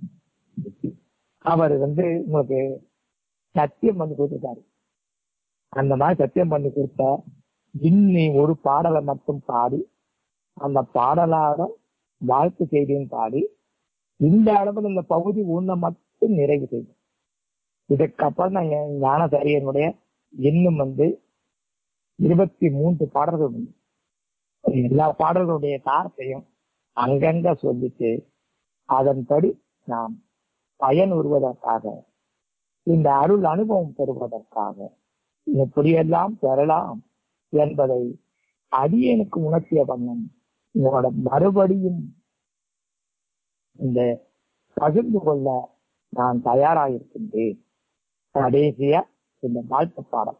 அவர் வந்து உங்களுக்கு சத்தியம் பண்ணி கொடுத்துருக்காரு அந்த மாதிரி சத்தியம் பண்ணி கொடுத்த இன்னி ஒரு பாடலை மட்டும் பாடி அந்த பாடலாக வாழ்த்து செய்தியும் பாடி இந்த அளவில் இந்த பகுதி உன்னை மட்டும் நிறைவு செய்யும் இதுக்கப்புறம் நான் என் ஞானசரியனுடைய இன்னும் வந்து இருபத்தி மூன்று பாடல்கள் உண்டு எல்லா பாடல்களுடைய தாரத்தையும் அங்கங்க சொல்லிட்டு அதன்படி நாம் பயன் உறுவதற்காக இந்த அருள் அனுபவம் பெறுவதற்காக எப்படியெல்லாம் பெறலாம் என்பதை அடியனுக்கு உணர்த்திய வண்ணம் உங்களோட மறுபடியும் இந்த பகிர்ந்து கொள்ள நான் தயாராயிருக்கின்றேன் கடைசியா இந்த வாழ்த்து பாடம்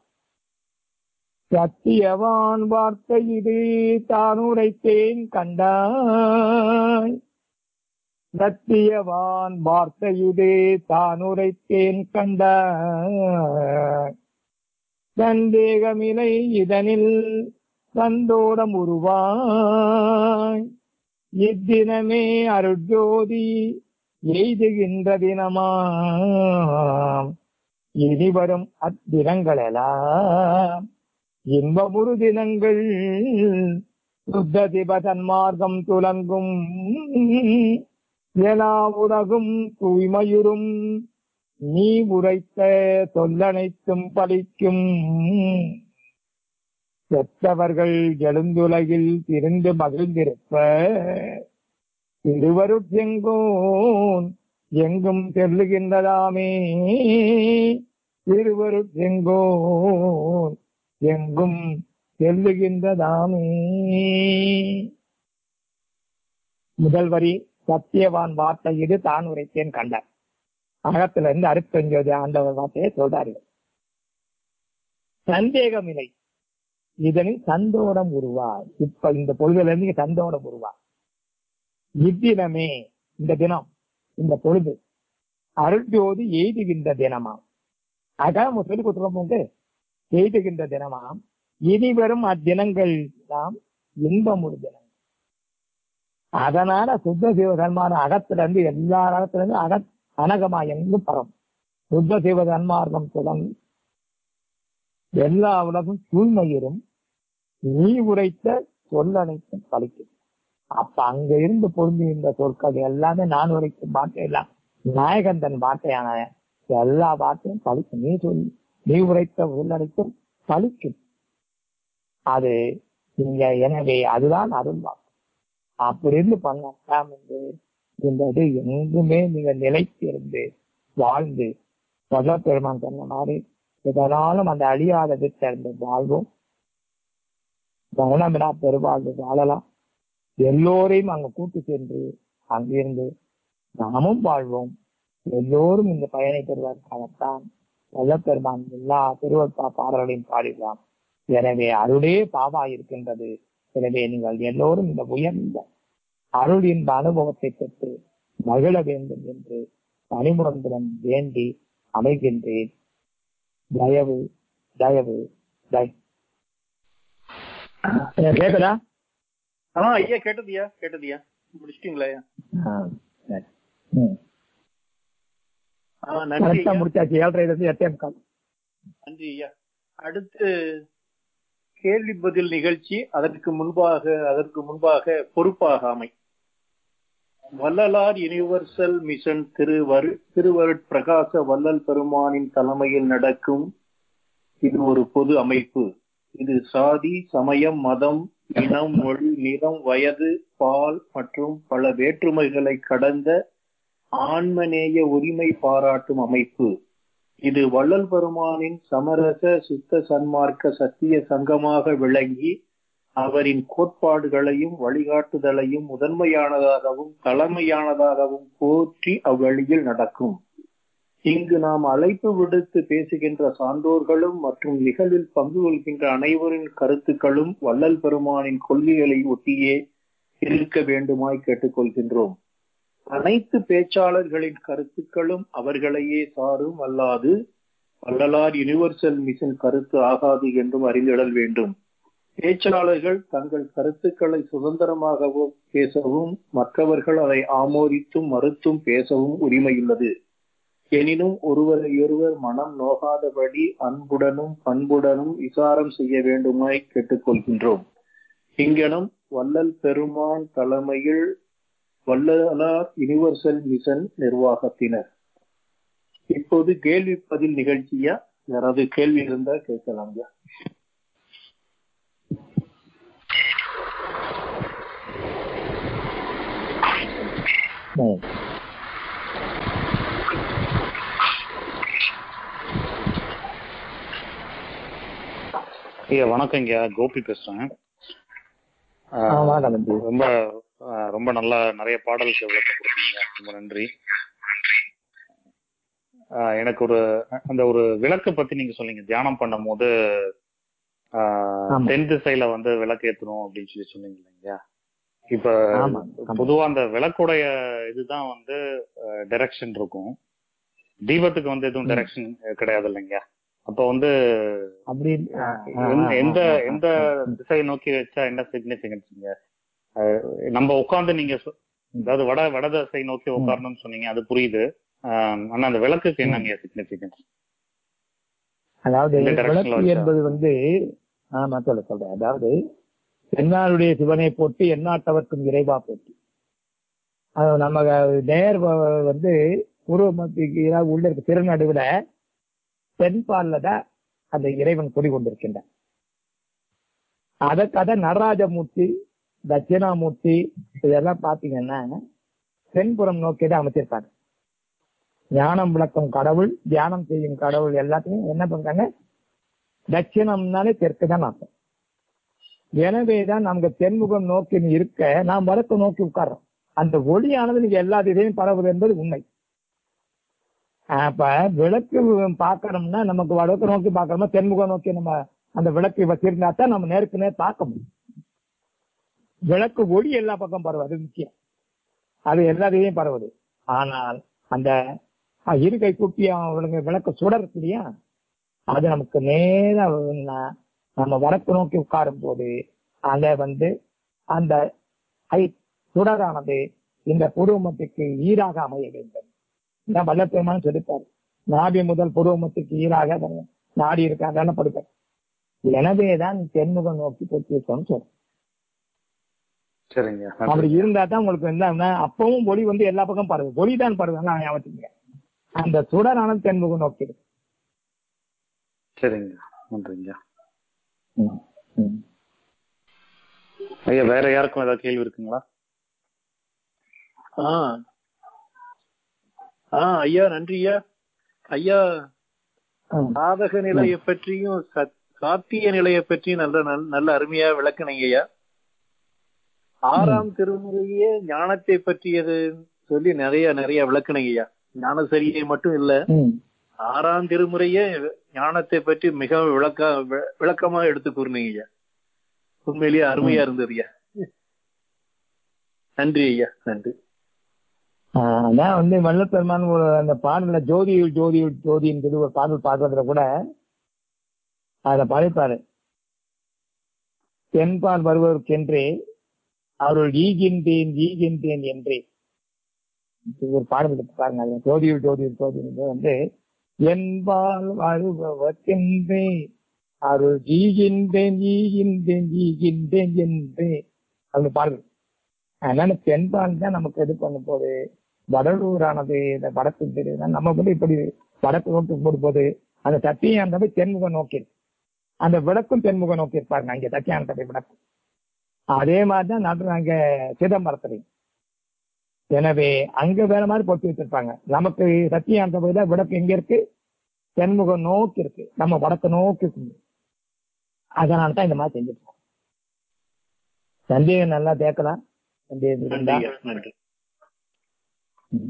சத்தியவான் வார்த்தை இது தான் உரைத்தேன் கண்டாய் சத்தியவான் வார்த்தை இது தான் உரைத்தேன் கண்டாய் சந்தேகமில்லை இதனில் சந்தோடம் உருவாய் இத்தினமே அருட்ஜோதி எய்துகின்ற தினமாம் இனி வரும் அத்தினங்களெல்லாம் இன்பமுறு தினங்கள் சுத்த சிவதன்மார்க்கம் துலங்கும் எல்லா உலகும் தூய்மையுறும் நீ உரைத்த சொல்லனைத்தும் பலிக்கும் செத்தவர்கள் எழுந்துலகில் திருந்து மகிழ்ந்திருப்ப திருவருட்செங்கோன் எங்கும் செல்லுகின்றதாமே திருவருட்செங்கோன் எங்கும் செல்லுகின்றதாமே முதல் வரி சத்தியவான் வார்த்தை இது தான் உரைத்தேன் கண்டார் அகத்துல இருந்து அறுபத்தஞ்சோது ஆண்டவர் வார்த்தையை சொல்றார்கள் சந்தேகம் இல்லை இதனில் சந்தோடம் உருவா இப்ப இந்த பொழுதுல இருந்து இங்க சந்தோடம் உருவா இத்தினமே இந்த தினம் இந்த பொழுது அருட்ஜோதி எய்துகின்ற தினமாம் அதான் நம்ம சொல்லி கொடுத்துருப்போம் எய்துகின்ற தினமாம் இனி வரும் அத்தினங்கள் எல்லாம் இன்பம் ஒரு தினம் அதனால சுத்த சிவதன்மான அகத்துல இருந்து எல்லா அகத்துல இருந்து அக அனகமா எங்கும் பரம் சுத்த சிவ தன்மார்க்கம் தொடங்கி எல்லா உலகம் தூய்மையிரும் நீ உரைத்த சொல் அனைத்தும் பலிக்கும் அப்ப அங்க இருந்து பொருந்தி இந்த சொற்கள் எல்லாமே நான் உரைக்கும் வார்த்தை எல்லாம் நாயகன் தன் வார்த்தையான எல்லா வார்த்தையும் பலிக்கும் நீ சொல்லி நீ உரைத்த சொல் அனைத்தும் பலிக்கும் அது இங்க எனவே அதுதான் அருள் வாக்கு அப்படி இருந்து பண்ணலாம் என்று இந்த இது எங்குமே நீங்க நிலைத்து இருந்து வாழ்ந்து சொல்ல பெருமான் சொன்ன மாதிரி இதனாலும் அந்த அழியாதது சேர்ந்து வாழ்வோம் கவனமிடா பெருவாழ்வு வாழலாம் எல்லோரையும் அங்க கூட்டு சென்று அங்கிருந்து நாமும் வாழ்வோம் எல்லோரும் இந்த பயனை பெறுவதற்காகத்தான் சொல்ல பெருமான் எல்லா திருவற்பா பாடல்களையும் பாடிடலாம் எனவே அருளே பாவா இருக்கின்றது எனவே நீங்கள் எல்லோரும் இந்த உயர்ந்த அருள் இன்ப அனுபவத்தை பெற்று மகிழ வேண்டும் என்று பணிமுகந்துடன் வேண்டி அமைகின்றேன் தயவு தயவு தயவு கேக்குதா
ஆ ஐயா கேட்டதியா கேட்டதியா முடிச்சிட்டீங்களா ஐயா
ஆ, சரி. ம்.
ஆ, நன்றி
கரெக்டா
ஐயா
முடிச்சாச்சு ஏழரை இருந்து எட்டே முக்கால்
நன்றி ஐயா அடுத்து கேள்வி பதில் நிகழ்ச்சி அதற்கு முன்பாக அதற்கு முன்பாக பொறுப்பாகாமை வள்ளலார் யுனிவர்சல் மிஷன் திருவரு திருவருட் பிரகாச வள்ளல் பெருமானின் தலைமையில் நடக்கும் இது ஒரு பொது அமைப்பு இது சாதி சமயம் மதம் இனம் மொழி நிறம் வயது பால் மற்றும் பல வேற்றுமைகளை கடந்த ஆன்மநேய உரிமை பாராட்டும் அமைப்பு இது வள்ளல் பெருமானின் சமரச சுத்த சன்மார்க்க சத்திய சங்கமாக விளங்கி அவரின் கோட்பாடுகளையும் வழிகாட்டுதலையும் முதன்மையானதாகவும் தலைமையானதாகவும் போற்றி அவ்வழியில் நடக்கும் இங்கு நாம் அழைப்பு விடுத்து பேசுகின்ற சான்றோர்களும் மற்றும் நிகழ்வில் பங்கு கொள்கின்ற அனைவரின் கருத்துக்களும் வள்ளல் பெருமானின் கொள்கைகளை ஒட்டியே இருக்க வேண்டுமாய் கேட்டுக்கொள்கின்றோம் அனைத்து பேச்சாளர்களின் கருத்துக்களும் அவர்களையே சாரும் அல்லாது வள்ளலார் யுனிவர்சல் மிஷன் கருத்து ஆகாது என்றும் அறிந்திடல் வேண்டும் பேச்சாளர்கள் தங்கள் கருத்துக்களை சுதந்திரமாகவும் பேசவும் மற்றவர்கள் அதை ஆமோதித்தும் மறுத்தும் பேசவும் உரிமையுள்ளது எனினும் ஒருவரையொருவர் மனம் நோகாதபடி அன்புடனும் பண்புடனும் விசாரம் செய்ய வேண்டுமாய் கேட்டுக்கொள்கின்றோம் இங்கனம் வள்ளல் பெருமான் தலைமையில் வள்ளலார் யுனிவர்சல் மிஷன் நிர்வாகத்தினர் இப்போது கேள்வி பதில் நிகழ்ச்சியா யாராவது கேள்வி இருந்தா கேட்கலாங்க
ம்.
ஐயா வணக்கம் ஐயா கோபி பேசுறேன்
ஆ,
ஆஹ்
வணக்கம் தம்பி.
ரொம்ப ஆஹ் ரொம்ப நல்லா நிறைய பாடலுக்கு விளக்கம் கொடுத்தீங்க ரொம்ப நன்றி ஆஹ் எனக்கு ஒரு அந்த ஒரு விளக்கு பத்தி நீங்க சொன்னீங்க தியானம் பண்ணும் போது ஆஹ்
ஆமா.
தென் திசையில வந்து விளக்கு ஏத்தணும் அப்படின்னு சொல்லி சொன்னீங்க இல்லையா இப்ப
ஆமா, ஆமா.
பொதுவா அந்த விளக்குடைய இதுதான் வந்து டைரக்ஷன் இருக்கும் தீபத்துக்கு வந்து எதுவும்
ம்.
டைரக்ஷன் கிடையாது இல்லைங்க அப்ப வந்து
அப்படி ஆ, ஆ,
எந்த-
ஆ,
எந்த
ஆ, ஆ,
எந்த
ஆ.
திசையை நோக்கி வச்சா என்ன சிக்னிபிகன்ஸ்ங்க நம்ம உட்கார்ந்து நீங்க சொ- அதாவது வட வட திசை நோக்கி
ம்.
உட்காரணும்னு சொன்னீங்க அது புரியுது ஆம், ஆனா அந்த விளக்குக்கு என்னங்க சிக்னிபிகன்ஸ்
அதாவது
இந்த direction ல
விளக்கு
வச்சா.
என்பது வந்து ஆமா சொல்ல சொல்றேன் அதாவது என்னாளுடைய சிவனை போட்டு எந்நாட்டவர்க்கும் இறைவா போட்டு அது நம்ம நேர் வ- வந்து உருவமத்துக்கு ஏதாவது உள்ள இருக்க திருநடுவுல தென்பால்ல தான் அந்த இறைவன் குடி கொண்டிருக்கின்றான் அதற்காக நடராஜமூர்த்தி தட்சிணாமூர்த்தி இதெல்லாம் பாத்தீங்கன்னா தென்புறம் நோக்கி தான் அமைச்சிருக்காங்க ஞானம் விளக்கும் கடவுள் தியானம் செய்யும் கடவுள் எல்லாத்தையும் என்ன பண்றாங்க தட்சிணம்னாலே தெற்கு தான் அர்த்தம் எனவேதான் நமக்கு தென்முகம் நோக்கி இருக்க நாம் வடக்கு நோக்கி உட்கார்றோம் அந்த ஒளியானது நீங்க எல்லா திசையும் பரவுது என்பது உண்மை அப்ப விளக்கு பார்க்கணும்னா நமக்கு வடக்கு நோக்கி பார்க்கணுமா தென்முகம் நோக்கி நம்ம அந்த விளக்கு வச்சிருந்தா தான் நம்ம நேருக்கு நேர் பார்க்க முடியும் விளக்கு ஒளி எல்லா பக்கம் பரவுது அது முக்கியம் அது எல்லா திசையும் பரவுது ஆனால் அந்த அஹ், இருக்கை குப்பி அவளுங்க விளக்கு சுடர் இருக்கு இல்லையா அது நமக்கு நேரா ந- நம்ம வடக்கு நோக்கி உட்காரும் போது அத வந்து அந்த ஐ சுடரானது இந்த புருவமத்துக்கு ஈராக அமைய வேண்டும் இந்த வல்லப்பெருமான் சொல்லிப்பாரு நாடி முதல் புருவமத்துக்கு ஈராக நாடி இருக்காங்க படுப்பார் எனவேதான் தென்முகம் நோக்கி பொறுத்திருக்கோம்னு சொல்றேன்
சரிங்க
அப்படி இருந்தா தான் உங்களுக்கு என்ன அப்பவும் ஒளி வந்து எல்லா பக்கம் பரவு ஒளி தான் பரவு ஆனா ஞாபகத்துக்கு அந்த சுடரானது தென்முகம் நோக்கி இருக்கு.
சரிங்க நன்றிங்க
ம், ம்.
ஐயா வேற யாருக்கும் ஏதாவது கேள்வி இருக்குங்களா
ஆ ஆ ஐயா நன்றி ஐயா ஐயா
ம்.
சாதக நிலையை பற்றியும் சத்- சாத்திய நிலையை பற்றியும் நல்ல நல்ல- நல்ல அருமையா விளக்குனீங்க ஐயா ஆறாம் திருமுறையே ஞானத்தை பற்றியது சொல்லி நிறைய நிறைய விளக்குனீங்க ஐயா ஞானசரியை மட்டும் இல்ல
ம்.
ஆறாம் திருமுறையே ஞானத்தை பற்றி மிக விளக்க வி- விளக்கமா எடுத்து கூறினீங்க ஐயா உண்மையிலேயே அருமையா இருந்தது ஐயா நன்றி ஐயா நன்றி
ஆஹ் அதான் வந்து வல்லப்பெருமான் ஒரு அந்த பாடல ஜோதியுள் ஜோதியுள் ஜோதின்னு சொல்லி ஒரு பாடல் பாடுறதுல கூட அத படைப்பாரு தென்பால் வருவதற்கென்றே அவருள் ஈகின்றேன் ஈகின்றேன் என்றே இது ஒரு பாடல் இருக்கு பாருங்க அது ஜோதியுள் ஜோதியுள் ஜோதியுள் வந்து என்பால் வருவதற்கென்றே அருள் ஈகின்றேன் ஈகின்றேன் ஈகின்றேன் என்றே அந்த பாடல் அதனால தென்பால் தான் நமக்கு இது பண்ணும் போது வடலூரானது இந்த வடக்கு தெரியுது நம்ம வந்து இப்படி வடக்கு நோக்கி போடும்போது அந்த தத்தியானது தென்முக நோக்கி இருக்கு. அந்த விளக்கும் தென்முக நோக்கி இருப்பாருங்க அங்க தத்தியானத்தை விளக்கு அதே மாதிரிதான் நடு அங்க சிதம்பரத்துலையும் எனவே அங்க வேற மாதிரி பொறுத்து வச்சிருப்பாங்க நமக்கு சத்தியானந்த விட விளக்கு எங்க இருக்கு தென்முகம் நோக்கி இருக்கு நம்ம வடக்கு நோக்கி இருக்கு அதனால தான் இந்த மாதிரி செஞ்சுட்டு இருக்கோம். சந்தேகம் நல்லா கேட்கலாம் சந்தேகம்
நன்றி
இருந்தா
ஐயா நன்றி
ம்.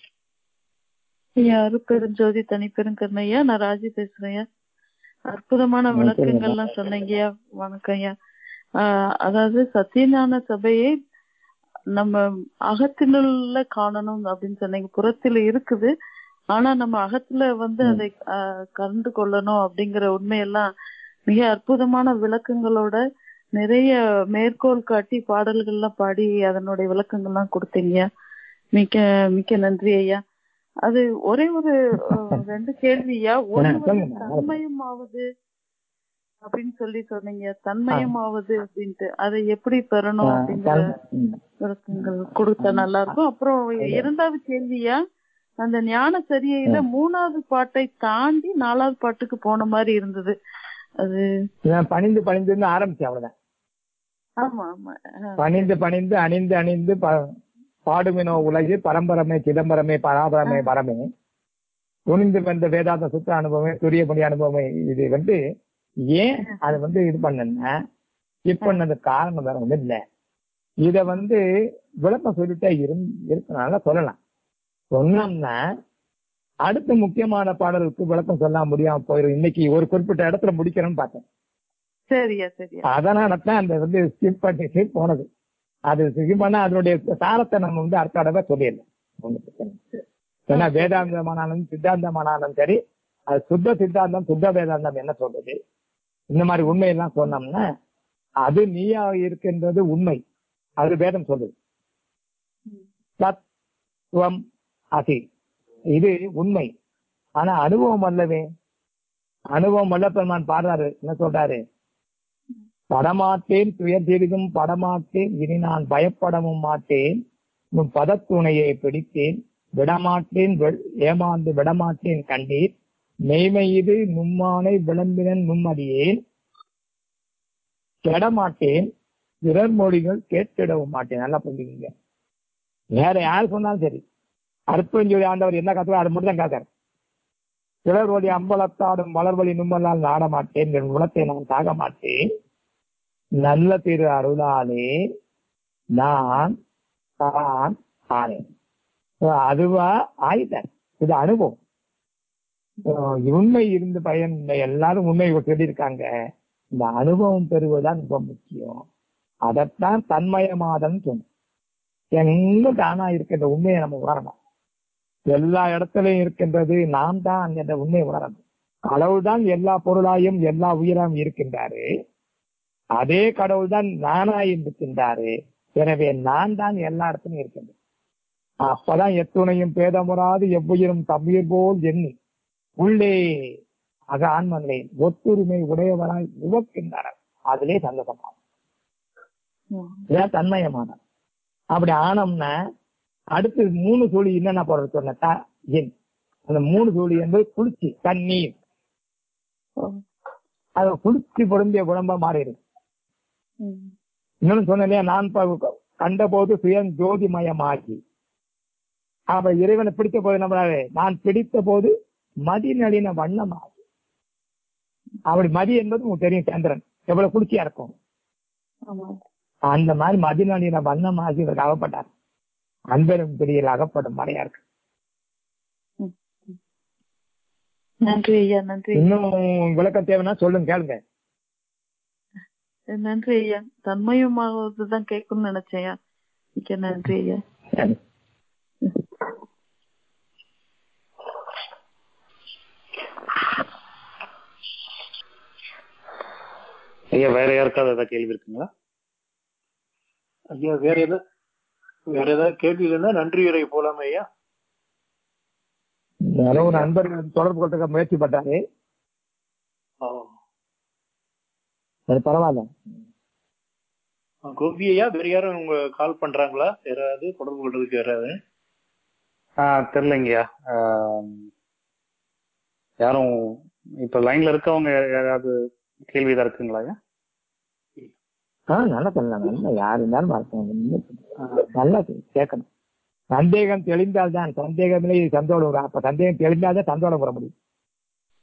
ஐயா அருட்பெருஞ்சோதி தனிப்பெருங்கருணையா நான் ராஜி பேசுறேன் ஐயா அற்புதமான
ம்,
விளக்கங்கள்லாம் சொன்னீங்கய்யா வணக்கம் ஐயா ஆஹ் அதாவது சத்தியஞான சபையை நம்ம அகத்தினுள்ள காணணும் அப்படின்னு சொன்னீங்க புறத்துல இருக்குது ஆனா நம்ம அகத்துல வந்து
ம்.
அதை ஆஹ் கண்டு கொள்ளணும் அப்படிங்கிற உண்மையெல்லாம் மிக அற்புதமான விளக்கங்களோட நிறைய மேற்கோள் காட்டி பாடல்கள்லாம் பாடி அதனுடைய விளக்கங்கள்லாம் கொடுத்தீங்க மிக்க மிக்க நன்றி ஐயா அது ஒரே ஒரு அஹ், ரெண்டு கேள்வியா ஒண்ணு வந்து
சொல்லுங்க.
தன்மயமாவது அப்படின்னு சொல்லி சொன்னீங்க தன்மயமாவது அப்படின்ட்டு அதை எப்படி பெறணும்
ஆ,
அப்படிங்கிற
தன்- ம்.
விளக்கங்கள் கொடுத்தா நல்லா இருக்கும் அப்புறம் இரண்டாவது கேள்வியா அந்த ஞான சரியையில மூணாவது பாட்டை தாண்டி நாலாவது பாட்டுக்கு போன மாதிரி இருந்தது அது
நான் பணிந்து பணிந்து ஆரம்பிச்சேன் அவ்வளவுதான்
ஆமா ஆமா ஆ,
பணிந்து பணிந்து அணிந்து அணிந்து ப- பாடுமினோ உலகு பரம்பரமே சிதம்பரமே பராபரமே பரமே துணிந்து வந்த வேதாந்த சுத்த அனுபவமே துரியபடி அனுபவமே இது வந்து ஏன் அது வந்து இது பண்ணேன்னா இது பண்ணது காரணம் வேற ஒண்ணும் இல்ல இத வந்து விளக்கம் சொல்லிட்டே இருந் இருக்கனால சொல்லலாம் சொன்னோம்னா அடுத்த முக்கியமான பாடலுக்கு விளக்கம் சொல்லாம முடியாம போயிடும் இன்னைக்கு ஒரு குறிப்பிட்ட இடத்துல முடிக்கிறேன்னு பார்த்தேன்
சரியா சரியா
அதனால தான் அந்த வந்து ஸ்கிப் பண்ணி ஸ்கிப் போனது அது ஸ்கிப் பண்ணா அதனுடைய சாரத்தை நம்ம வந்து அடுத்த தடவை சொல்லிடலாம் ஒண்ணும் பிரச்சனை இல்லை. ஏன்னா வேதாந்தமானாலும் சித்தாந்தமானாலும் சரி அது சுத்த சித்தாந்தம் சுத்த வேதாந்தம் என்ன சொல்றது இந்த மாதிரி உண்மையெல்லாம் சொன்னோம்னா அது நீயா இருக்கின்றது உண்மை அது வேதம் சொல்லுது சத்வம் அசி இது உண்மை ஆனா அனுபவம் அல்லவே அனுபவம் அல்ல பெருமான் பாடுறாரு என்ன சொல்றாரு படமாட்டேன் துயர் சிறிதும் படமாட்டேன் இனி நான் பயப்படவும் மாட்டேன் உன் பதத்துணையை பிடித்தேன் விடமாட்டேன் வெ- ஏமாந்து விடமாட்டேன் கண்டீர் மெய்மை இது நும்மானை விளம்பினன் நும்மடியேன் கெடமாட்டேன் பிறர் மொழிகள் கேட்டிடவும் மாட்டேன் நல்லா புரிஞ்சுக்கீங்க வேற யார் சொன்னாலும் சரி அற்பஞ்சொலி ஆண்டவர் என்ன கத்துறோ அது மட்டும் தான் காத்தார் பிறர் வழி அம்பலத்தாடும் வளர்வழி நும்மலால் நாட மாட்டேன் என் குணத்தை நான் சாக மாட்டேன் நல்ல திரு அருளாலே நான் தான் ஆனேன் So, அதுவா ஆயிட்டேன் இது அனுபவம் So, உண்மை இருந்து பயன் இல்லை. எல்லாரும் உண்மை சொல்லியிருக்காங்க இந்த அனுபவம் பெறுவதுதான் ரொம்ப முக்கியம் அதைத்தான் தன்மயமாதல் சொன்னோம் எங்கும் தானா இருக்கின்ற உண்மையை நம்ம உணரணும் எல்லா இடத்துலயும் இருக்கின்றது நாம் தான் என்ற உண்மையை உணரணும் கடவுள்தான் எல்லா பொருளாயும் எல்லா உயிராயும் இருக்கின்றாரு அதே கடவுள் தான் நானாய் இருக்கின்றாரு எனவே நான் தான் எல்லா இடத்துலயும் இருக்கின்றேன் அப்பதான் எத்துணையும் பேதமுறாது எவ்வுயிரும் தம்முயிர் போல் எண்ணி உள்ளே அக ஆன்மங்களே ஒத்துரிமை உடையவராய் உவக்கின்றனர் அதிலே சந்தோஷமான
ம்.
இதான் தன்மயமான அப்படி ஆனோம்னா அடுத்து மூணு சுழி என்னென்ன போடுறது சொன்னட்டா என் அந்த மூணு சுழி என்பது குளிர்ச்சி தண்ணீர்
ஓ.
அது குளிர்ச்சி பொருந்திய குழம்பா மாறிடும்
ம்.
இன்னொன்னு சொன்னேன் இல்லையா நான் ப- கண்டபோது சுயம் ஜோதிமயமாகி அப்ப இறைவனை பிடித்த போது நம்மளாவே நான் பிடித்த போது மதி நளின வண்ணமாகி அப்படி மதி என்பது உங்களுக்கு தெரியும் சந்திரன் எவ்வளவு குளிர்ச்சியா இருக்கும்
ஆமா
அந்த மாதிரி மதி நளின வண்ணமாகி இவருக்கு அகப்பட்டார் அன்பரும் பிடியில் அகப்படும் மறையா இருக்கு
நன்றி ஐயா நன்றி
இன்னும் விளக்கம் தேவைன்னா சொல்லுங்க கேளுங்க
நன்றி ஐயா தன்மயமாவதுதான் கேட்கணும்னு நினைச்சேன் ஐயா மிக்க நன்றி ஐயா
ஐயா வேற யாருக்காவது ஏதாவது கேள்வி இருக்குங்களா
ஐயா வேற ஏதாவது வேற ஏதாவது கேள்வி இல்லைன்னா நன்றி உரை போலாமே ஐயா
யாரோ ஒரு நண்பர் தொடர்பு கொள்றதுக்கு முயற்சி பண்றாரு
ஆ.
அது பரவாயில்ல
ஆ, கோபி ஐயா வேற யாரும் உங்க கால் பண்றாங்களா யாராவது தொடர்பு கொள்றதுக்கு யாராவது
ஆஹ் தெரியலங்கய்யா ஆஹ் யாரும் இப்ப லைன்ல இருக்கவங்க யாராவது கேள்வி ஏதாவது இருக்குங்களா ஐயா
ஆ நல்லா சொல்லலாம் நல்லா யார் இருந்தாலும் மறக்கணும் நல்லா கேட்கணும் சந்தேகம் தெளிந்தால் தான் சந்தேகமில்லை சந்தோடம் வரும் அப்ப சந்தேகம் தெளிந்தால் தான் சந்தோடம் வர முடியும்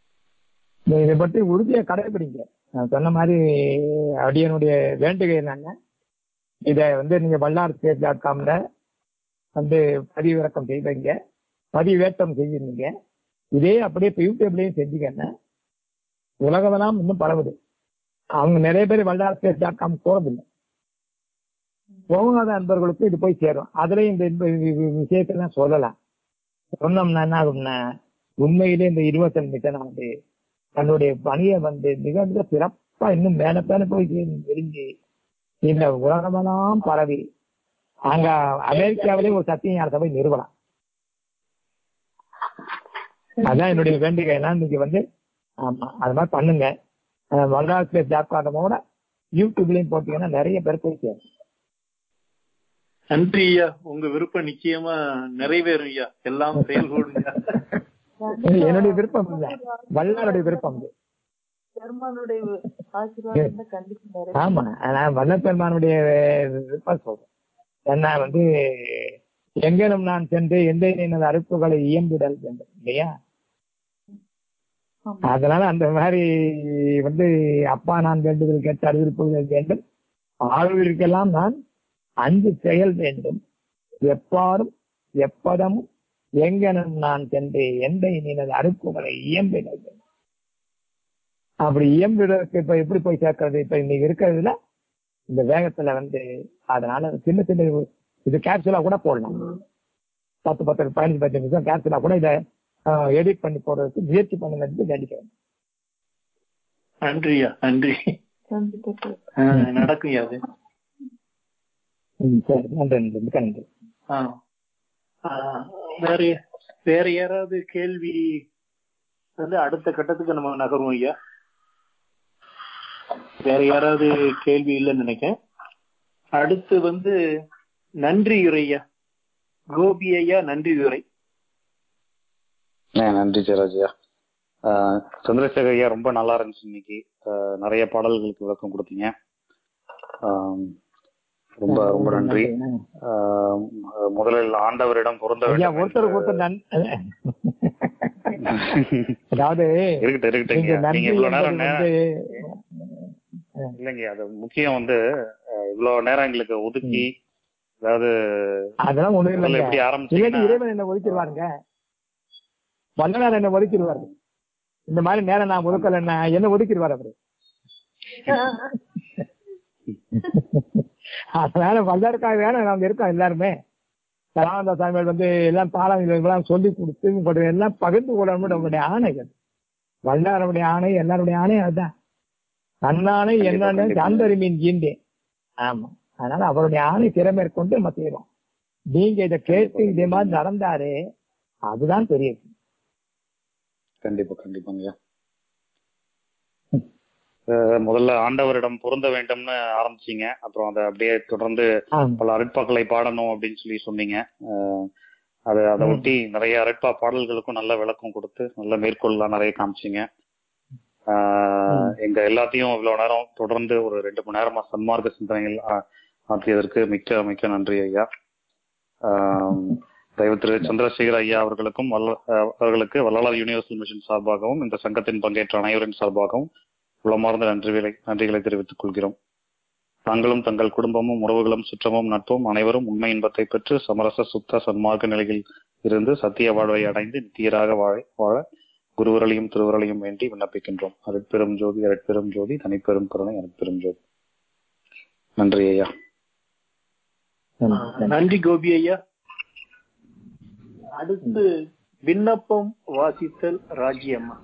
இந்த இதை பற்றி உறுதியை கடைபிடிங்க நான் சொன்ன மாதிரி அடியனுடைய வேண்டுகை என்னன்னா இதை வந்து நீங்க வல்லார் ஸ்டேட் டாட் காம்ல வந்து பதிவிறக்கம் செய்வீங்க பதிவேற்றம் செய்வீங்க இதே அப்படியே இப்ப யூடியூப்லயும் செஞ்சீங்கன்னா உலகமெல்லாம் இன்னும் பரவுது அவங்க நிறைய பேர் வல்லார் ஸ்டேட் டாட் காம் போறதில்லை போகாத அன்பர்களுக்கு இது போய் சேரும் அதுலயும் இந்த இந்த வி- வி- விஷயத்தெல்லாம் சொல்லலாம் சொன்னோம்னா என்ன ஆகும்னா உண்மையிலே இந்த இருபத்தஞ்சு மிஷனானது தன்னுடைய பணியை வந்து மிக மிக சிறப்பா இன்னும் மேல மேல போய் விரிஞ்சு இந்த உலகமெல்லாம் பரவி அங்க அமெரிக்காவிலே ஒரு சத்திய சபை நிறுவனம் அதான் என்னுடைய வேண்டுகை எல்லாம் இன்னைக்கு வந்து ஆமா அது மாதிரி பண்ணுங்க வல்லாட்சி ஜாப் காரணமோட யூடியூப்லயும் போட்டீங்கன்னா நிறைய பேர் போய் சேரும்
நன்றி ஐயா உங்க விருப்பம் நிச்சயமா நிறைவேறும் ஐயா எல்லாம் செயல்கூடுங்க
என்னுடைய விருப்பம் இல்ல வல்லாருடைய விருப்பம் இது
பெருமானுடைய ஆசீர்வாதம் இருந்தா கண்டிப்பா நிறைவேறும்.
ஆமா நான் வல்லப்பெருமானுடைய விருப்பம் சொல்றேன் என்ன வந்து எங்கேனும் நான் சென்று எந்த எனது அறுப்புகளை இயம்பிடல் வேண்டும் இல்லையா
ஆமா.
அதனால அந்த மாதிரி வந்து அப்பா நான் வேண்டுதல் கேட்ட அறிவிப்புகள் வேண்டும் ஆழ்விற்கெல்லாம் நான் அஞ்சு செயல் வேண்டும் எப்பாரும் எப்பதமும் எங்கனும் நான் சென்று எந்த எனது அறுப்புகளை இயம்பிடல் வேண்டும் அப்படி இயம்பிடுறதுக்கு இப்ப எப்படி போய் சேர்க்கறது இப்ப இன்னைக்கு இருக்கிறதுல இந்த வேகத்துல வந்து அதனால சின்ன சின்ன இது கேப்சுலா கூட போடலாம் பத்து பத்து பதினஞ்சு பத்து நிமிஷம் கேப்சுலா கூட இதை எடிட் பண்ணி போடுறதுக்கு முயற்சி பண்ணுங்கிறது வேண்டிக்கிறேன்
நன்றி ஐயா நன்றி
கண்டிப்பா
ஆஹ் நடக்கும் ஐயா அது
ம், சரி நன்றி நன்றி மிக்க நன்றி
ஆஹ் ஆஹ் வேற வேற யாராவது கேள்வி வந்து அடுத்த கட்டத்துக்கு நம்ம நகருவோம் ஐயா வேற யாராவது கேள்வி இல்லைன்னு நினைக்கிறேன் அடுத்து வந்து நன்றி உரையா கோபி ஐயா நன்றி உரை
ஆ, நன்றி ஜெயராஜ்யா ஆஹ் சந்திரசேகர் ஐயா ரொம்ப நல்லா இருந்துச்சு இன்னைக்கு ஆஹ் நிறைய பாடல்களுக்கு விளக்கம் கொடுத்தீங்க ஆம், ரொம்ப ரொம்ப நன்றி ஆஹ் முதலில் ஆண்டவரிடம் பொருந்த
ஐயா
வேண்டும்
ஒருத்தருக்கு ஒருத்தர் நன் அதாவது
இருக்கட்டும் இருக்கட்டும்
நீங்க
ஐயா. நீங்க
நன்றி
இவ்வளவு நேரம்
என்பது
நேரம்
வந்து
இல்லைங்க அது முக்கியம் வந்து அஹ், இவ்வளவு நேரம் எங்களுக்கு ஒதுக்கி அதாவது
அதெல்லாம் ஒண்ணும்
முதல்ல
இல்லைங்க
எப்படி
இல்லாட்டி
ஆரம்பிச்சீங்கன்னா
இறைவன் என்ன ஒதுக்கிடுவாருங்க வல்லனார் என்ன ஒதுக்கிடுவாரு இந்த மாதிரி நேரம் நான் ஒதுக்கல என்ன ஒதுக்கிடுவார் அவரு அதனால வல்லருக்காக வேற நாங்க இருக்கோம் எல்லாருமே சரவானந்த சாமியார் வந்து எல்லாம் பாடம் இதெல்லாம் சொல்லி கொடுத்து உங்களுடைய எல்லாம் பகிர்ந்து கொள்ளணும் நம்மளுடைய ஆணை அது வல்லாருடைய ஆணை எல்லாருடைய ஆணை அதுதான் தன்னாணை
கண்டிப்பா,
என்னன்னு
கண்டிப்பா.
சாந்தரிமீன் ஈண்டேன் ஆமா அதனால அவருடைய ஆணை திறமேற்கொண்டு நம்ம செய்யறோம் நீங்க இதை கேட்டு இதே மாதிரி நடந்தாரு அதுதான் பெரிய விஷயம்.
கண்டிப்பா கண்டிப்பாங்க அஹ், முதல்ல ஆண்டவரிடம் பொருந்த வேண்டும்னு ஆரம்பிச்சீங்க அப்புறம் அதை அப்படியே தொடர்ந்து
ஆமா.
பல அருட்பாக்களை பாடணும் அப்படின்னு சொல்லி சொன்னீங்க அஹ், அதை அதை
ம்.
ஒட்டி நிறைய அருட்பா பாடல்களுக்கும் நல்ல விளக்கம் கொடுத்து நல்ல மேற்கோள்லாம் நிறைய காமிச்சீங்க ஆஹ், எங்க எல்லாத்தையும் இவ்வளவு நேரம் தொடர்ந்து ஒரு ரெண்டு மணி நேரமா சன்மார்க்க சிந்தனைகள் ஆ- ஆற்றியதற்கு மிக்க மிக்க நன்றி ஐயா ஆஹ், தயவு திரு சந்திரசேகர் ஐயா அவர்களுக்கும் வல்ல- அஹ், அவர்களுக்கு வள்ளலார் யூனிவர்சல் மிஷன் சார்பாகவும் இந்த சங்கத்தின் பங்கேற்ற அனைவரின் சார்பாகவும் உளமார்ந்த நன்றிகளை நன்றிகளை தெரிவித்துக் கொள்கிறோம் தாங்களும் தங்கள் குடும்பமும் உறவுகளும் சுற்றமும் நட்பும் அனைவரும் உண்மை இன்பத்தை பெற்று சமரச சுத்த சன்மார்க்க நிலையில் இருந்து சத்திய வாழ்வை அடைந்து நித்தியராக வாழ வாழ குருவரலையும் திருவரலையும் வேண்டி விண்ணப்பிக்கின்றோம் அருட்பெரும் ஜோதி அருட்பெரும் ஜோதி தனிப்பெரும் கருணை அருட்பெரும் ஜோதி நன்றி ஐயா
நன்றி கோபி ஐயா அடுத்து விண்ணப்பம் வாசித்தல் ராஜ்யம்மா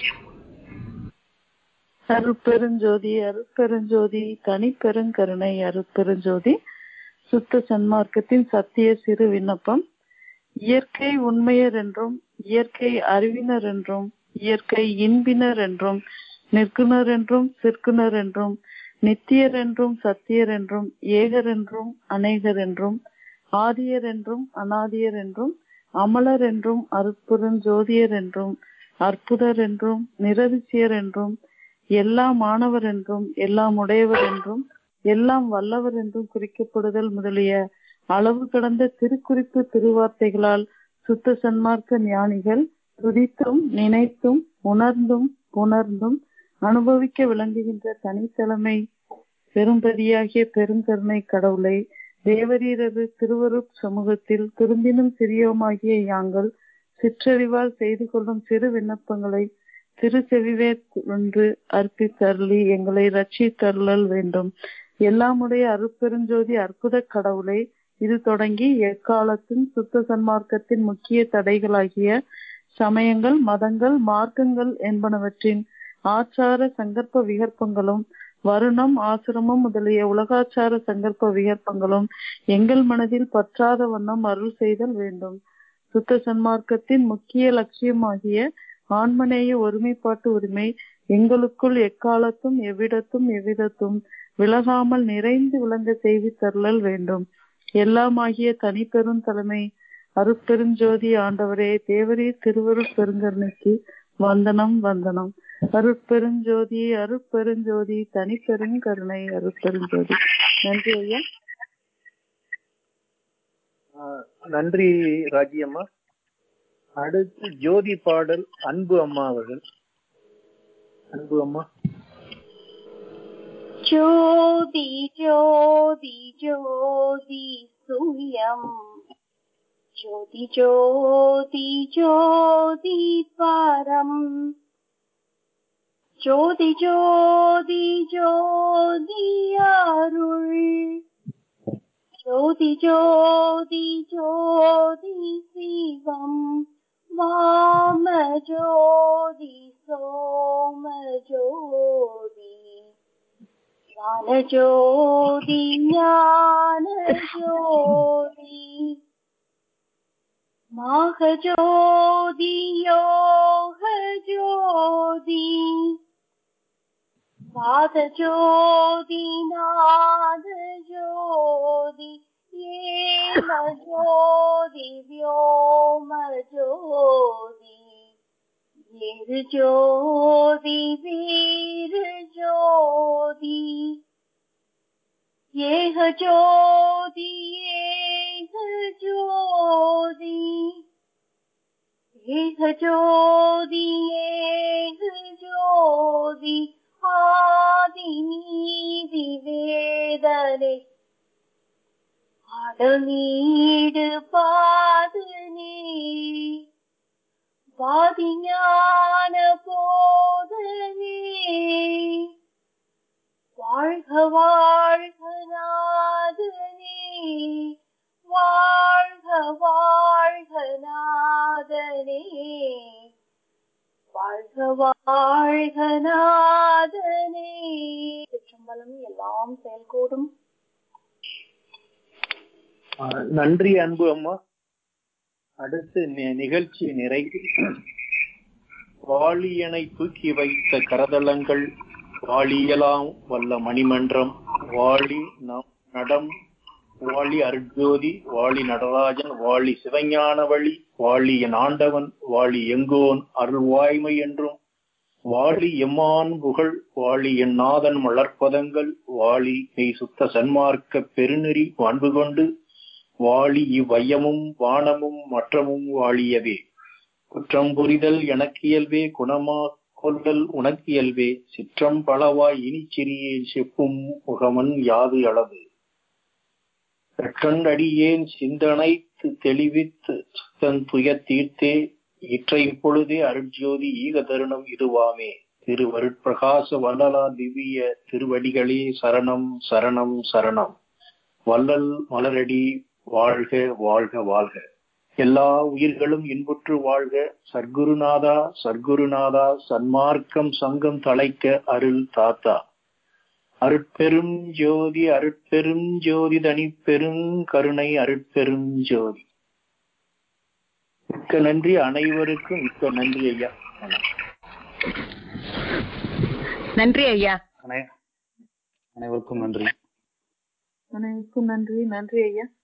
அருட்பெருஞ்சோதி அருட்பெருஞ்சோதி தனிப்பெருங்கருணை அருட்பெருஞ்சோதி சுத்த சன்மார்க்கத்தின் சத்திய சிறு விண்ணப்பம் இயற்கை உண்மையர் என்றும் இயற்கை அறிவினர் என்றும் இயற்கை இன்பினர் என்றும் நிற்குனர் என்றும் சிற்குனர் என்றும் நித்தியர் என்றும் சத்தியர் என்றும் ஏகர் என்றும் அநேகர் என்றும் ஆதியர் என்றும் அனாதியர் என்றும் அமலர் என்றும் அருட்பெருஞ்சோதியர் என்றும் அற்புதர் என்றும் நிரதிசியர் என்றும் எல்லாம் மாணவர் என்றும் எல்லாம் உடையவர் என்றும் எல்லாம் வல்லவர் என்றும் குறிக்கப்படுதல் முதலிய அளவு கடந்த திருக்குறிப்பு திருவார்த்தைகளால் சுத்த சன்மார்க்க ஞானிகள் துதித்தும் நினைத்தும் உணர்ந்தும் உணர்ந்தும் அனுபவிக்க விளங்குகின்ற தனித்தலைமை பெரும்பதியாகிய பெருங்கருணை கடவுளை தேவரீரது திருவருட் சமூகத்தில் திரும்பினும் சிறியோமாகிய யாங்கள் சிற்றறிவால் செய்து கொள்ளும் சிறு விண்ணப்பங்களை திருச்செவிவே ஒன்று அர்ப்பித்தருளி எங்களை ரட்சித்தருளல் வேண்டும் எல்லாமுடைய அருட்பெருஞ்சோதி அற்புத கடவுளை இது தொடங்கி எக்காலத்தின் சுத்த சன்மார்க்கத்தின் முக்கிய தடைகளாகிய சமயங்கள் மதங்கள் மார்க்கங்கள் என்பனவற்றின் ஆச்சார சங்கற்ப விகற்பங்களும் வருணம் ஆசிரமம் முதலிய உலகாச்சார சங்கற்ப விகற்பங்களும் எங்கள் மனதில் பற்றாத வண்ணம் அருள் செய்தல் வேண்டும் சுத்த சன்மார்க்கத்தின் முக்கிய லட்சியமாகிய ஆன்மநேய ஒருமைப்பாட்டு உரிமை எங்களுக்குள் எக்காலத்தும் எவ்விடத்தும் எவ்விதத்தும் விலகாமல் நிறைந்து விளங்க செய்து தருளல் வேண்டும் எல்லாமாகிய தனிப்பெரும் தலைமை அருட்பெருஞ்சோதி ஆண்டவரே தேவரீர் திருவருட் பெருங்கருணைக்கு வந்தனம் வந்தனம் அருட்பெருஞ்சோதி அருட்பெருஞ்சோதி தனிப்பெருங்கருணை அருட்பெருஞ்சோதி நன்றி ஐயா
ஆஹ் நன்றி ராஜியம்மா அடுத்து ஜோதி பாடல் அன்பு அம்மா அவர்கள் அன்பு அம்மா
ज्योति ज्योति ज्योति सूयम् ज्योति ज्योति ज्योति परम् ज्योति ज्योति ज्योति अरुள் ज्योति ज्योति ज्योति शिवम् वाम ज्योति सोम ज्योति ज्ञानज्योति ज्ञानज्योति माहज्योति योगज्योति पादज्योति नादज्योति येमज्योति व्योमज्योति ज्योति वीर ज्योति येह ज्योति येह ज्योति येह ज्योति येह ज्योति ஆதிநீதி வேதனை அடநீடு பாதனே வாதிஞான போதனே வாழ்க வாழ்க நாதனே வாழ்க வாழ்க நாதனே வாழ்க வாழ்க நாதனே சிற்றம்பலம் எல்லாம் செயல்கூடும்
ஆஹ் நன்றி அன்பு அம்மா அடுத்து நி- நிகழ்ச்சி நிறை வாளியனை தூக்கி வைத்த கரதளங்கள் வாளியலாம் வல்ல மணிமன்றம் வாளி நம் நடம் வாளி அருட்ஜோதி வாளி நடராஜன் வாளி சிவஞான வழி வாளி என் ஆண்டவன் வாளி எங்கோன் அருள்வாய்மை என்றும் வாளி எம்மான் புகழ் வாளி என் நாதன் மலர்ப்பதங்கள் வாளி மெய் சுத்த சன்மார்க்க பெருநெறி அன்பு கொண்டு வாளி இவ்வையமும் வானமும் மற்றமும் வாழியவே குற்றம் புரிதல் எனக்கியல்வே குணமா கொல்லல் உனக்கியல்வே சிற்றம் பலவாய் இனிச் சிறியேன் செப்பும் முகமன் யாது அளவு கற்றண்டடியேன் சிந்தனைத்து தெளிவித்து சுத்தன் துயத் தீர்த்தே இற்றை இப்பொழுதே அருட்ஜோதி ஈக தருணம் இதுவாமே திருவருட்பிரகாச வல்லலா திவ்ய திருவடிகளே சரணம் சரணம் சரணம் வள்ளல் மலரடி வாழ்க வாழ்க வாழ்க எல்லா உயிர்களும் இன்புற்று வாழ்க சர்க்குருநாதா சர்க்குருநாதா சன்மார்க்கம் சங்கம் தலைக்க அருள் தாத்தா அருட்பெரும் ஜோதி அருட்பெரும் ஜோதி தனி பெருங்கருணை அருட்பெரும் ஜோதி மிக்க நன்றி அனைவருக்கும் மிக்க நன்றி ஐயா வணக்கம்.
நன்றி ஐயா
அனை- அனைவருக்கும் நன்றி
அனைவருக்கும் நன்றி நன்றி ஐயா